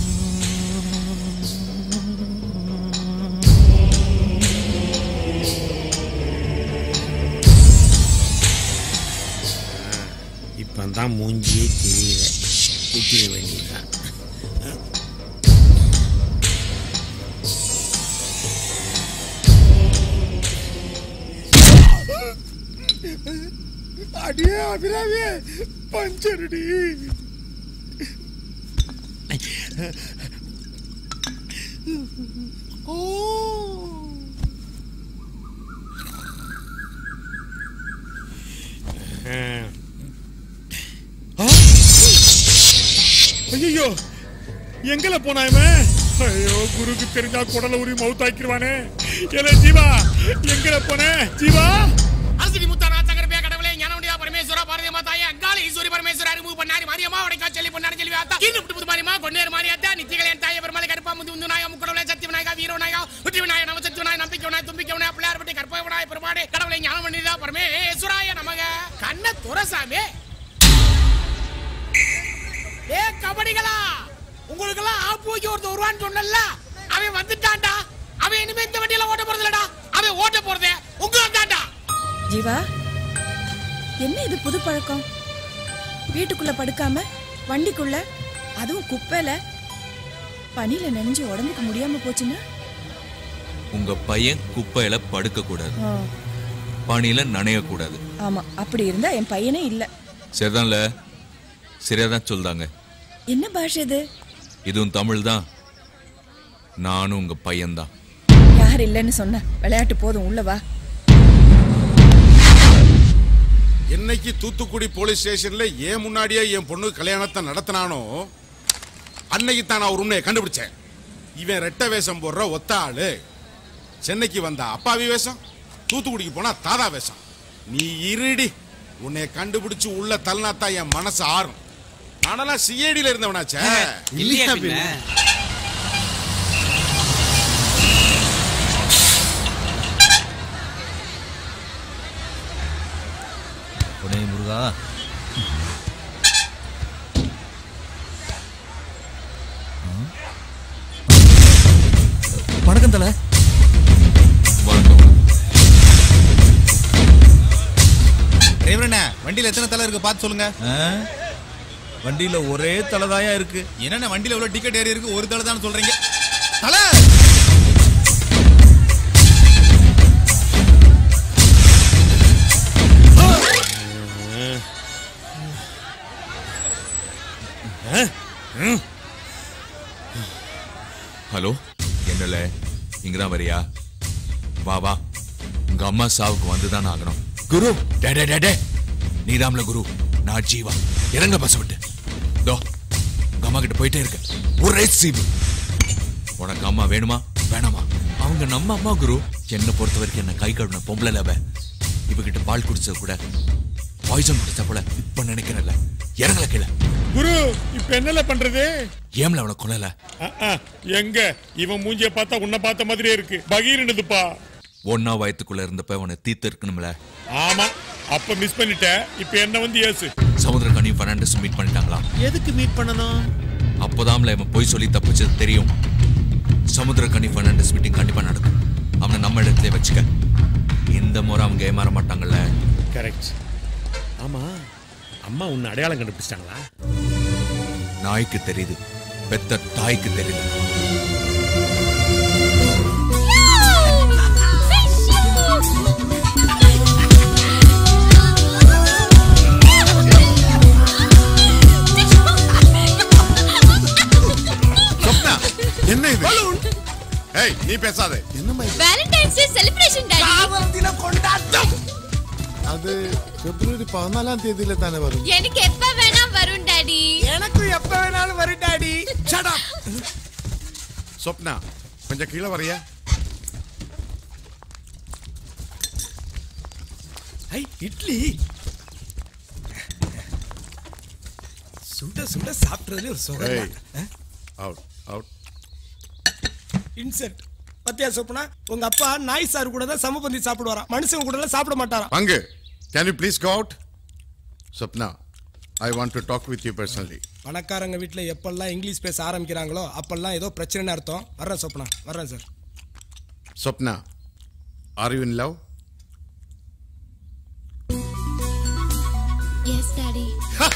இப்பந்தான் மூஞ்சியே தெரியல குத்திட வேண்டியதுதான் அடியே அபிராமியே பஞ்சருடி ஓ ஐயோ எங்கல போனா இவன் ஐயோ குருக்கு தெரிஞ்சா குடல உரி மவுத்தாக்கிடுவானே ஏலே ஜீவா எங்கல போனே ஜீவா அரசடி முத்தாரா சங்கரபியா கடவுளே ஞானவண்டியா பரமேஸ்வரா பாரதிய மாதாயே அங்காள ஈஸ்வரி பரமேஸ்வரா ரிமூவ் பண்ணாரி மாரியம்மா உடைக்கா சொல்லி பொன்னாரி சொல்லி ஆத்தா கீழ் விட்டு புது மாரியம்மா கொன்னேர் மாரியாத்தா நித்திகளே தாயே பெருமாளை கருப்பா முந்து முந்து நாயா முக்கடவுளே சக்தி விநாயகா வீர விநாயகா உற்றி விநாயகா நம சக்தி விநாயகா நம்பிக்கை விநாயகா தும்பிக்கை விநாயகா பிள்ளையார் பட்டி கற்பக விநாயகா பெருமாடே கடவுளே ஞானவண்டியா பரமேஸ்வராய நமக கண்ண துரசாமி ஏ கபடிகளா உங்களுக்கு எல்லாம் ஆப்பு வைக்க ஒருத்தர் வருவான்னு சொன்னல அவன் வந்துட்டான்டா அவன் இனிமே இந்த வண்டியில ஓட்ட போறது இல்லடா அவன் ஓட்ட போறதே உங்களுக்கு தான்டா ஜீவா என்ன இது புது பழக்கம் வீட்டுக்குள்ள படுக்காம வண்டிக்குள்ள அதுவும் குப்பையில பனியில நனைஞ்சு உடம்புக்கு முடியாம போச்சுன்னா உங்க பையன் குப்பையில படுக்க கூடாது ஆ, பனியில நனைய கூடாது ஆமா அப்படி இருந்தா என் பையனே இல்ல சரிதான்ல சரியாதான் சொல்றாங்க என்ன பாஷை இது இதுவும் தமிழ் தான் நானும் உங்க பையன்தான் யார் இல்லைன்னு சொன்ன விளையாட்டு போதும் உள்ள வா என்னைக்கு தூத்துக்குடி போலீஸ் ஸ்டேஷன்ல ஏன் முன்னாடியே என் பொண்ணு கல்யாணத்தை நடத்தினானோ அன்னைக்கு தான் நான் ஒரு உண்மையை கண்டுபிடிச்சேன் இவன் ரெட்டை வேஷம் போடுற ஒத்த ஆளு சென்னைக்கு வந்த அப்பாவி வேஷம் தூத்துக்குடிக்கு போனா தாதா வேஷம் நீ இருடி உன்னை கண்டுபிடிச்சு உள்ள தள்ளினாத்தான் என் மனசு ஆறும் நானெல்லாம் சிஐடில இருந்தவனாச்சே இல்லையா பின்ன? உடனே முருகா வணக்கம் தல டிரைவர் என்ன வண்டியில எத்தனை தலை இருக்கு பார்த்து சொல்லுங்க வண்டியில ஒரே தலைதாயா இருக்கு என்னென்ன வண்டியில எவ்வளவு டிக்கெட் ஏறி இருக்கு ஒரு தலை தான் சொல்றீங்க தலை ஹலோ என்னல இங்கதான் வரியா வா வா உங்க அம்மா சாவுக்கு வந்துதான் ஆகணும் குரு டே டே டே, டே நீதாம்ல குரு நான் ஜீவா இறங்க பஸ் விட்டு தோ உங்க அம்மா கிட்ட போயிட்டே இருக்க ஒரே சீவு உனக்கு அம்மா வேணுமா வேணாமா அவங்க நம்ம அம்மா குரு என்ன பொறுத்த வரைக்கும் என்ன கை கழுவின பொம்பளை லவ இவகிட்ட பால் குடிச்சது கூட பாய்சன் குடிச்ச போல இப்ப நினைக்கிறேன்ல இறங்கல கீழே குரு இப்ப என்னல பண்றது ஏம்ல அவனை கொல்லல அஹ், அஹ், எங்க இவன் மூஞ்சிய பார்த்தா உன்னை பார்த்த மாதிரியே இருக்கு பகீர்னதுப்பா ஒன்னா வயத்துக்குள்ள இருந்தப்ப அவனை தீர்த்து இருக்கணும்ல ஆமா அப்ப மிஸ் பண்ணிட்ட இப்ப என்ன வந்து ஏசு சமுத்திரக்கனி பெர்னாண்டஸ் மீட் பண்ணிட்டாங்களா எதுக்கு மீட் பண்ணணும் அப்போதான்ல இவன் போய் சொல்லி தப்பிச்சது தெரியும் சமுத்திரக்கனி பெர்னாண்டஸ் மீட்டிங் கண்டிப்பா நடக்கும் அவனை நம்ம இடத்துல வச்சுக்க இந்த முறை அவங்க ஏமாற மாட்டாங்கல்ல கரெக்ட் ஆமா அம்மா உன்னை அடையாளம் கண்டுபிடிச்சிட்டாங்களா நாய்க்கு தெரியுது பெத்த தாய்க்கு தெரியல சொப்னா என்ன இது ஏய் நீ பேசாதே வேலண்டைன்ஸ் டே செலிப்ரேஷன் டாடி கொண்டாட்டம் அது பிப்ரவரி பதினாலாம் தேதியில தானே வரும் எனக்கு எப்ப வேணா வரும் டாடி எனக்கும் எப்ப வேணாலும் வரும் டாடி சொப்னா கொஞ்சம் கீழே வரையா ஐ இட்லி சுட சுட சாப்பிட்றதுல ஒரு ஏய் சுகம் அவுட் அவுட் இன்செர்ட் பத்தியா சொப்பனா உங்க அப்பா நாய் சார் கூட தான் சமபந்தி சாப்பிடுவாராம் மனுஷங்க கூட எல்லாம் சாப்பிட மாட்டாராம் பங்கு can you please go out Swapna I want to talk with you personally பணக்காரங்க வீட்ல எப்பெல்லாம் இங்கிலீஷ் பேச ஆரம்பிக்கிறாங்களோ அப்பெல்லாம் ஏதோ பிரச்சனைன்னு அர்த்தம் வர்றேன் சொப்பனா வர்றேன் sir Swapna are you in love yes daddy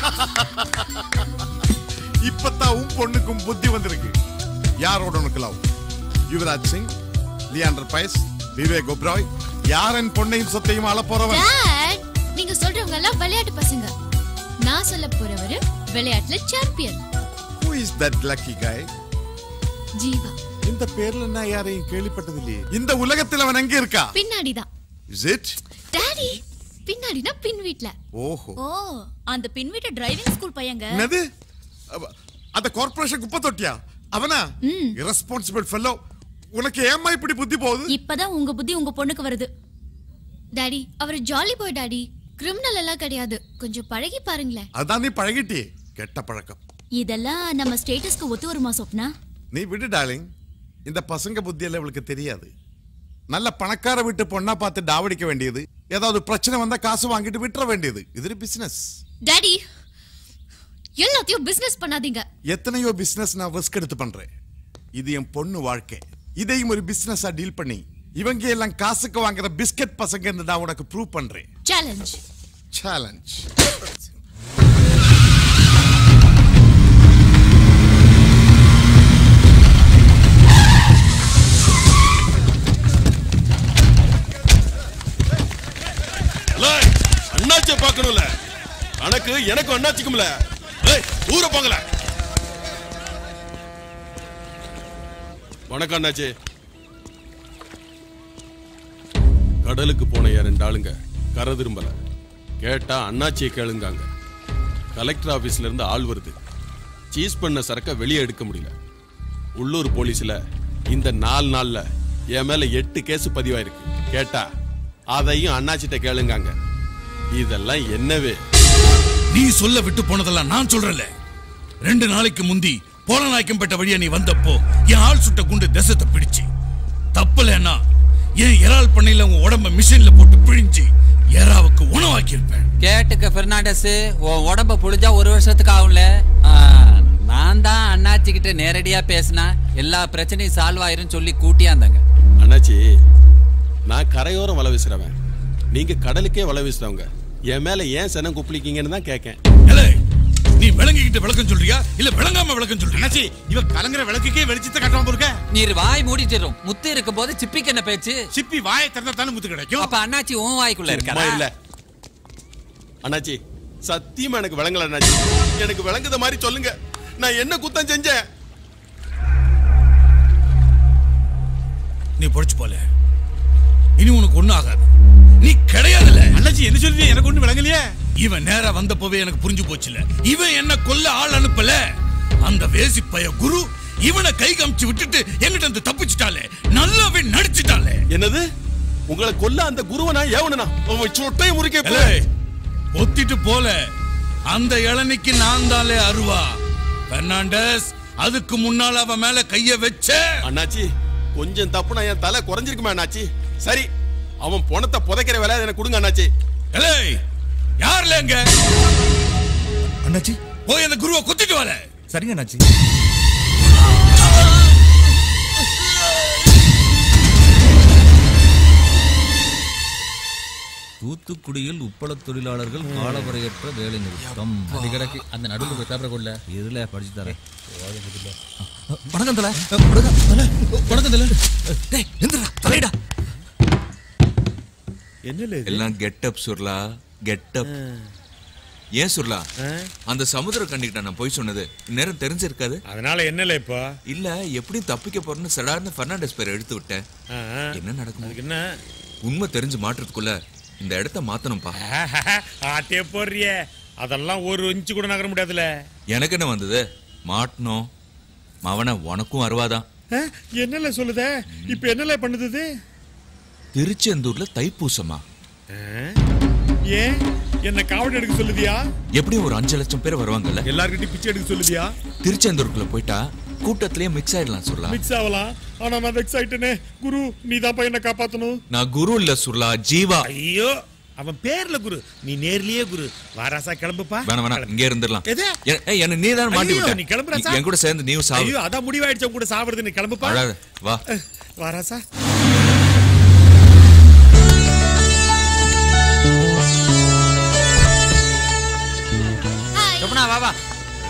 இப்பதான் உன் பொண்ணுக்கும் புத்தி வந்திருக்கு யாரோட உனக்கு லவ் யுவராஜ் சிங் லியாண்டர் பைஸ் விவேக் ஒப்ராய் யார் என் பொண்ணையும் சொத்தையும் ஆள போறவன் டாட் நீங்க சொல்றவங்க எல்லாம் விளையாட்டு பசங்க நான் சொல்ல போறவரு விளையாட்டுல champion who is that lucky guy Jeeva இந்த பேர்ல நான் யாரையும் கேள்விப்பட்டது இல்லையே இந்த உலகத்தில் அவன் எங்க இருக்கா பின்னாடிதான் இஸ் இட் டாடி பின்னாடினா பின் வீட்ல ஓஹோ ஓ அந்த பின் வீட்டு டிரைவிங் ஸ்கூல் பையங்க என்னது அவ- அந்த கார்ப்பரேஷன் குப்பை தொட்டியா அவனா இரஸ்பான்சிபிள் ஃபெல்லோ உனக்கு ஏம்மா இப்படி புத்தி போகுது இப்பதான் உங்க புத்தி உங்க பொண்ணுக்கு வருது டாடி அவர் ஜாலி பாய் டாடி கிரிமினல் எல்லாம் கிடையாது கொஞ்சம் பழகி பாருங்களேன் அதான் நீ பழகிட்டியே கெட்ட பழக்கம் இதெல்லாம் நம்ம ஸ்டேட்டஸ்க்கு ஒத்து வருமா சொப்னா நீ விடு டார்லிங் இந்த பசங்க புத்தியெல்லாம் இவளுக்கு தெரியாது நல்ல பணக்கார வீட்டு பொண்ணா பார்த்து டாவடிக்க வேண்டியது ஏதாவது பிரச்சனை வந்தா காசு வாங்கிட்டு விட்டுற வேண்டியது இது பிசினஸ் டாடி எல்லாத்தையும் பிசினஸ் பண்ணாதீங்க எத்தனையோ பிசினஸ் நான் ரிஸ்க் எடுத்து பண்றேன் இது என் பொண்ணு வாழ்க்கை இதையும் ஒரு பிசினஸா டீல் பண்ணி இவங்க எல்லாம் காசுக்கு வாங்குற பிஸ்கட் பசங்க நான் உனக்கு ப்ரூவ் பண்றேன் சேலஞ்ச் சேலஞ்ச் அண்ணாச்சிய பார்க்கணும்ல கணக்கு எனக்கு அண்ணாச்சிக்கும்ல ஏய் ஊர போங்கல வணக்கம் அண்ணாச்சி கடலுக்கு போன என் ரெண்டு ஆளுங்க கரை திரும்பல கேட்டா அண்ணாச்சியை கேளுங்காங்க கலெக்டர் ஆபீஸ்ல இருந்து ஆள் வருது சீஸ் பண்ண சரக்க வெளியே எடுக்க முடியல உள்ளூர் போலீஸ்ல இந்த நாலு நாள்ல என் மேல எட்டு கேஸ் பதிவாயிருக்கு கேட்டா அதையும் அண்ணாச்சிட்ட கேளுங்காங்க இதெல்லாம் என்னவே நீ சொல்ல விட்டு போனதெல்லாம் நான் சொல்றேன்ல ரெண்டு நாளைக்கு முந்தி போலநாயக்கம்பேட்ட வழியா நீ வந்தப்போ என் ஆள் சுட்ட குண்டு தேசத்தை பிடிச்சு தப்பலன்னா என் இறால் பண்ணையில உன் உடம்ப மிஷின்ல போட்டு பிழிஞ்சு எறாவுக்கு உணவாக்கி இருப்பேன் கேட்டுக்க பெர்னாண்டஸ் உன் உடம்ப புழிஞ்சா ஒரு வருஷத்துக்கு ஆகும்ல ஆ, நான் தான் அண்ணாச்சி கிட்ட நேரடியா பேசினா எல்லா பிரச்சனையும் சால்வ் ஆயிரும் சொல்லி கூட்டியாந்தாங்க அண்ணாச்சி நான் கரையோரம் வலை வீசுறவன் நீங்க கடலுக்கே வலை வீசுறவங்க என் மேல ஏன் சனம் குப்பிளிக்கீங்கன்னு தான் கேட்கேன் நீ விளங்கிக்கிட்ட விளக்கம் சொல்றியா இல்ல விளங்காம விளக்கம் சொல்றியா அண்ணாச்சி இவ கலங்குற விளக்குக்கே வெளிச்சத்தை கட்டாம இருக்க நீர் வாய் மூடிட்டு முத்து இருக்கும் போது சிப்பிக்கு என்ன பேச்சு சிப்பி வாயை திறந்தா தானே முத்து கிடைக்கும் அப்ப அண்ணாச்சி உன் வாய்க்குள்ள சும்மா இருக்கா இல்ல அண்ணாச்சி சத்தியமா எனக்கு விளங்கல அண்ணாச்சி எனக்கு விளங்குத மாதிரி சொல்லுங்க நான் என்ன குத்தம் செஞ்சேன் நீ பொழைச்சு போல இனி உனக்கு ஒண்ணும் ஆகாது நீ கிடையாதுல்ல அண்ணாச்சி என்ன சொல்றீங்க எனக்கு ஒண்ணு விளங்கலையே இவன் நேரா வந்தப்பவே எனக்கு புரிஞ்சு போச்சுல இவன் என்ன கொல்ல ஆள் அனுப்பல அந்த வேசி பைய குரு இவனை கை காமிச்சு விட்டுட்டு எங்கிட்ட இருந்து தப்பிச்சிட்டாலே நல்லாவே நடிச்சிட்டாலே என்னது உங்களை கொல்ல அந்த குருவனா ஏவனா சொட்டையை முறிக்க ஏலே, ஒத்திட்டு போல அந்த இளநிக்கு நான் தாலே அருவா பெர்னாண்டஸ் அதுக்கு முன்னால அவன் மேல கைய வச்ச அண்ணாச்சி கொஞ்சம் தப்புனா என் தலை குறைஞ்சிருக்குமா அண்ணாச்சி சரி அவன் பணத்தை புதைக்கிற வேலை எனக்கு கொடுங்க அண்ணாச்சி ஏலே யார்ல எங்க அண்ணாச்சி போய் அந்த குருவை குத்திட்டு வர சரிங்க அண்ணாச்சி தூத்துக்குடியில் உப்பள தொழிலாளர்கள் காலவரையற்ற வேலை நிறுத்தம் அது கிடக்கு அந்த நடுவில் ஒரு பேப்பரை கொள்ள இதுல படிச்சு தரேன் வணக்கம் தல வணக்கம் தல வணக்கம் தல டேய் எந்திரா தலைடா என்ன எல்லாம் கெட்டப் சுர்லா கெட்டப் ஏன் சுர்லா அந்த சமுத்திர கண்டிக்கிட்ட நான் போய் சொன்னது நேரம் தெரிஞ்சிருக்காது அதனால என்னல இப்போ இல்ல எப்படி தப்பிக்க போறேன்னு சடார்னு பெர்னாண்டஸ் பேரை எடுத்து விட்டேன் என்ன நடக்கும் என்ன உண்மை தெரிஞ்சு மாட்டுறதுக்குள்ள இந்த இடத்த மாத்தணும்பா ஆட்டே போடுறிய அதெல்லாம் ஒரு இன்ச்சு கூட நகர முடியாதுல எனக்கு என்ன வந்தது மாட்டணும் மவன உனக்கும் அருவாதான் என்னல சொல்லுத இப்ப என்னல பண்ணுது இது? திருச்செந்தூர்ல தைப்பூசமா ஏன் என்ன காவடி எடுக்க சொல்லுதியா எப்படியும் ஒரு அஞ்சு லட்சம் பேர் வருவாங்கல்ல எல்லார்கிட்டயும் பிச்சை எடுக்க சொல்லுதியா திருச்செந்தூருக்குள்ள போயிட்டா கூட்டத்திலேயே மிக்ஸ் ஆயிடலாம் சொல்லலாம் மிக்ஸ் ஆகலாம் ஆனா நான் வெக்ஸ் ஆயிட்டேனே குரு நீ தான் என்ன காப்பாத்தணும் நான் குரு இல்ல சுர்லா ஜீவா ஐயோ அவன் பேர்ல குரு நீ நேர்லயே குரு வாராசா கிளம்புப்பா வேணாம் வேணாம் இங்கே இருந்துடலாம் எது? ஏ- ஏய், என்ன நீ தான் மாட்டி ஐயோ, விட்ட நீ கிளம்புறா நீ- சார். என் கூட சேர்ந்து நீயும் சாவு ஐயோ அதான் முடிவாயிடுச்சு உன் கூட சாவறது நீ கிளம்புப்பா அழாத வா வாராசா சொப்பனா வா வா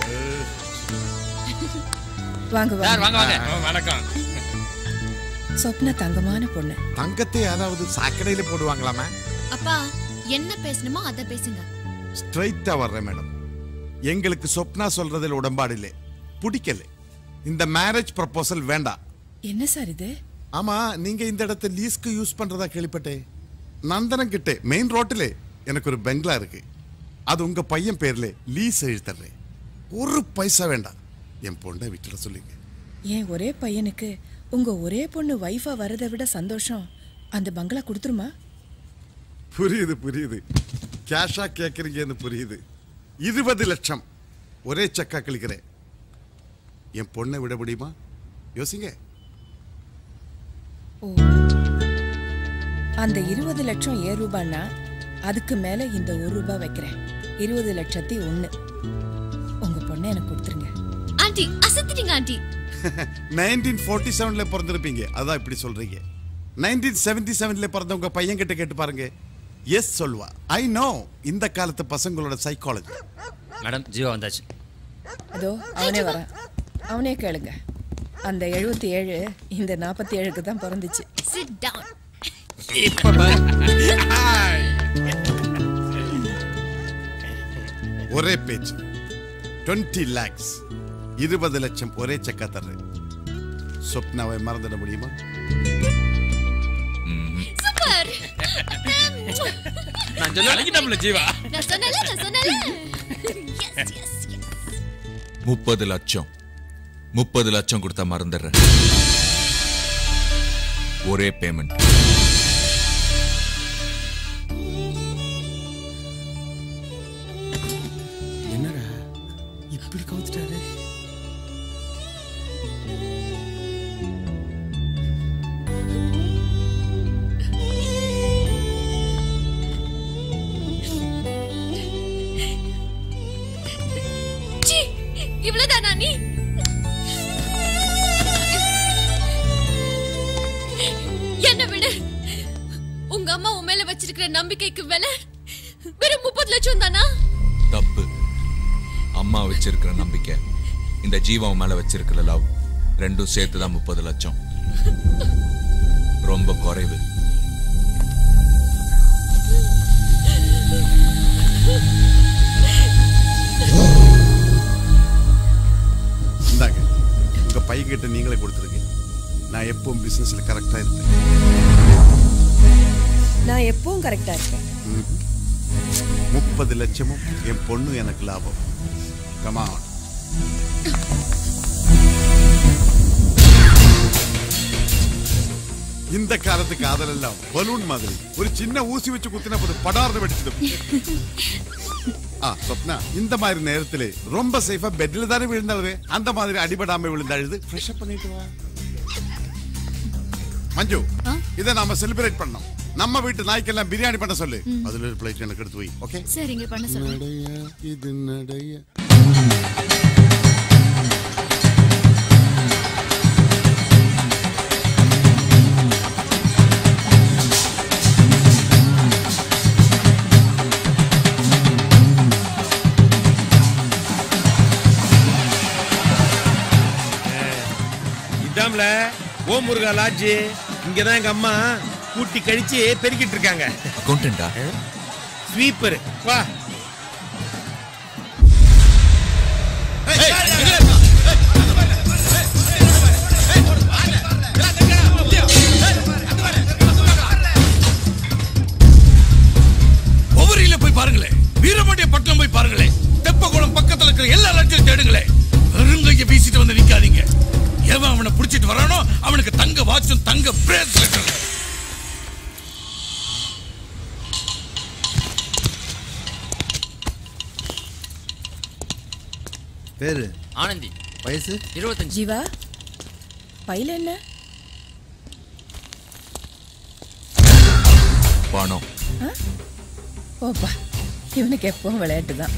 வாங்க யார் வாங்க வாங்க வணக்கம் சொப்னா தங்கமான பொண்ணு தங்கத்தை யாராவது சாக்கடையில போடுவாங்களாமா அப்பா என்ன பேசணுமோ அதை பேசுங்க ஸ்ட்ரைட்டா வர்றேன் மேடம் எங்களுக்கு சொப்னா சொல்றதில் உடன்பாடு இல்லை பிடிக்கல இந்த மேரேஜ் ப்ரப்போசல் வேண்டாம் என்ன சார் இது ஆமா நீங்க இந்த இடத்தை லீஸ்க்கு யூஸ் பண்றதா கேள்விப்பட்டேன் நந்தனம் கிட்ட மெயின் ரோட்டிலே எனக்கு ஒரு பெங்களா இருக்கு அது உங்க பையன் பேர்ல லீஸ் எழுத்துறேன் ஒரு பைசா வேண்டாம் என் பொண்ணை விட்டுட சொல்லுங்க என் ஒரே பையனுக்கு உங்க ஒரே பொண்ணு வைஃபா வரதை விட சந்தோஷம் அந்த பங்களா கொடுத்துருமா புரியுது புரியுது கேஷா கேக்குறீங்கன்னு புரியுது இருபது லட்சம் ஒரே செக்கா கழிக்கிறேன் என் பொண்ணை விட முடியுமா யோசிங்க ஓ அந்த இருபது லட்சம் ஏ ரூபான்னா அதுக்கு மேல இந்த ஒரு ரூபாய் வைக்கிறேன் இருபது லட்சத்தி ஒண்ணு உங்க பொண்ணை எனக்கு கொடுத்துருங்க ஆண்டி அசத்திட்டீங்க ஆண்டி நைன்டீன் ஃபோர்ட்டி செவன்ல பிறந்திருப்பீங்க அதான் இப்படி சொல்றீங்க நைன்டீன் செவன்டி செவன்ல பிறந்த உங்க பையன் கிட்ட கேட்டு பாருங்க எஸ் சொல்வா ஐ நோ இந்த காலத்து பசங்களோட சைக்காலஜி மேடம் ஜீவா வந்தாச்சு அதோ அவனே வரான் அவனே கேளுங்க அந்த எழுபத்தி ஏழு இந்த நாற்பத்தி ஏழுக்கு தான் பிறந்துச்சு சிட் டவுன் ஒரே பேச்சு டுவெண்ட்டி லேக்ஸ் இருபது லட்சம் ஒரே செக்கா தர்றேன் சொப்னாவை மறந்துட முடியுமா சூப்பர் நான் சொல்ல அழகிட்டம்ல ஜீவா நான் சொன்னல நான் சொன்னல எஸ் எஸ் முப்பது லட்சம் முப்பது லட்சம் கொடுத்தா மறந்துடுறேன் ஒரே பேமெண்ட் என்னடா இப்படி கவுத்துட்டாரு வச்சிருக்கிற நம்பிக்கைக்கு விலை வெறும் முப்பது லட்சம் தானா தப்பு அம்மா வச்சிருக்கிற நம்பிக்கை இந்த ஜீவன் மேல வச்சிருக்கிற லவ் ரெண்டும் சேர்த்து தான் முப்பது லட்சம் ரொம்ப குறைவு இந்தாங்க உங்க பையன்கிட்ட நீங்களே கொடுத்துருங்க நான் எப்பவும் பிசினஸ்ல கரெக்டா இருப்பேன் நான் எப்பவும் கரெக்டா இருப்பேன் ம்ஹும். முப்பது லட்சமும் என் பொண்ணு எனக்கு லாபம் கமான் இந்த காலத்து காதல் எல்லாம் பலூன் மாதிரி ஒரு சின்ன ஊசி வச்சு குத்தின போது படார்னு வெடிச்சிடும் ஆ சொப்னா இந்த மாதிரி நேரத்துல ரொம்ப சேஃபா பெட்ல தானே விழுந்தவரு அந்த மாதிரி அடிபடாம விழுந்த அழுது ஃப்ரெஷ் அப் பண்ணிட்டு வா மஞ்சு இதை நாம செலிப்ரேட் பண்ணோம் நம்ம வீட்டு நாய்க்கெல்லாம் பிரியாணி பண்ண சொல்லு அதுல ஒரு பிளேட் எனக்கு எடுத்து வை ஓகே சரிங்க பண்ண சொல்லுங்க நடைய இது நடைய இதாம்ல ஓம் முருகா லாட்ஜ் இங்கதான் எங்க அம்மா கூட்டி கழிச்சு பெருக்கிட்டு இருக்காங்க அக்கௌண்டண்டா ஸ்வீப்பர் வா ஒவ்வொருல போய் பாருங்களேன் வீரபாண்டிய பட்டணம் போய் பாருங்களேன் தெப்பகுளம் பக்கத்துல இருக்கிற எல்லா லட்சம் தேடுங்களேன் வெறுங்கைய வீசிட்டு வந்து நிக்காதீங்க எவன் அவனை புடிச்சிட்டு வரானோ அவனுக்கு தங்க வாட்சும் தங்க பிரேஸ்லெட் பேரு ஆனந்தி வயசு இருபத்தஞ்சு ஜீவா பையில என்ன பணம் ஆ? ஓப்பா இவனுக்கு எப்பவும் விளையாட்டு தான்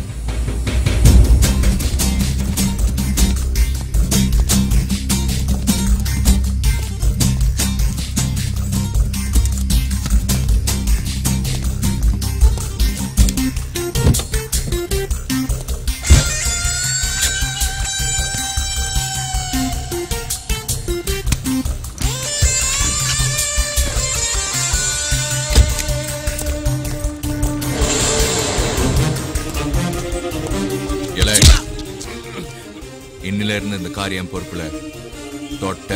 இலை இன்னில இருந்து இந்த காரியம் பொறுப்புல தொட்ட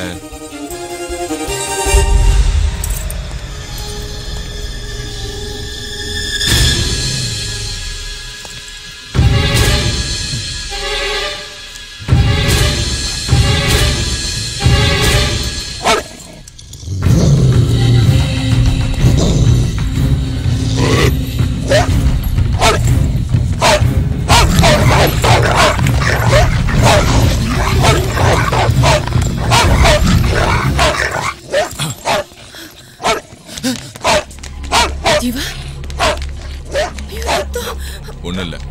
ஜீவா ஐயோ, ரத்தம். ஒண்ணும் இல்ல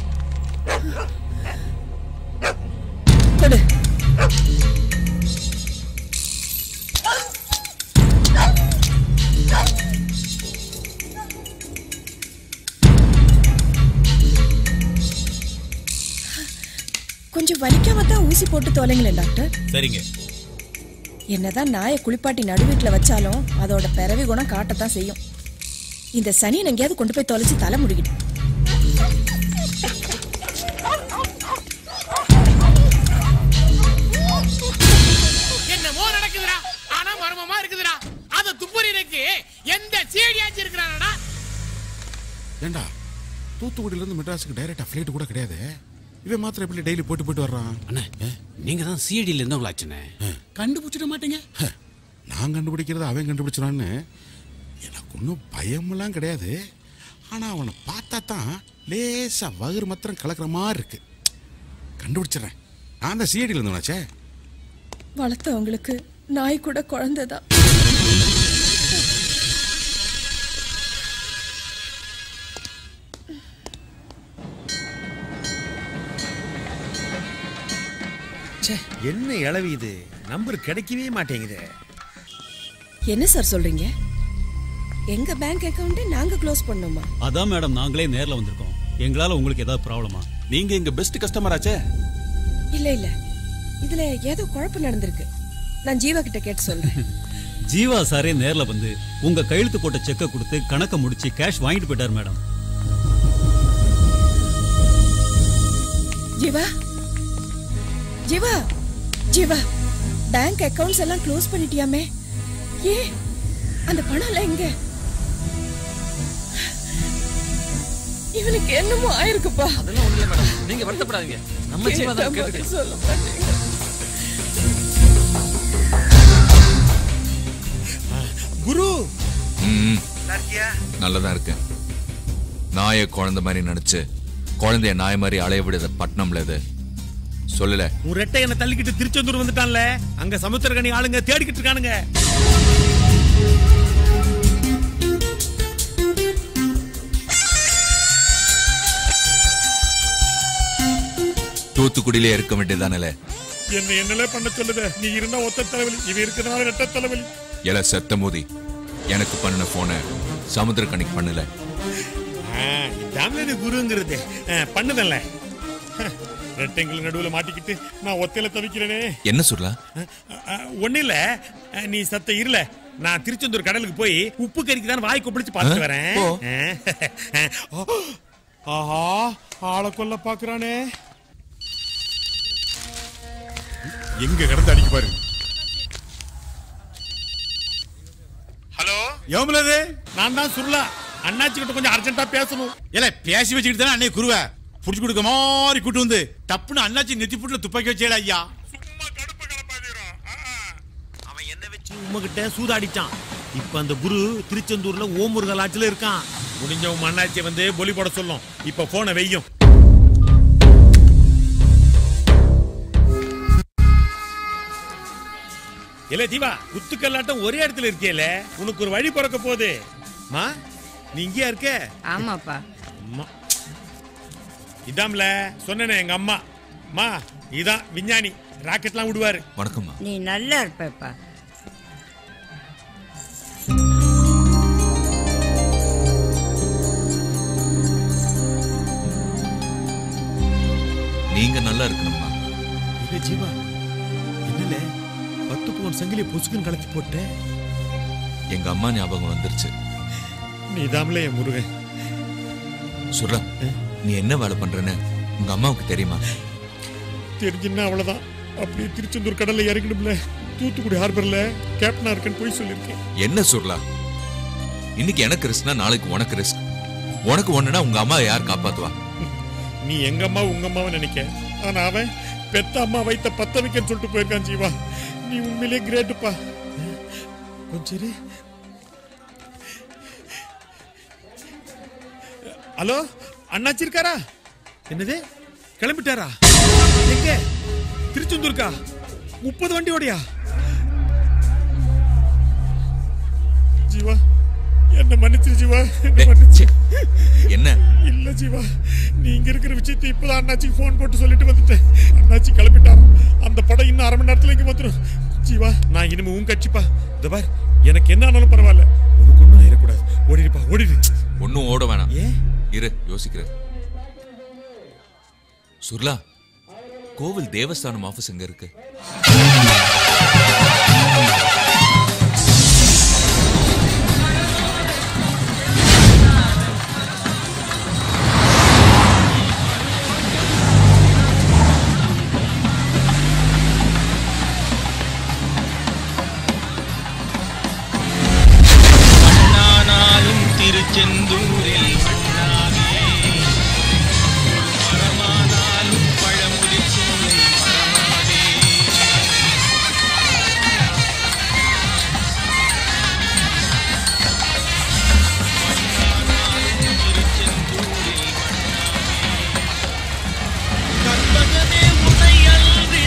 கொடு கொஞ்சம் வலிக்காம தான் ஊசி போட்டு தொலைங்களேன் டாக்டர் சரிங்க என்னதான் நாயை குளிப்பாட்டி நடுவீட்டில் வச்சாலும் அதோட பிறவி குணம் காட்டத்தான் செய்யும் இந்த சனியை எங்கேயாவது கொண்டு போய் தொலைச்சு தலை முடிக்கிட்டு என்னமோ நடக்குதுடா ஆனா மர்மமா இருக்குதுடா அத துப்புறதுக்கு எந்த சீடியாச்சும் இருக்கிறானடா ஏண்டா தூத்துக்குடியில இருந்து மெட்ராஸுக்கு டைரக்டா ஃபிளைட் கூட கிடையாது இவன் மாத்திரம் எப்படி டெய்லி போயிட்டு போயிட்டு வர்றான் அண்ணே நீங்க தான் சிஐடியில் இருந்தவங்களாச்சுண்ணே கண்டுபிடிச்சிட மாட்டீங்க நான் கண்டுபிடிக்கிறது அவன் கண்டுபிடிச்சிடான்னு எனக்கு ஒன்றும் பயமெல்லாம் கிடையாது ஆனா அவனை பார்த்தா தான் லேசா வயிறு மாத்திரம் கலக்கிற மாதிரி இருக்கு கண்டுபிடிச்சிடுறேன் நான் தான் சிஐடியில் இருந்தவனாச்சே வளர்த்தவங்களுக்கு நாய் கூட குழந்தைதான் ச்சே என்ன இளவி இது நம்பர் கிடைக்கவே மாட்டேங்குதே என்ன சார் சொல்றீங்க எங்க பேங்க் அக்கவுண்ட் நாங்க க்ளோஸ் பண்ணோமா அதான் மேடம் நாங்களே நேர்ல வந்திருக்கோம் எங்களால உங்களுக்கு ஏதாவது ப்ராப்ளமா நீங்க எங்க பெஸ்ட் கஸ்டமர் ஆச்சே இல்ல இல்ல இதுல ஏதோ குழப்பம் நடந்திருக்கு நான் ஜீவா கிட்ட கேட்டு சொல்றேன் ஜீவா சாரே நேர்ல வந்து உங்க கையெழுத்து போட்ட செக்கை கொடுத்து கணக்கை முடிச்சு கேஷ் வாங்கிட்டு போயிட்டார் madam Jeeva Jeeva Jeeva bank accounts எல்லாம் க்ளோஸ் பண்ணிட்டியாமே ஏ அந்த பணம் எல்லாம் எங்க இவனுக்கு என்னமோ ஆயிருக்குப்பா அதெல்லாம் ஒண்ணு இல்ல மேடம் நீங்க வருத்தப்படாதீங்க நம்ம ஜீவா தான் கேட்டா கேட்டுக்க பதில் சொல்ல மாட்டேங்க குரு ம் நல்லதா இருக்கேன் நாயை குழந்தை மாதிரி நினைச்சு குழந்தைய நாய் மாதிரி அலைய விடுத பட்டணம்ல இது சொல்லல உன் ரெட்டை என்ன தள்ளிக்கிட்டு திருச்செந்தூர் வந்துட்டான்ல அங்க சமுத்திரகனி ஆளுங்க தேடிக்கிட்டு இருக்கானுங்க தூத்துக்குடியிலே இருக்க வேண்டியதானல என்ன என்னல பண்ண சொல்லுத நீ இருந்தா ஒத்த தலைவலி இவன் இருக்கிறனால ரெட்ட தலைவலி எல செத்த மோதி எனக்கு பண்ணின போன சமுத்திரக்கணிக்கு பண்ணல இதாம இது குருங்கிறது பண்ணுதல்ல ரெட்டைங்களுக்கு நடுவுல மாட்டிக்கிட்டு நான் ஒத்தையில தவிக்கிறேனே என்ன சொல்லலாம் ஒண்ணு இல்ல அஹ், நீ சத்த இருல நான் திருச்செந்தூர் கடலுக்கு போய் உப்பு கறிக்கு தான் வாய் கொப்பளிச்சு பார்த்துட்டு ஆ? வரேன் போ. அஹ். ஆஹா ஆளை கொல்ல பாக்குறானே எங்க கடந்து அடிக்க பாரு ஹலோ எவ்வளவு நான் தான் சுருளா அண்ணாச்சி கிட்ட கொஞ்சம் அர்ஜென்ட்டா பேசணும் ஏல பேசி வச்சுக்கிட்டு தானே அன்னைக்கு குருவ புடிச்சு கொடுக்க மாதிரி கூட்டு வந்து டப்புன்னு அண்ணாச்சி நெத்தி புட்டுல துப்பாக்கி வச்சேடா ஐயா உங்ககிட்ட சூதாடிச்சான் இப்ப அந்த குரு திருச்செந்தூர்ல ஓமுருகல் ஆட்சியில இருக்கான் முடிஞ்ச உன் அண்ணாச்சியை வந்து பொலி போட சொல்லும் இப்ப போனை வெய்யும் இல்ல தீவா குத்துக்கல்லாட்டம் ஒரே இடத்துல இருக்கியல உனக்கு ஒரு வழி பிறக்க போகுது மா நீ இங்கேயா இருக்க ஆமாப்பா அம்மா இதாம்ல சொன்னேனே எங்க அம்மா மா இதான் விஞ்ஞானி ராக்கெட்லாம் விடுவாரு வணக்கம்மா நீ நல்லா இருப்பப்பா நீங்க நல்லா இருக்கணும்மா இல்ல ஜீவா என்னல பத்து பவுன் சங்கிலிய பொசுக்குன்னு கலத்தி போட்ட எங்க அம்மா ஞாபகம் வந்துருச்சு நீ தாமல என் முருகன் சொல்றா நீ என்ன வேலை பண்றேன்னு உங்க அம்மாவுக்கு தெரியுமா தெரிஞ்சுன்னா அவ்வளவுதான் அப்படியே திருச்செந்தூர் கடல்ல இறங்கணும்ல தூத்துக்குடி ஹார்பர்ல கேப்டனா இருக்கேன்னு போய் சொல்லியிருக்கேன் என்ன சொல்லலாம் இன்னைக்கு எனக்கு ரிஸ்க்னா நாளைக்கு உனக்கு ரிஸ்க் உனக்கு ஒண்ணுனா உங்க அம்மா யார் காப்பாத்துவா நீ எங்க அம்மா உங்க அம்மாவை நினைக்க ஆனா அவன் பெத்த அம்மா வைத்த பத்த வைக்கன்னு சொல்லிட்டு போயிருக்கான் ஜீவா நீ உண்மையிலேயே கிரேட்டுப்பா கொஞ்சம் இரு. ஹலோ அண்ணாச்சி இருக்காரா என்னது கிளம்பிட்டாரா எங்க திருச்செந்தூர்க்கா முப்பது வண்டி ஓடியா ஜீவா என்ன மன்னிச்சிரு ஜீவா என்ன மன்னிச்சு என்ன இல்ல ஜீவா நீ இங்க இருக்கிற விஷயத்தை இப்பதான் அண்ணாச்சிக்கு ஃபோன் போட்டு சொல்லிட்டு வந்துட்டேன் அண்ணாச்சி கிளம்பிட்டான் அந்த படம் இன்னும் அரை மணி நேரத்துல இங்க வந்துடும் ஜீவா நான் இனிமே உன் கட்சிப்பா இந்த பார் எனக்கு என்ன ஆனாலும் பரவாயில்ல உனக்கு ஒண்ணும் ஆயிடக்கூடாது ஓடிடுப்பா ஓடிடு ஒன்னும் ஓட வேணாம் இரு யோசிக்கிறேன் சுர்லா கோவில் தேவஸ்தானம் ஆபீஸ் எங்க இருக்கு நானாலும் திருச்செந்தூரில் மண்ணாகே மரமானாலும் பழமுதிர் சோலை மரமாகே கற்பகமே உன்னை அன்றி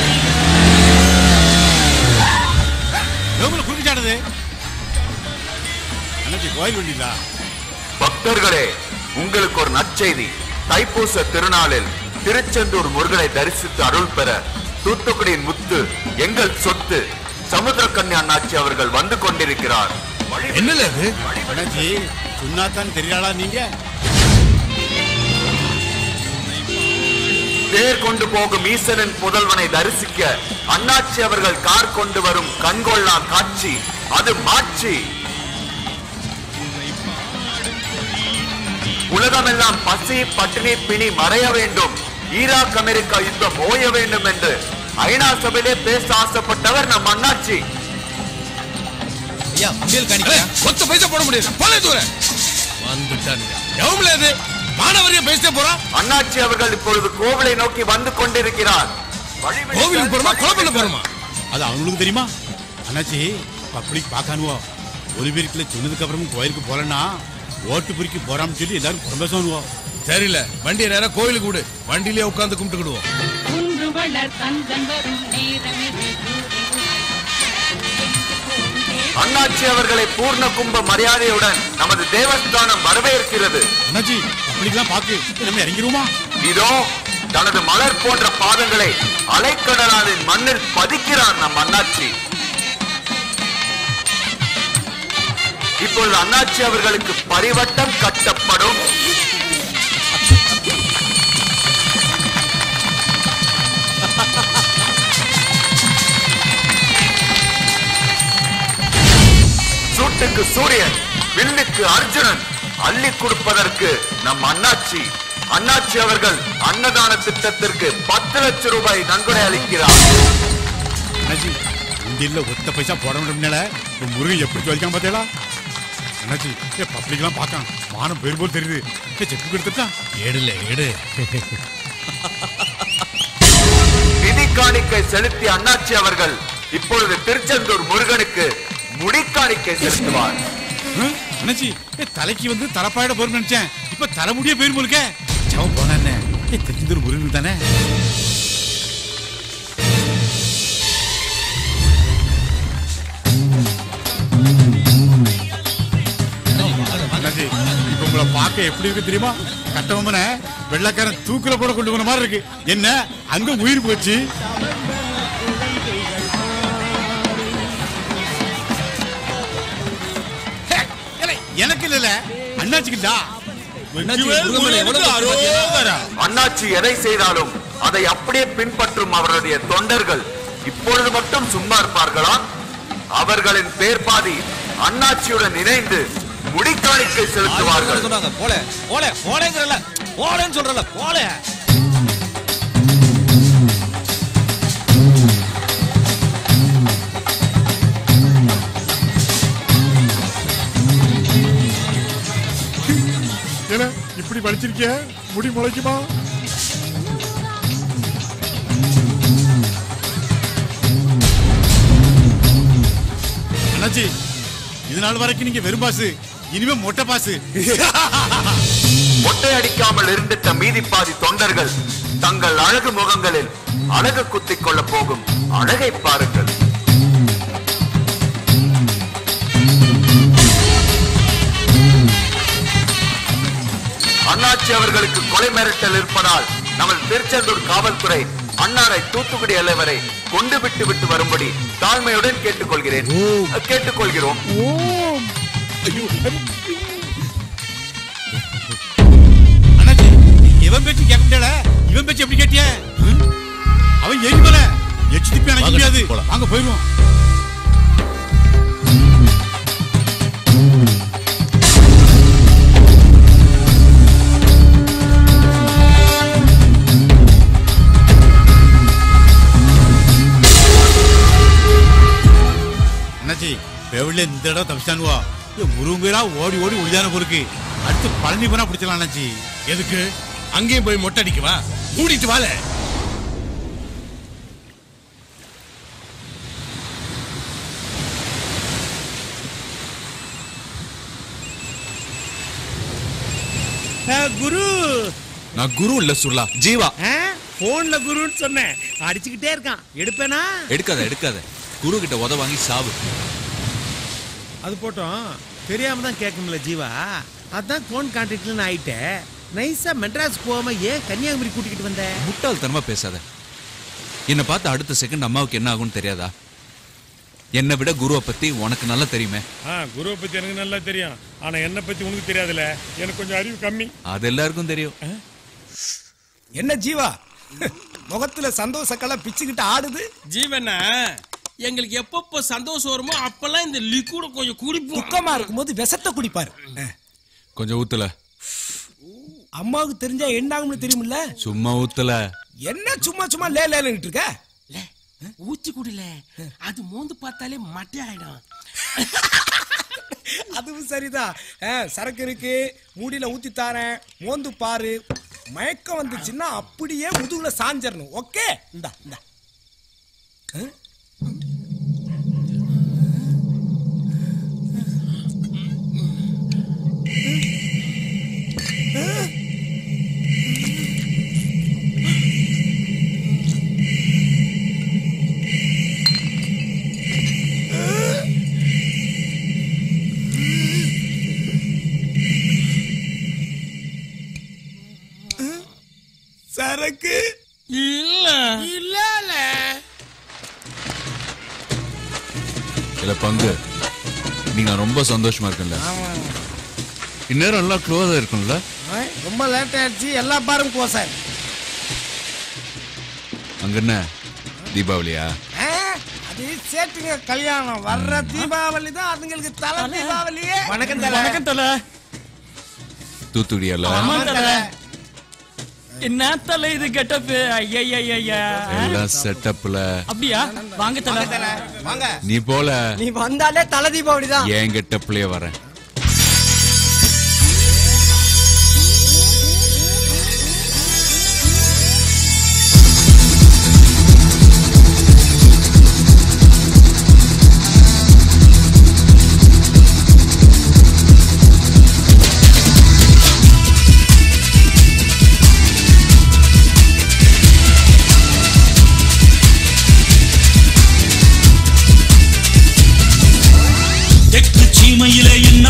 எவ்வளவு குறுக்கிச்சாடுது அண்ணாச்சி கோயில் வண்டிங்களா பக்தர்களே உங்களுக்கு ஒரு நற்செய்தி தைப்பூச திருநாளில் திருச்செந்தூர் முருகனை தரிசித்து அருள் பெற தூத்துக்குடியின் முத்து எங்கள் சொத்து சமுத்திரக்கன்னி அண்ணாச்சி அவர்கள் வந்து கொண்டிருக்கிறார் என்னல அது அண்ணாச்சி சொன்னாதான் தெரியாளா நீங்க தேர் கொண்டு போகும் ஈசனின் புதல்வனை தரிசிக்க அண்ணாச்சி அவர்கள் கார் கொண்டு வரும் கண்கொள்ளா காட்சி அது மாட்சி உலகமெல்லாம் பசி பட்டினி பிணி மறைய வேண்டும் ஈராக் அமெரிக்கா யுத்தம் ஓய வேண்டும் என்று ஐநா சபையிலே பேச ஆசைப்பட்டவர் நம் அண்ணாச்சி ஐயா உண்டியல் காணிக்கையா கொத்த பைசா போட முடியாது போல தூர வந்துட்டானுங்க எவ்வளவு அது மாணவரையும் பேசிட்டே போறான் அண்ணாச்சி அவர்கள் இப்பொழுது கோவிலை நோக்கி வந்து கொண்டிருக்கிறார் கோவிலுக்கு போறோமா கொலை பண்ண போறோமா அது அவங்களுக்கு தெரியுமா அண்ணாச்சி பப்ளிக் பார்க்கானுவோ ஒரு பேருக்குள்ள சொன்னதுக்கு அப்புறமும் கோயிலுக்கு போலன்னா ஓட்டு பிரிக்க போறான்னு சொல்லி எல்லாரும் புறம்பேசுவானுவோ சரியில்ல வண்டியை நேரம் கோயிலுக்கு விடு வண்டியிலே உட்கார்ந்து கும்பிட்டுக்கிடுவோம் குன்று வளர் கந்தன் வரும் நேரமே அண்ணாச்சி அவர்களை பூர்ண கும்ப மரியாதையுடன் நமது தேவஸ்தானம் வரவேற்கிறது அண்ணாச்சி பப்ளிக்லாம் பாக்கு நம்ம இறங்கிருவோமா இதோ தனது மலர் போன்ற பாதங்களை அலைக்கடலானின் மண்ணில் பதிக்கிறார் நம் அண்ணாச்சி இப்பொழுது அண்ணாச்சி அவர்களுக்கு பரிவட்டம் கட்டப்படும் சூட்டுக்கு சூரியன் வில்லுக்கு அர்ஜுனன் அள்ளி கொடுப்பதற்கு நம் அண்ணாச்சி அண்ணாச்சி அவர்கள் அன்னதான திட்டத்திற்கு பத்து லட்சம் ரூபாய் நன்கொடை அளிக்கிறார் அண்ணாச்சி இந்தியில ஒத்த பைசா போட முடியல முருகன் எப்படி சொல்லிக்காம பார்த்தீங்களா அண்ணாச்சி ஏ பப்ளிக்லாம் பார்க்கான் மானம் பேர் போல் தெரியுது ஏ செக்கு கொடுத்துட்டான் எடுல எடு நிதி காணிக்கை செலுத்திய அண்ணாச்சி அவர்கள் இப்பொழுது திருச்செந்தூர் முருகனுக்கு முடிக்காணிக்கை செலுத்துவார் ஹம்? அண்ணாச்சி ஏ தலைக்கு வந்து தலைப்பாயிட போறோம்னு நினைச்சேன் இப்ப தலைமுடியே பேர் போலுக்க சவம் போனானே ஏ திருச்செந்தூர் முருகன் தானே அண்ணாச்சி இப்ப உங்களை பார்க்க எப்படி இருக்கு தெரியுமா கட்டவமன வெள்ளக்காரன் தூக்குல போட கொண்டு போன மாதிரி இருக்கு என்ன அங்க உயிர் போச்சு ஹே, ஏலே, எனக்கு இல்ல அண்ணாச்சிக்குதா அண்ணாச்சி எதை செய்தாலும் அதை அப்படியே பின்பற்றும் அவருடைய தொண்டர்கள் இப்பொழுது மட்டும் சும்மா இருப்பார்களா அவர்களின் பேர் பாதி அண்ணாச்சியுடன் இணைந்து முடிக்காணிக்கை செலுத்துவார்கள் சொன்னாங்க போல போல போலேங்கிறல போலேன்னு சொல்றல போல ஏல இப்படி படிச்சிருக்கிய முடி முளைக்குமா அண்ணாச்சி இது நாள் வரைக்கும் நீங்க வெறும் பாசு இனிமே மொட்டை பாசு மொட்டை அடிக்காமல் இருந்திட்ட மீதி பாதி தொண்டர்கள் தங்கள் அழகு முகங்களில் அழகு குத்திக் கொள்ள போகும் அழகை பாருங்கள் அண்ணாச்சி அவர்களுக்கு கொலை மிரட்டல் இருப்பதால் நமது திருச்செந்தூர் காவல்துறை அன்னாரை தூத்துக்குடி எல்லை வரை கொண்டு விட்டு விட்டு வரும்படி தாழ்மையுடன் கேட்டுக்கொள்கிறேன் கேட்டுக்கொள்கிறோம் அண்ணாச்சி இவன் பேச்சு கேட்க முடியல இவன் பேச்சு எப்படி கேட்டிய ம்? அவன் எரிமல எச்சு திப்பி அணைக்க வாங்க, முடியாது போலாம். வாங்க போயிருவோம் அண்ணாச்சி பெவில இந்த இடம் தப்பிச்சானுவா முருகன் பேரா ஓடி ஓடி ஒளிதான பொறுக்கு அடுத்து பழனி போனா பிடிச்சலாம் அண்ணாச்சி எதுக்கு அங்கேயும் போய் மொட்டை அடிக்கவா மூடிட்டு வாழ குரு நான் குரு இல்ல சுல்லா ஜீவா போன்ல குருன்னு சொன்னேன் அடிச்சுக்கிட்டே இருக்கான் எடுப்பேனா எடுக்காத எடுக்காத குரு கிட்ட உத வாங்கி சாவு அது போட்டோம் தெரியாம தான் கேட்கும்ல ஜீவா அதான் போன் கான்டாக்ட்ல ஆயிட்டேன் நைஸா மெட்ராஸ் போகாம ஏன் கன்னியாகுமரி கூட்டிக்கிட்டு வந்த முட்டாள்தனமா பேசாத என்னை பார்த்து அடுத்த செகண்ட் அம்மாவுக்கு என்ன ஆகும்னு தெரியாதா என்னை விட குருவை பத்தி உனக்கு நல்லா தெரியுமே ஆ குருவை பத்தி எனக்கு நல்லா தெரியும் ஆனா என்னை பத்தி உனக்கு தெரியாதுல்ல எனக்கு கொஞ்சம் அறிவு கம்மி அது எல்லாருக்கும் தெரியும் என்ன ஜீவா முகத்துல சந்தோஷ கலை பிச்சுக்கிட்டு ஆடுது ஜீவனா எங்களுக்கு எப்பப்போ சந்தோஷம் வருமோ அப்பெல்லாம் இந்த லிக்விட கொஞ்சம் குடிப்போம் துக்கமா இருக்கும்போது விஷத்தை குடிப்பாரு கொஞ்சம் ஊத்துல அம்மாவுக்கு தெரிஞ்சா என்ன ஆகும்னு தெரியுமில்ல சும்மா ஊத்துல என்ன சும்மா சும்மா லே லேன்னு இருக்க ஊத்தி குடில அது மோந்து பார்த்தாலே மட்டை ஆயிடும் அதுவும் சரிதான் ஆ, சரக்கு இருக்கு மூடியில ஊத்தி தாரேன் மோந்து பாரு மயக்கம் வந்துச்சுன்னா அப்படியே முதுகுல சாஞ்சிடணும் ஓகே இந்தா இந்தா ஆ? சரக்கு இல்ல இல்ல இல்ல பங்கு நீ நான் ரொம்ப சந்தோஷமா இருக்கேன்ல இந்நேரம் எல்லாம் க்ளோஸா இருக்கும்ல ரொம்ப லேட் ஆயிடுச்சு எல்லா பாரும் கோசார் அங்க என்ன தீபாவளியா அது சேட்டுங்க கல்யாணம் வர்ற தீபாவளி தான் அதுங்களுக்கு தலை தீபாவளியே வணக்கம் வணக்கம் தல தூத்துக்குடியால என்ன தலை இது கெட்டப்பு ஐயா எல்லாம் செட்டப்ல அப்படியா வாங்க தல வாங்க நீ போல நீ வந்தாலே தலை தீபாவளி தான் என் கெட்டப்லயே வரேன் தெற்கு சீமையிலே என்ன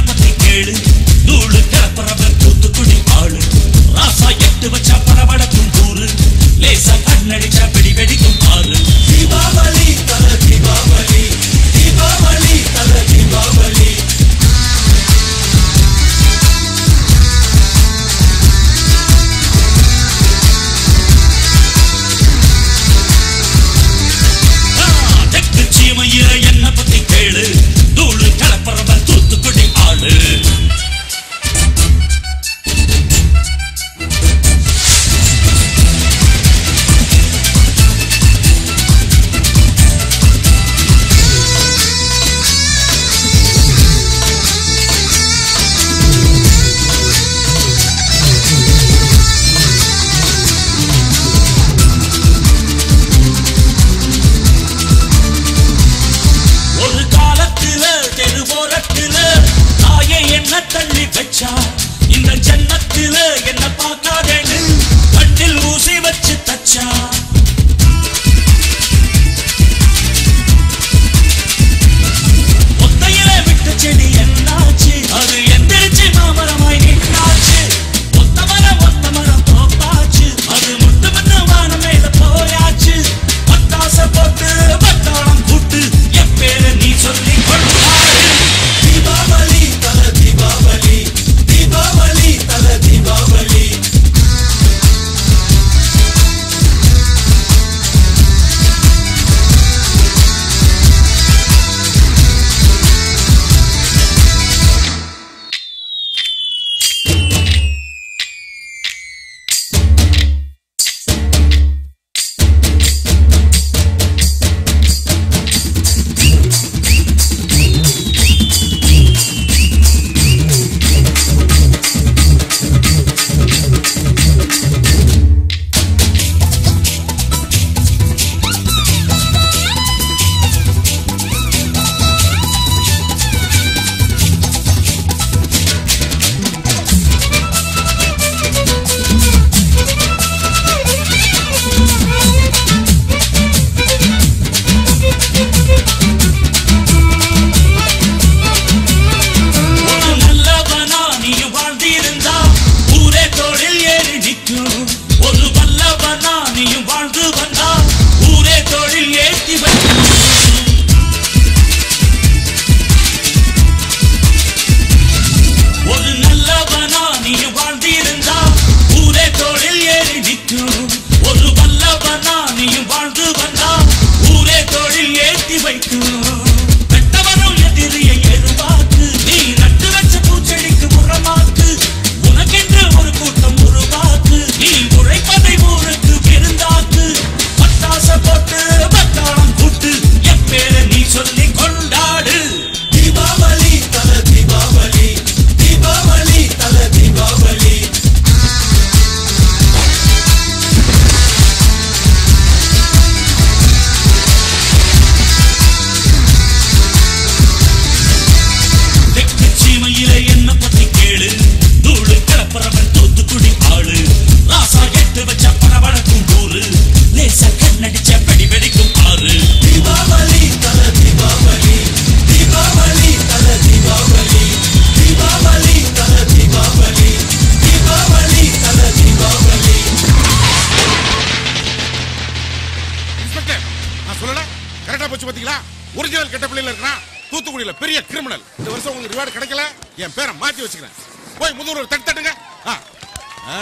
கரெக்டா போச்சு பாத்தீங்களா ஒரிஜினல் கெட்ட பிள்ளைல இருக்கிறான் தூத்துக்குடியில பெரிய கிரிமினல் இந்த வருஷம் உங்களுக்கு ரிவார்டு கிடைக்கல என் பேரை மாத்தி வச்சுக்கிறேன் போய் முதல்வர் தட்டு தட்டுங்க ஆ. ஆ.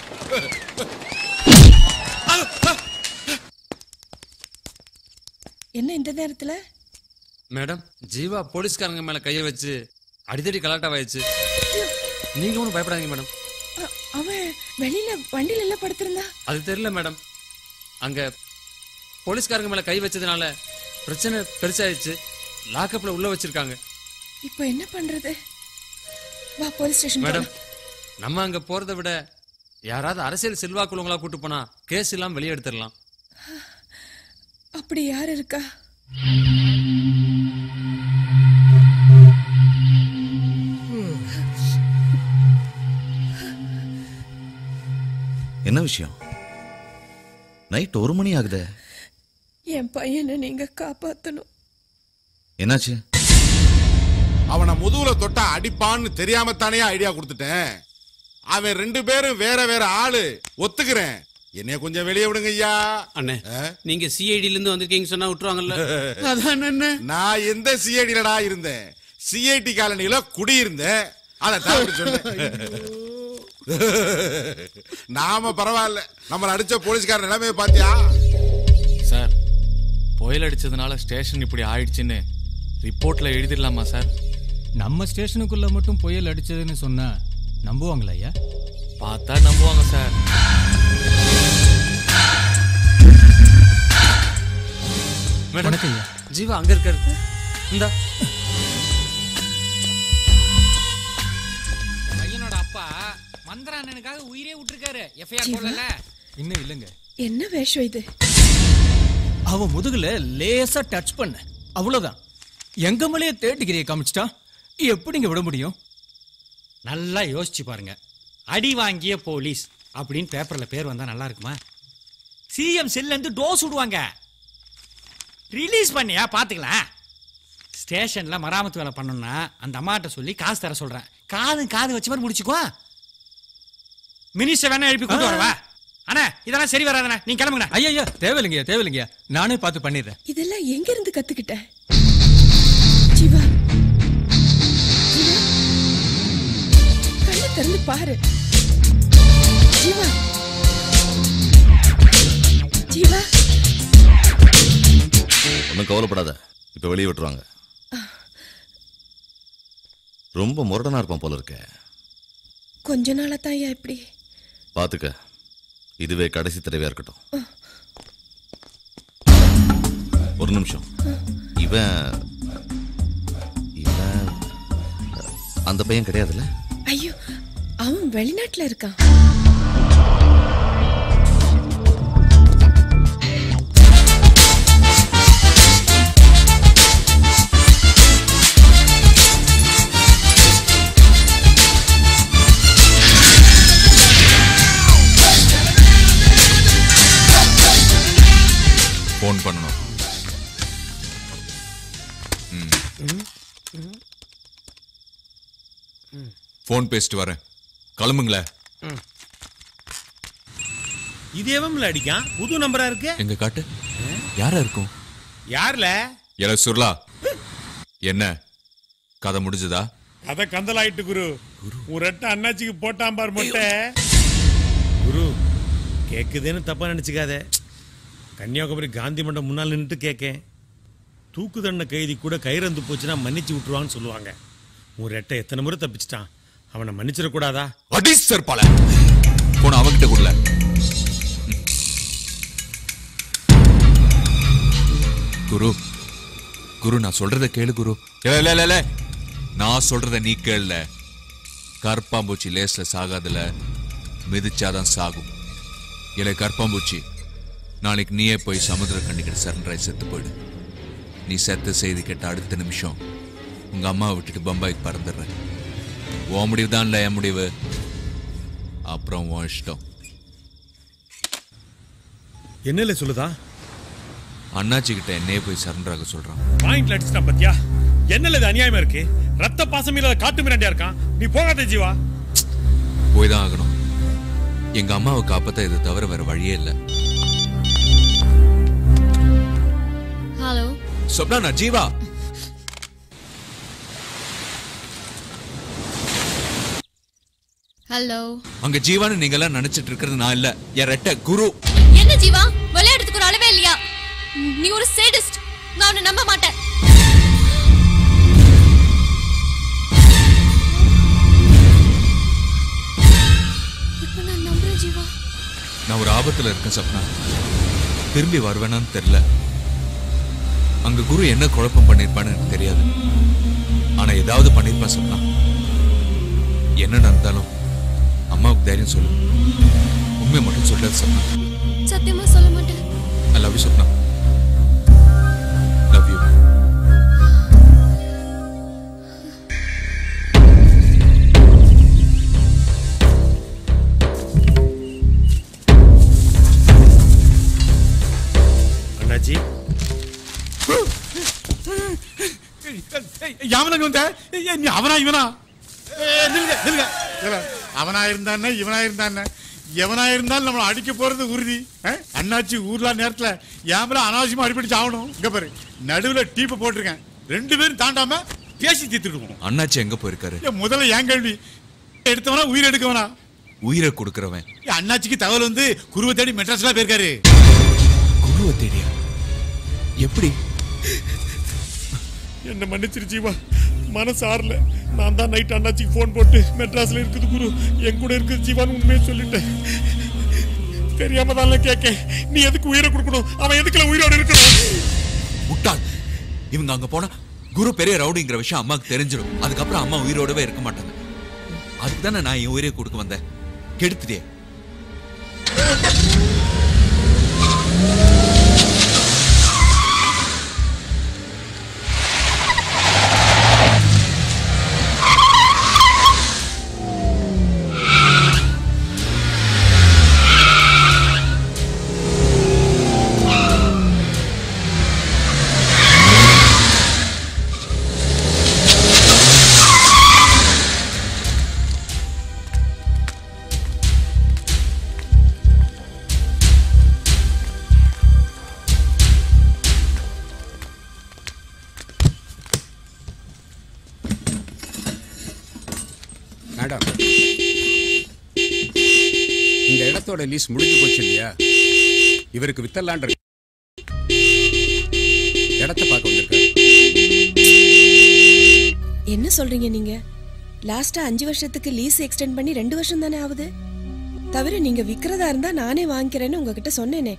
என்ன இந்த நேரத்துல மேடம் ஜீவா போலீஸ்காரங்க மேல கையை வச்சு அடிதடி கலாட்டாவாயிடுச்சு நீங்க ஒன்றும் பயப்படாதீங்க மேடம் அ- அவன் வெளியில வண்டியில எல்லாம் படுத்திருந்தா அது தெரியல மேடம் அங்க போலீஸ்காரங்க மேல கை வச்சதுனால பிரச்சனை பெருசாயிடுச்சு லாக்கப்ல உள்ள வச்சிருக்காங்க இப்போ என்ன பண்றது வா போலீஸ் ஸ்டேஷன் மேடம் நம்ம அங்க போறதை விட யாராவது அரசியல் செல்வாக்குள்ளவங்களா கூட்டு போனா கேஸ் எல்லாம் வெளியே எடுத்துடலாம் அப்படி யார் இருக்கா என்ன விஷயம் நைட் ஒரு மணி ஆகுதே என் பையனை நீங்க காப்பாத்தணும் என்னாச்சு அவனை முதுகுல தொட்டா அடிப்பான்னு தெரியாம தானே ஐடியா கொடுத்துட்டேன் அவன் ரெண்டு பேரும் வேற வேற ஆளு ஒத்துக்கிறேன் என்னைய கொஞ்சம் வெளியே விடுங்க ஐயா அண்ணே நீங்க சிஐடில இருந்து வந்திருக்கீங்க சொன்னா விட்டுருவாங்கல்ல அதான் என்ன நான் எந்த சிஐடிலடா இருந்தேன் சிஐடி காலனியில குடியிருந்தேன் அதை தான் சொன்னேன் நாம பரவாயில்ல நம்மள அடிச்ச போலீஸ்கார நிலைமையை பாத்தியா சார் புயல் அடிச்சதுனால ஸ்டேஷன் இப்படி ஆயிடுச்சுன்னு ரிப்போர்ட்ல எழுதிடலாமா சார் நம்ம ஸ்டேஷனுக்குள்ள மட்டும் புயல் அடிச்சதுன்னு சொன்னா நம்புவாங்களா ஐயா பார்த்தா நம்புவாங்க சார் மேடம் ஜீவா அங்க இருக்காரு இந்தா பையனோட அப்பா மந்திர அண்ணனுக்காக உயிரே விட்டுருக்காரு எஃப்ஐஆர் ஜீவா? போடல இன்னும் இல்லைங்க என்ன வேஷம் இது அவ முதுகுல லேசா டச் பண்ண அவ்வளவுதான் எங்க மேலேயே தேர்ட் காமிச்சிட்டா எப்படிங்க விட முடியும் நல்லா யோசிச்சு பாருங்க அடி வாங்கிய போலீஸ் அப்படின்னு பேப்பர்ல பேர் வந்தா நல்லா இருக்குமா சிஎம் செல்ல இருந்து டோஸ் விடுவாங்க ரிலீஸ் பண்ணியா பாத்துக்கலாம் ஸ்டேஷன்ல மராமத்து வேலை பண்ணணும்னா அந்த அம்மாட்ட சொல்லி காசு தர சொல்றேன் காது காது வச்ச மாதிரி முடிச்சுக்கோ மினிஸ்டர் வேணா எழுப்பி கூட்டு வரவா அண்ணா இதெல்லாம் சரி வராதுண்ணே நீங்க கிளம்புங்க ஐயா தேவையில்லைங்க தேவையில்லைங்க நானே பார்த்து பண்ணிடுறேன் இதெல்லாம் எங்க இருந்து கத்துக்கிட்ட ஜீவா ஜீவா கண்ணை திறந்து பாரு ஜீவா ஜீவா ஒன்றும் கவலைப்படாத இப்போ வெளியே விட்டுருவாங்க ரொம்ப முரடனா இருப்பான் போல இருக்க கொஞ்ச நாளா தான் ஐயா இப்படி பார்த்துக்க இதுவே கடைசி தடவையா இருக்கட்டும் ஒரு நிமிஷம் இவன் இவன் அந்த பையன் கிடையாதுல்ல ஐயோ அவன் வெளிநாட்டுல இருக்கான் ஃபோன் பண்ணணும் ஃபோன் பேசிட்டு வரேன் கிளம்புங்களேன் இது எவன்ல அடிக்கான் புது நம்பரா இருக்கு எங்க காட்டு யாரா இருக்கும் யார்ல எல சுர்லா என்ன கதை முடிஞ்சதா கதை கந்தலாயிட்டு குரு உன் ரெட்ட அண்ணாச்சிக்கு போட்டான் பார் மொட்டை குரு கேக்குதுன்னு தப்பா நினைச்சுக்காத கன்னியாகுமரி காந்தி மண்டபம் முன்னால் நின்றுட்டு கேட்கேன் தூக்கு தண்டனை கைதி கூட கைரந்து போச்சுன்னா மன்னிச்சு விட்டுருவான்னு சொல்லுவாங்க உன் ரெட்டை எத்தனை முறை தப்பிச்சிட்டான் அவனை மன்னிச்சிடக்கூடாதா அடி சர்பால போன அவகிட்ட கொடுல குரு குரு நான் சொல்றத கேளு குரு இல்ல இல்ல, இல்ல இல்ல நான் சொல்றத நீ கேளல கற்பாம்பூச்சி லேஸ்ல சாகாதுல மிதிச்சாதான் சாகும் இல்லை கற்பாம்பூச்சி நாளைக்கு நீயே போய் சமுத்திர கண்ணிக்கிட்ட சரண்டராய் செத்து போயிடு நீ செத்த செய்தி கேட்ட அடுத்த நிமிஷம் உங்க அம்மாவை விட்டுட்டு பம்பாய்க்கு பறந்துடுற உன் முடிவு தான் இல்லை என் முடிவு அப்புறம் உன் இஷ்டம் என்னல சொல்லுதா அண்ணாச்சி கிட்ட என்னையே போய் சரண்டராக சொல்றான் பாயிண்ட்ல அடிச்சிட்டான் பத்தியா என்னல இது அநியாயமா இருக்கு ரத்த பாசம் இல்லாத காட்டு மிராண்டியா இருக்கான் நீ போகாத ஜீவா போய் தான் ஆகணும் எங்க அம்மாவை காப்பாத்த இதை தவிர வேற வழியே இல்லை ஹலோ சொப்னா நான் ஜீவா ஹலோ அங்க ஜீவான்னு நீங்க எல்லாம் நினைச்சிட்டு இருக்கிறது நான் இல்ல என் ரெட்ட குரு என்ன ஜீவா விளையாடுறதுக்கு ஒரு அளவே இல்லையா நீ ஒரு சேடிஸ்ட் நான் உன்னை நம்ப மாட்டேன் இப்ப நான் நம்புறேன் ஜீவா நான் ஒரு ஆபத்துல இருக்கேன் சப்னா திரும்பி வருவேனான்னு தெரியல அங்க குரு என்ன குழப்பம் பண்ணிருப்பான்னு எனக்கு தெரியாது ஆனா ஏதாவது பண்ணிருப்பேன் சப்னா என்ன நடந்தாலும் அம்மாவுக்கு தைரியம் சொல்லு உண்மை மட்டும் சொல்றாரு சப்னா சத்தியமா சொல்ல மாட்டேன் I love you Sapna love you அண்ணாச்சி யாவனங்க வந்த ஏய், நீ அவனா இவனா ஏய், நில்லுங்க, நில்லுங்க. ஏல, அவனா இருந்தானே இவனா இருந்தானே எவனா இருந்தாலும் நம்மள அடிக்க போறது உறுதி அஹ்? அண்ணாச்சி ஊர்லா நேரத்துல ஏமல அனாவசியமா அடிப்படிச்சு ஆகணும் இங்க பாரு நடுவுல டீப்பை போட்டிருக்கேன் ரெண்டு பேரும் தாண்டாம பேசி தீர்த்துருக்கணும் அண்ணாச்சி எங்க போயிருக்காரு ஏய், முதல்ல ஏன் கேள்வி எடுத்தவனா உயிர் எடுக்கவனா உயிரை கொடுக்கறவன் ஏய், அண்ணாச்சிக்கு தகவல் வந்து குருவை தேடி மெட்ராஸ்லாம் போயிருக்காரு குருவை தேடியா எப்படி என்ன மன்னிச்சிரு ஜீவா மனசு ஆறல நான் தான் நைட் அண்ணாச்சிக்கு ஃபோன் போட்டு மெட்ராஸ்ல இருக்குது குரு என் கூட இருக்குது ஜீவான்னு உண்மையை சொல்லிட்டேன் தெரியாம தான் கேட்க நீ எதுக்கு உயிரை கொடுக்கணும் அவன் எதுக்குல உயிரோட இருக்கணும் முட்டாள் இவங்க அங்க போனா குரு பெரிய ரவுடிங்கிற விஷயம் அம்மாக்கு தெரிஞ்சிடும் அதுக்கப்புறம் அம்மா உயிரோடவே இருக்க மாட்டாங்க அதுக்கு தானே நான் என் உயிரை கொடுக்க வந்தேன் கெடுத்துட்டே மேடம் இந்த இடத்தோட லீஸ் முடிஞ்சு போச்சு இல்லையா இவருக்கு வித்தரலான் இருக்கு இடத்த பார்க்க வந்திருக்காரு என்ன சொல்றீங்க நீங்க லாஸ்டா அஞ்சு வருஷத்துக்கு லீஸ் எக்ஸ்டெண்ட் பண்ணி ரெண்டு வருஷம் தானே ஆகுது தவிர நீங்க விக்கிறதா இருந்தா நானே வாங்கிக்கிறேன்னு உங்ககிட்ட சொன்னேனே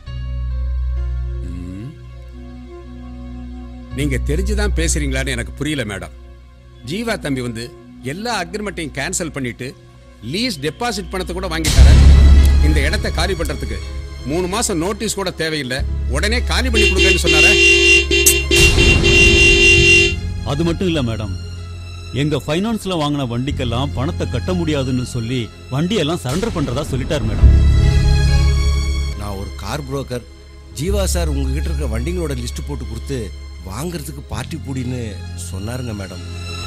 நீங்க தெரிஞ்சுதான் பேசுறீங்களான்னு எனக்கு புரியல மேடம் ஜீவா தம்பி வந்து எல்லா அக்ரிமெண்ட்டையும் கேன்சல் பண்ணிட்டு லீஸ் டெபாசிட் பணத்தை கூட வாங்கிட்டாரு இந்த இடத்த காலி பண்றதுக்கு மூணு மாசம் நோட்டீஸ் கூட தேவையில்லை உடனே காலி பண்ணி கொடுங்கன்னு சொன்னாரே அது மட்டும் இல்ல மேடம் எங்க ஃபைனான்ஸ்ல வாங்கின வண்டிக்கெல்லாம் பணத்தை கட்ட முடியாதுன்னு சொல்லி வண்டியெல்லாம் சரண்டர் பண்றதா சொல்லிட்டார் மேடம் நான் ஒரு கார் புரோக்கர் ஜீவா சார் உங்ககிட்ட இருக்க வண்டிங்களோட லிஸ்ட் போட்டு கொடுத்து வாங்குறதுக்கு பார்ட்டி பூடின்னு சொன்னாருங்க மேடம்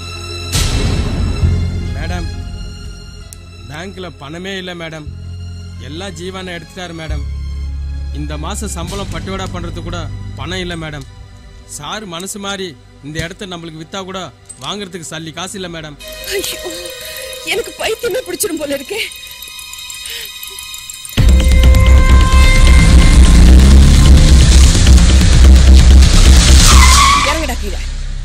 மேடம் பேங்க்ல பணமே இல்லை மேடம் எல்லாம் ஜீவானை எடுத்துட்டாரு மேடம் இந்த மாசம் சம்பளம் பட்டுவாடா பண்றது கூட பணம் இல்லை மேடம் சார் மனசு மாதிரி இந்த இடத்த நம்மளுக்கு வித்தா கூட வாங்குறதுக்கு சல்லி காசு இல்லை மேடம் ஐயோ எனக்கு பைத்தியமே பிடிச்சிரும் போல இருக்கே இறங்கடா கீழே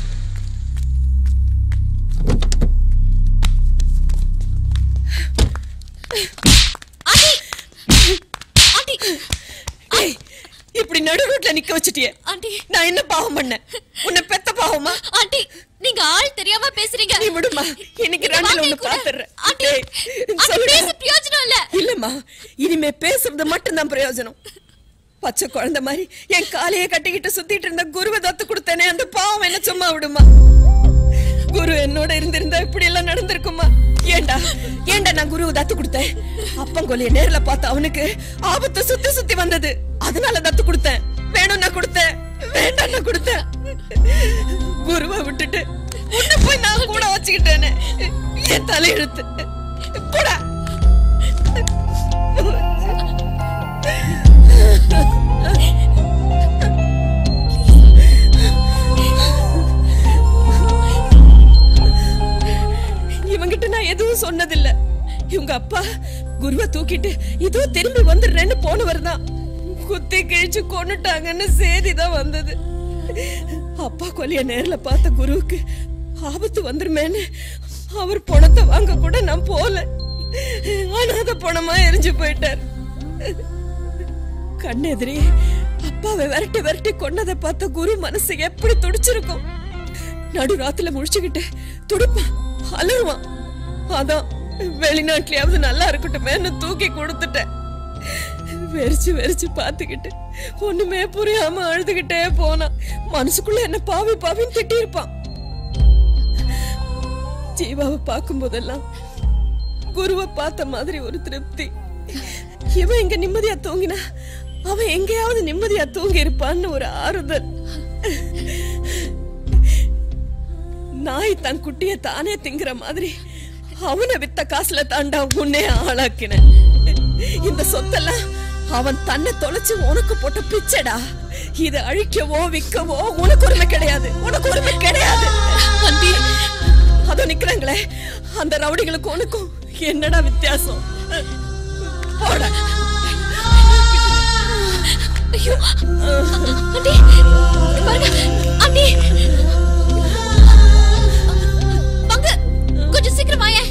ஏய், இப்படி நடு ரோட்ல நிக்க வச்சிட்டியே ஆண்டி நான் என்ன பாவம் பண்ணேன் உன்னை பெத்த பாவமா ஆண்டி நீங்க ஆள் தெரியாம பேசுறீங்க நீ விடுமா இன்னைக்கு நீங்க ரெண்டுல வாங்கி ஒண்ணு கூட. பாத்துறேன் ஆண்டி ஆண்டி, பேச பிரயோஜனம் இல்ல இல்லம்மா இனிமே பேசுறது மட்டும்தான் பிரயோஜனம் பச்சை குழந்தை மாதிரி என் காலையை கட்டிக்கிட்டு சுத்திட்டு இருந்த குருவை தத்து கொடுத்தேனே அந்த பாவம் என்ன சும்மா விடுமா குரு என்னோட இருந்திருந்தா இப்படி எல்லாம் நடந்திருக்குமா ஏண்டா ஏண்டா நான் குருவை தத்து கொடுத்தேன் அப்பங்கொல்லிய நேர்ல பார்த்த அவனுக்கு ஆபத்து சுத்தி சுத்தி வந்தது அதனால தத்து கொடுத்தேன் வேணும்னா கொடுத்தேன் வேண்டாம்னா கொடுத்தேன் குருவை விட்டுட்டு உன்னை போய் நான் கூட வச்சுக்கிட்டேனே என் தலையெழுத்து போடா அப்பா குருவை தூக்கிட்டு இதோ திரும்பி வந்துடுறேன்னு போனவர் தான் குத்தி கிழிச்சு கொன்னுட்டாங்கன்னு செய்தி தான் வந்தது அப்பா கொலைய நேர்ல பார்த்த குருவுக்கு ஆபத்து வந்துருமேன்னு அவர் பணத்தை வாங்க கூட நான் போல அனாத பணமா எரிஞ்சு போயிட்டார் கண்ணெதிரே அப்பாவை விரட்டி விரட்டி கொன்னதை பார்த்த குரு மனசு எப்படி துடிச்சிருக்கும் நடு ராத்துல முழிச்சுக்கிட்டு துடிப்பான் அலறுவான் அதான் வெளிநாட்டுலயாவது நல்லா இருக்கட்டுமேன்னு தூக்கி கொடுத்துட்டேன் வெறிச்சு வெறிச்சு பார்த்துக்கிட்டு ஒண்ணுமே புரியாம அழுதுகிட்டே போனான் மனசுக்குள்ள என்ன பாவி பாவின்னு திட்டி இருப்பான் ஜீவாவை பார்க்கும் போதெல்லாம் குருவை பார்த்த மாதிரி ஒரு திருப்தி இவன் இங்க நிம்மதியா தூங்கினா அவன் எங்கேயாவது நிம்மதியா தூங்கி இருப்பான்னு ஒரு ஆறுதல் நாய் தன் குட்டிய தானே திங்கிற மாதிரி அவனை வித்த காசுல தாண்டா உன்னே ஆளாக்கின இந்த சொத்தெல்லாம் அவன் தன்னை தொலைச்சு உனக்கு போட்ட பிச்சைடா இதை அழிக்கவோ விற்கவோ உனக்கு உரிமை கிடையாது உனக்கு உரிமை கிடையாது அதோ நிக்கிறாங்களே அந்த ரவுடிகளுக்கும் உனக்கும் என்னடா வித்தியாசம் போடா ஐயோ அண்ணி பாருங்க அண்ணி வாங்க கொஞ்சம் சீக்கிரம் வாயேன்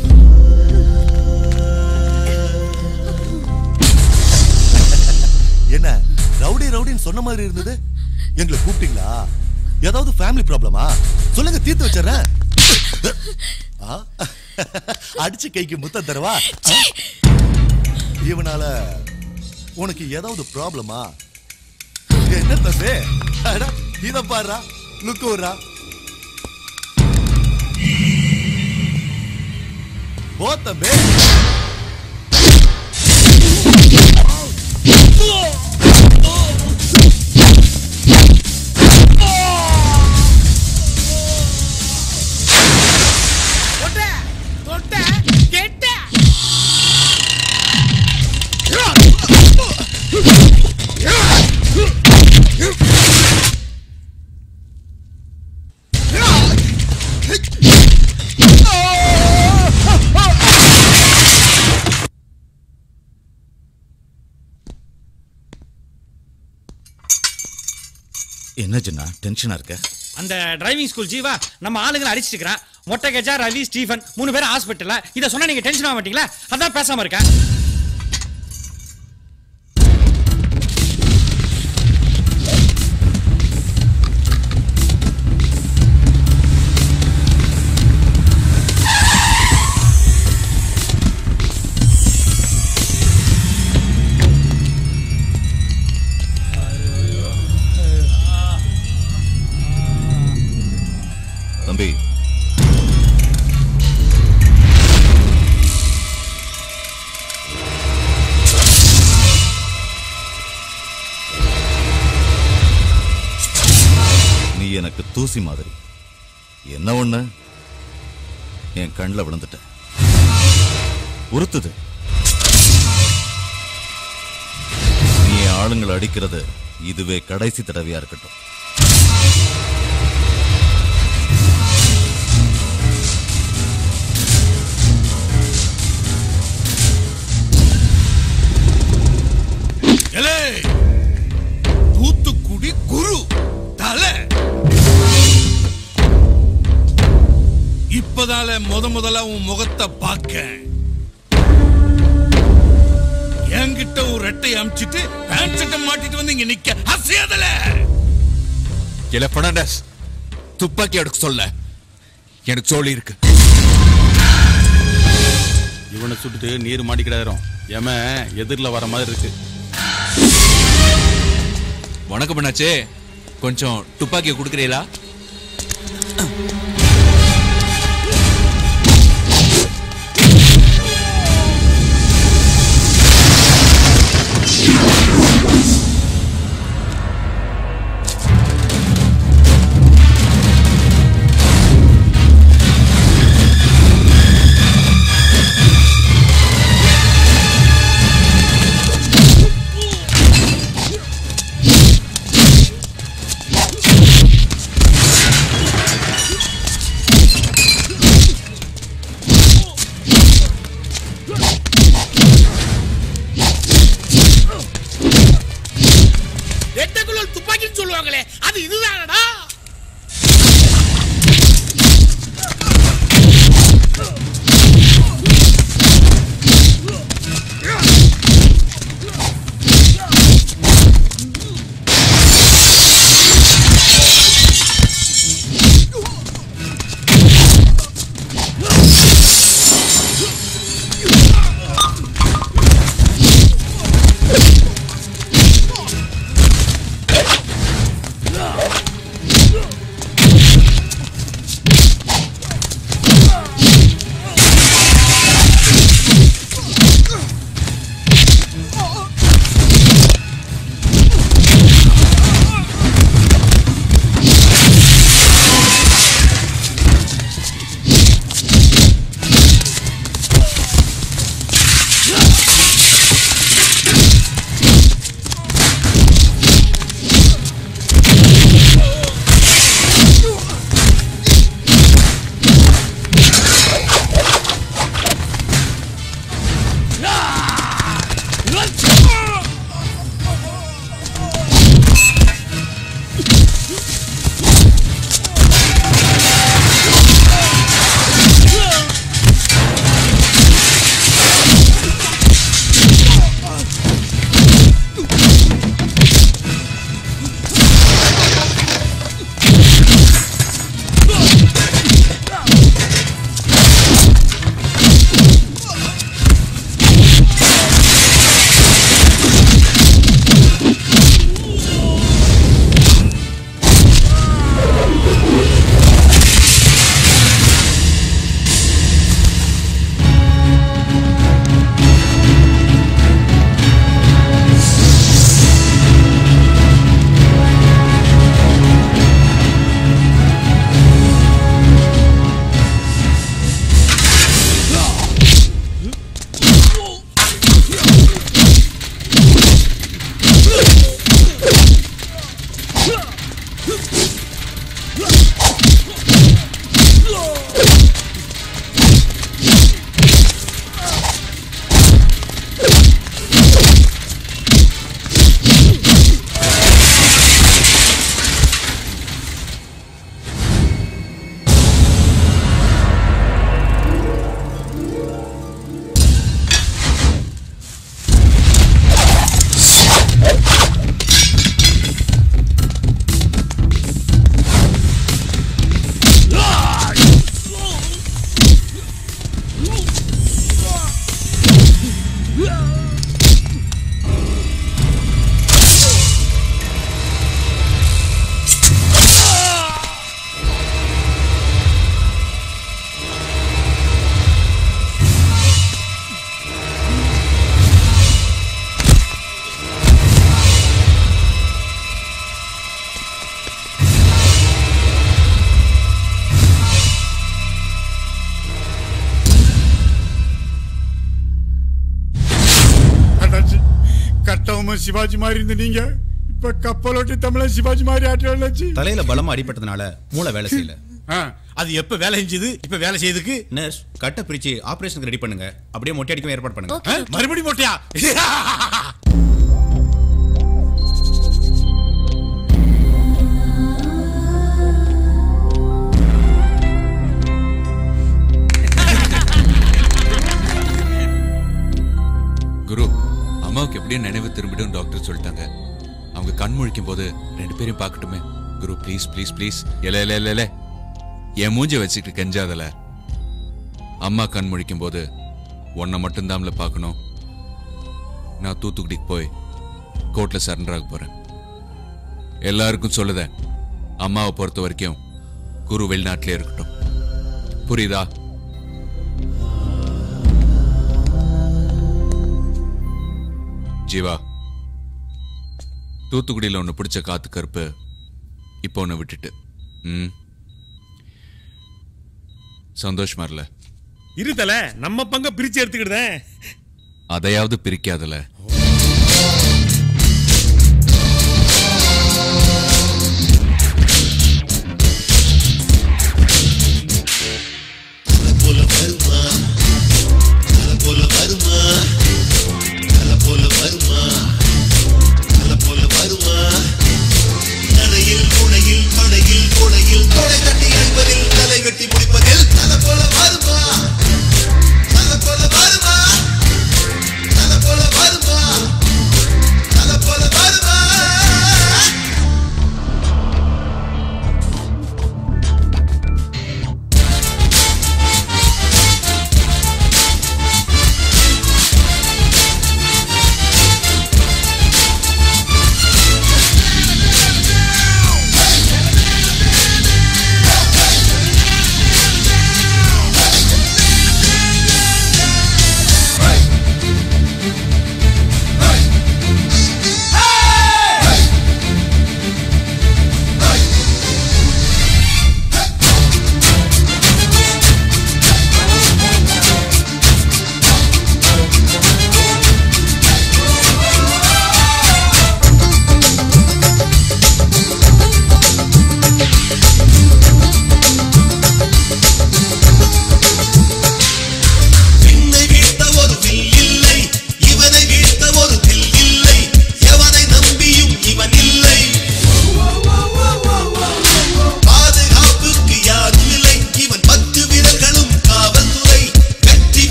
என்ன ரவுடி ரவுடின்னு சொன்ன மாதிரி இருந்தது எங்களை கூப்பிட்டீங்களா ஏதாவது ஃபேமிலி ப்ராப்ளமா சொல்லுங்க தீர்த்து வச்சிடுறேன் ஆ? அடிச்ச கைக்கு முத்தம் தரவா ஆ? இவனால உனக்கு ஏதாவது ப்ராப்ளமா என்ன தம்பி அட, இத பாருடா லுக்கு விடுறா போ தம்பி தொட்ட தொட்ட கெட்ட என்ன ஜின்னா டென்ஷனா இருக்க அந்த டிரைவிங் ஸ்கூல் ஜீவா நம்ம ஆளுங்களை அடிச்சிட்டு இருக்கிறான் மொட்டை கஜா ரவி ஸ்டீஃபன் மூணு பேரும் ஹாஸ்பிட்டல்ல இதை சொன்னா நீங்க டென்ஷன் ஆக மாட்டீங்களா அதான் பேசாம இருக்கேன் தம்பி நீ எனக்கு தூசி மாதிரி என்ன ஒண்ணு என் கண்ணில் விழுந்துட்ட உறுத்துது நீ என் ஆளுங்களை அடிக்கிறது இதுவே கடைசி தடவையா இருக்கட்டும் எலே தூத்துக்குடி குரு தலை இப்பதால முத முதல்ல உன் முகத்தை பார்க்க என்கிட்ட ஒரு ரெட்டை அமிச்சிட்டு பேண்ட் சட்டை மாட்டிட்டு வந்து இங்க நிக்க அசையாதல இல்ல பெர்னாண்டஸ் துப்பாக்கி எடுக்க சொல்ல எனக்கு சொல்லி இருக்கு இவனை சுட்டுட்டு நீர் மாட்டிக்கிடாயிரும் ஏம எதிரில் வர மாதிரி இருக்கு வணக்கம் பண்ணாச்சே கொஞ்சம் துப்பாக்கியை கொடுக்குறீங்களா இதுதானடா அண்ணாச்சி கட்டவும் சிவாஜி மாதிரி இருந்த நீங்க இப்ப கப்பலோட்டி தமிழ சிவாஜி மாதிரி ஆட்டி தலையில பலமா அடிபட்டதுனால மூளை வேலை செய்யல அது எப்ப வேலை செஞ்சது இப்ப வேலை செய்யுதுக்கு நர்ஸ் கட்டை பிரிச்சு ஆபரேஷனுக்கு ரெடி பண்ணுங்க அப்படியே மொட்டை அடிக்கவும் ஏற்பாடு பண்ணுங்க ஆ, மறுபடியும் மொட்டையா குரு அம்மாவுக்கு எப்படியும் நினைவு திரும்பிடும் டாக்டர் சொல்லிட்டாங்க அவங்க கண் முழிக்கும் போது ரெண்டு பேரையும் பார்க்கட்டுமே குரு ப்ளீஸ் ப்ளீஸ் ப்ளீஸ் எல எல எல, எல என் மூஞ்ச வச்சுக்கிட்டு கெஞ்சாதல அம்மா கண் முழிக்கும் போது உன்னை மட்டும்தான்ல பார்க்கணும் நான் தூத்துக்குடிக்கு போய் கோர்ட்ல சரண்டர் ஆக போறேன் எல்லாருக்கும் சொல்லுதேன் அம்மாவை பொறுத்த வரைக்கும் குரு வெளிநாட்டிலே இருக்கட்டும் புரியுதா ஜீவா தூத்துக்குடியில் ஒன்று பிடிச்ச காத்து கருப்பு இப்போ ஒன்று விட்டுட்டு ம் சந்தோஷமா இல்ல இருத்தல நம்ம பங்க பிரிச்சு எடுத்துக்கிடுதேன் அதையாவது பிரிக்காதல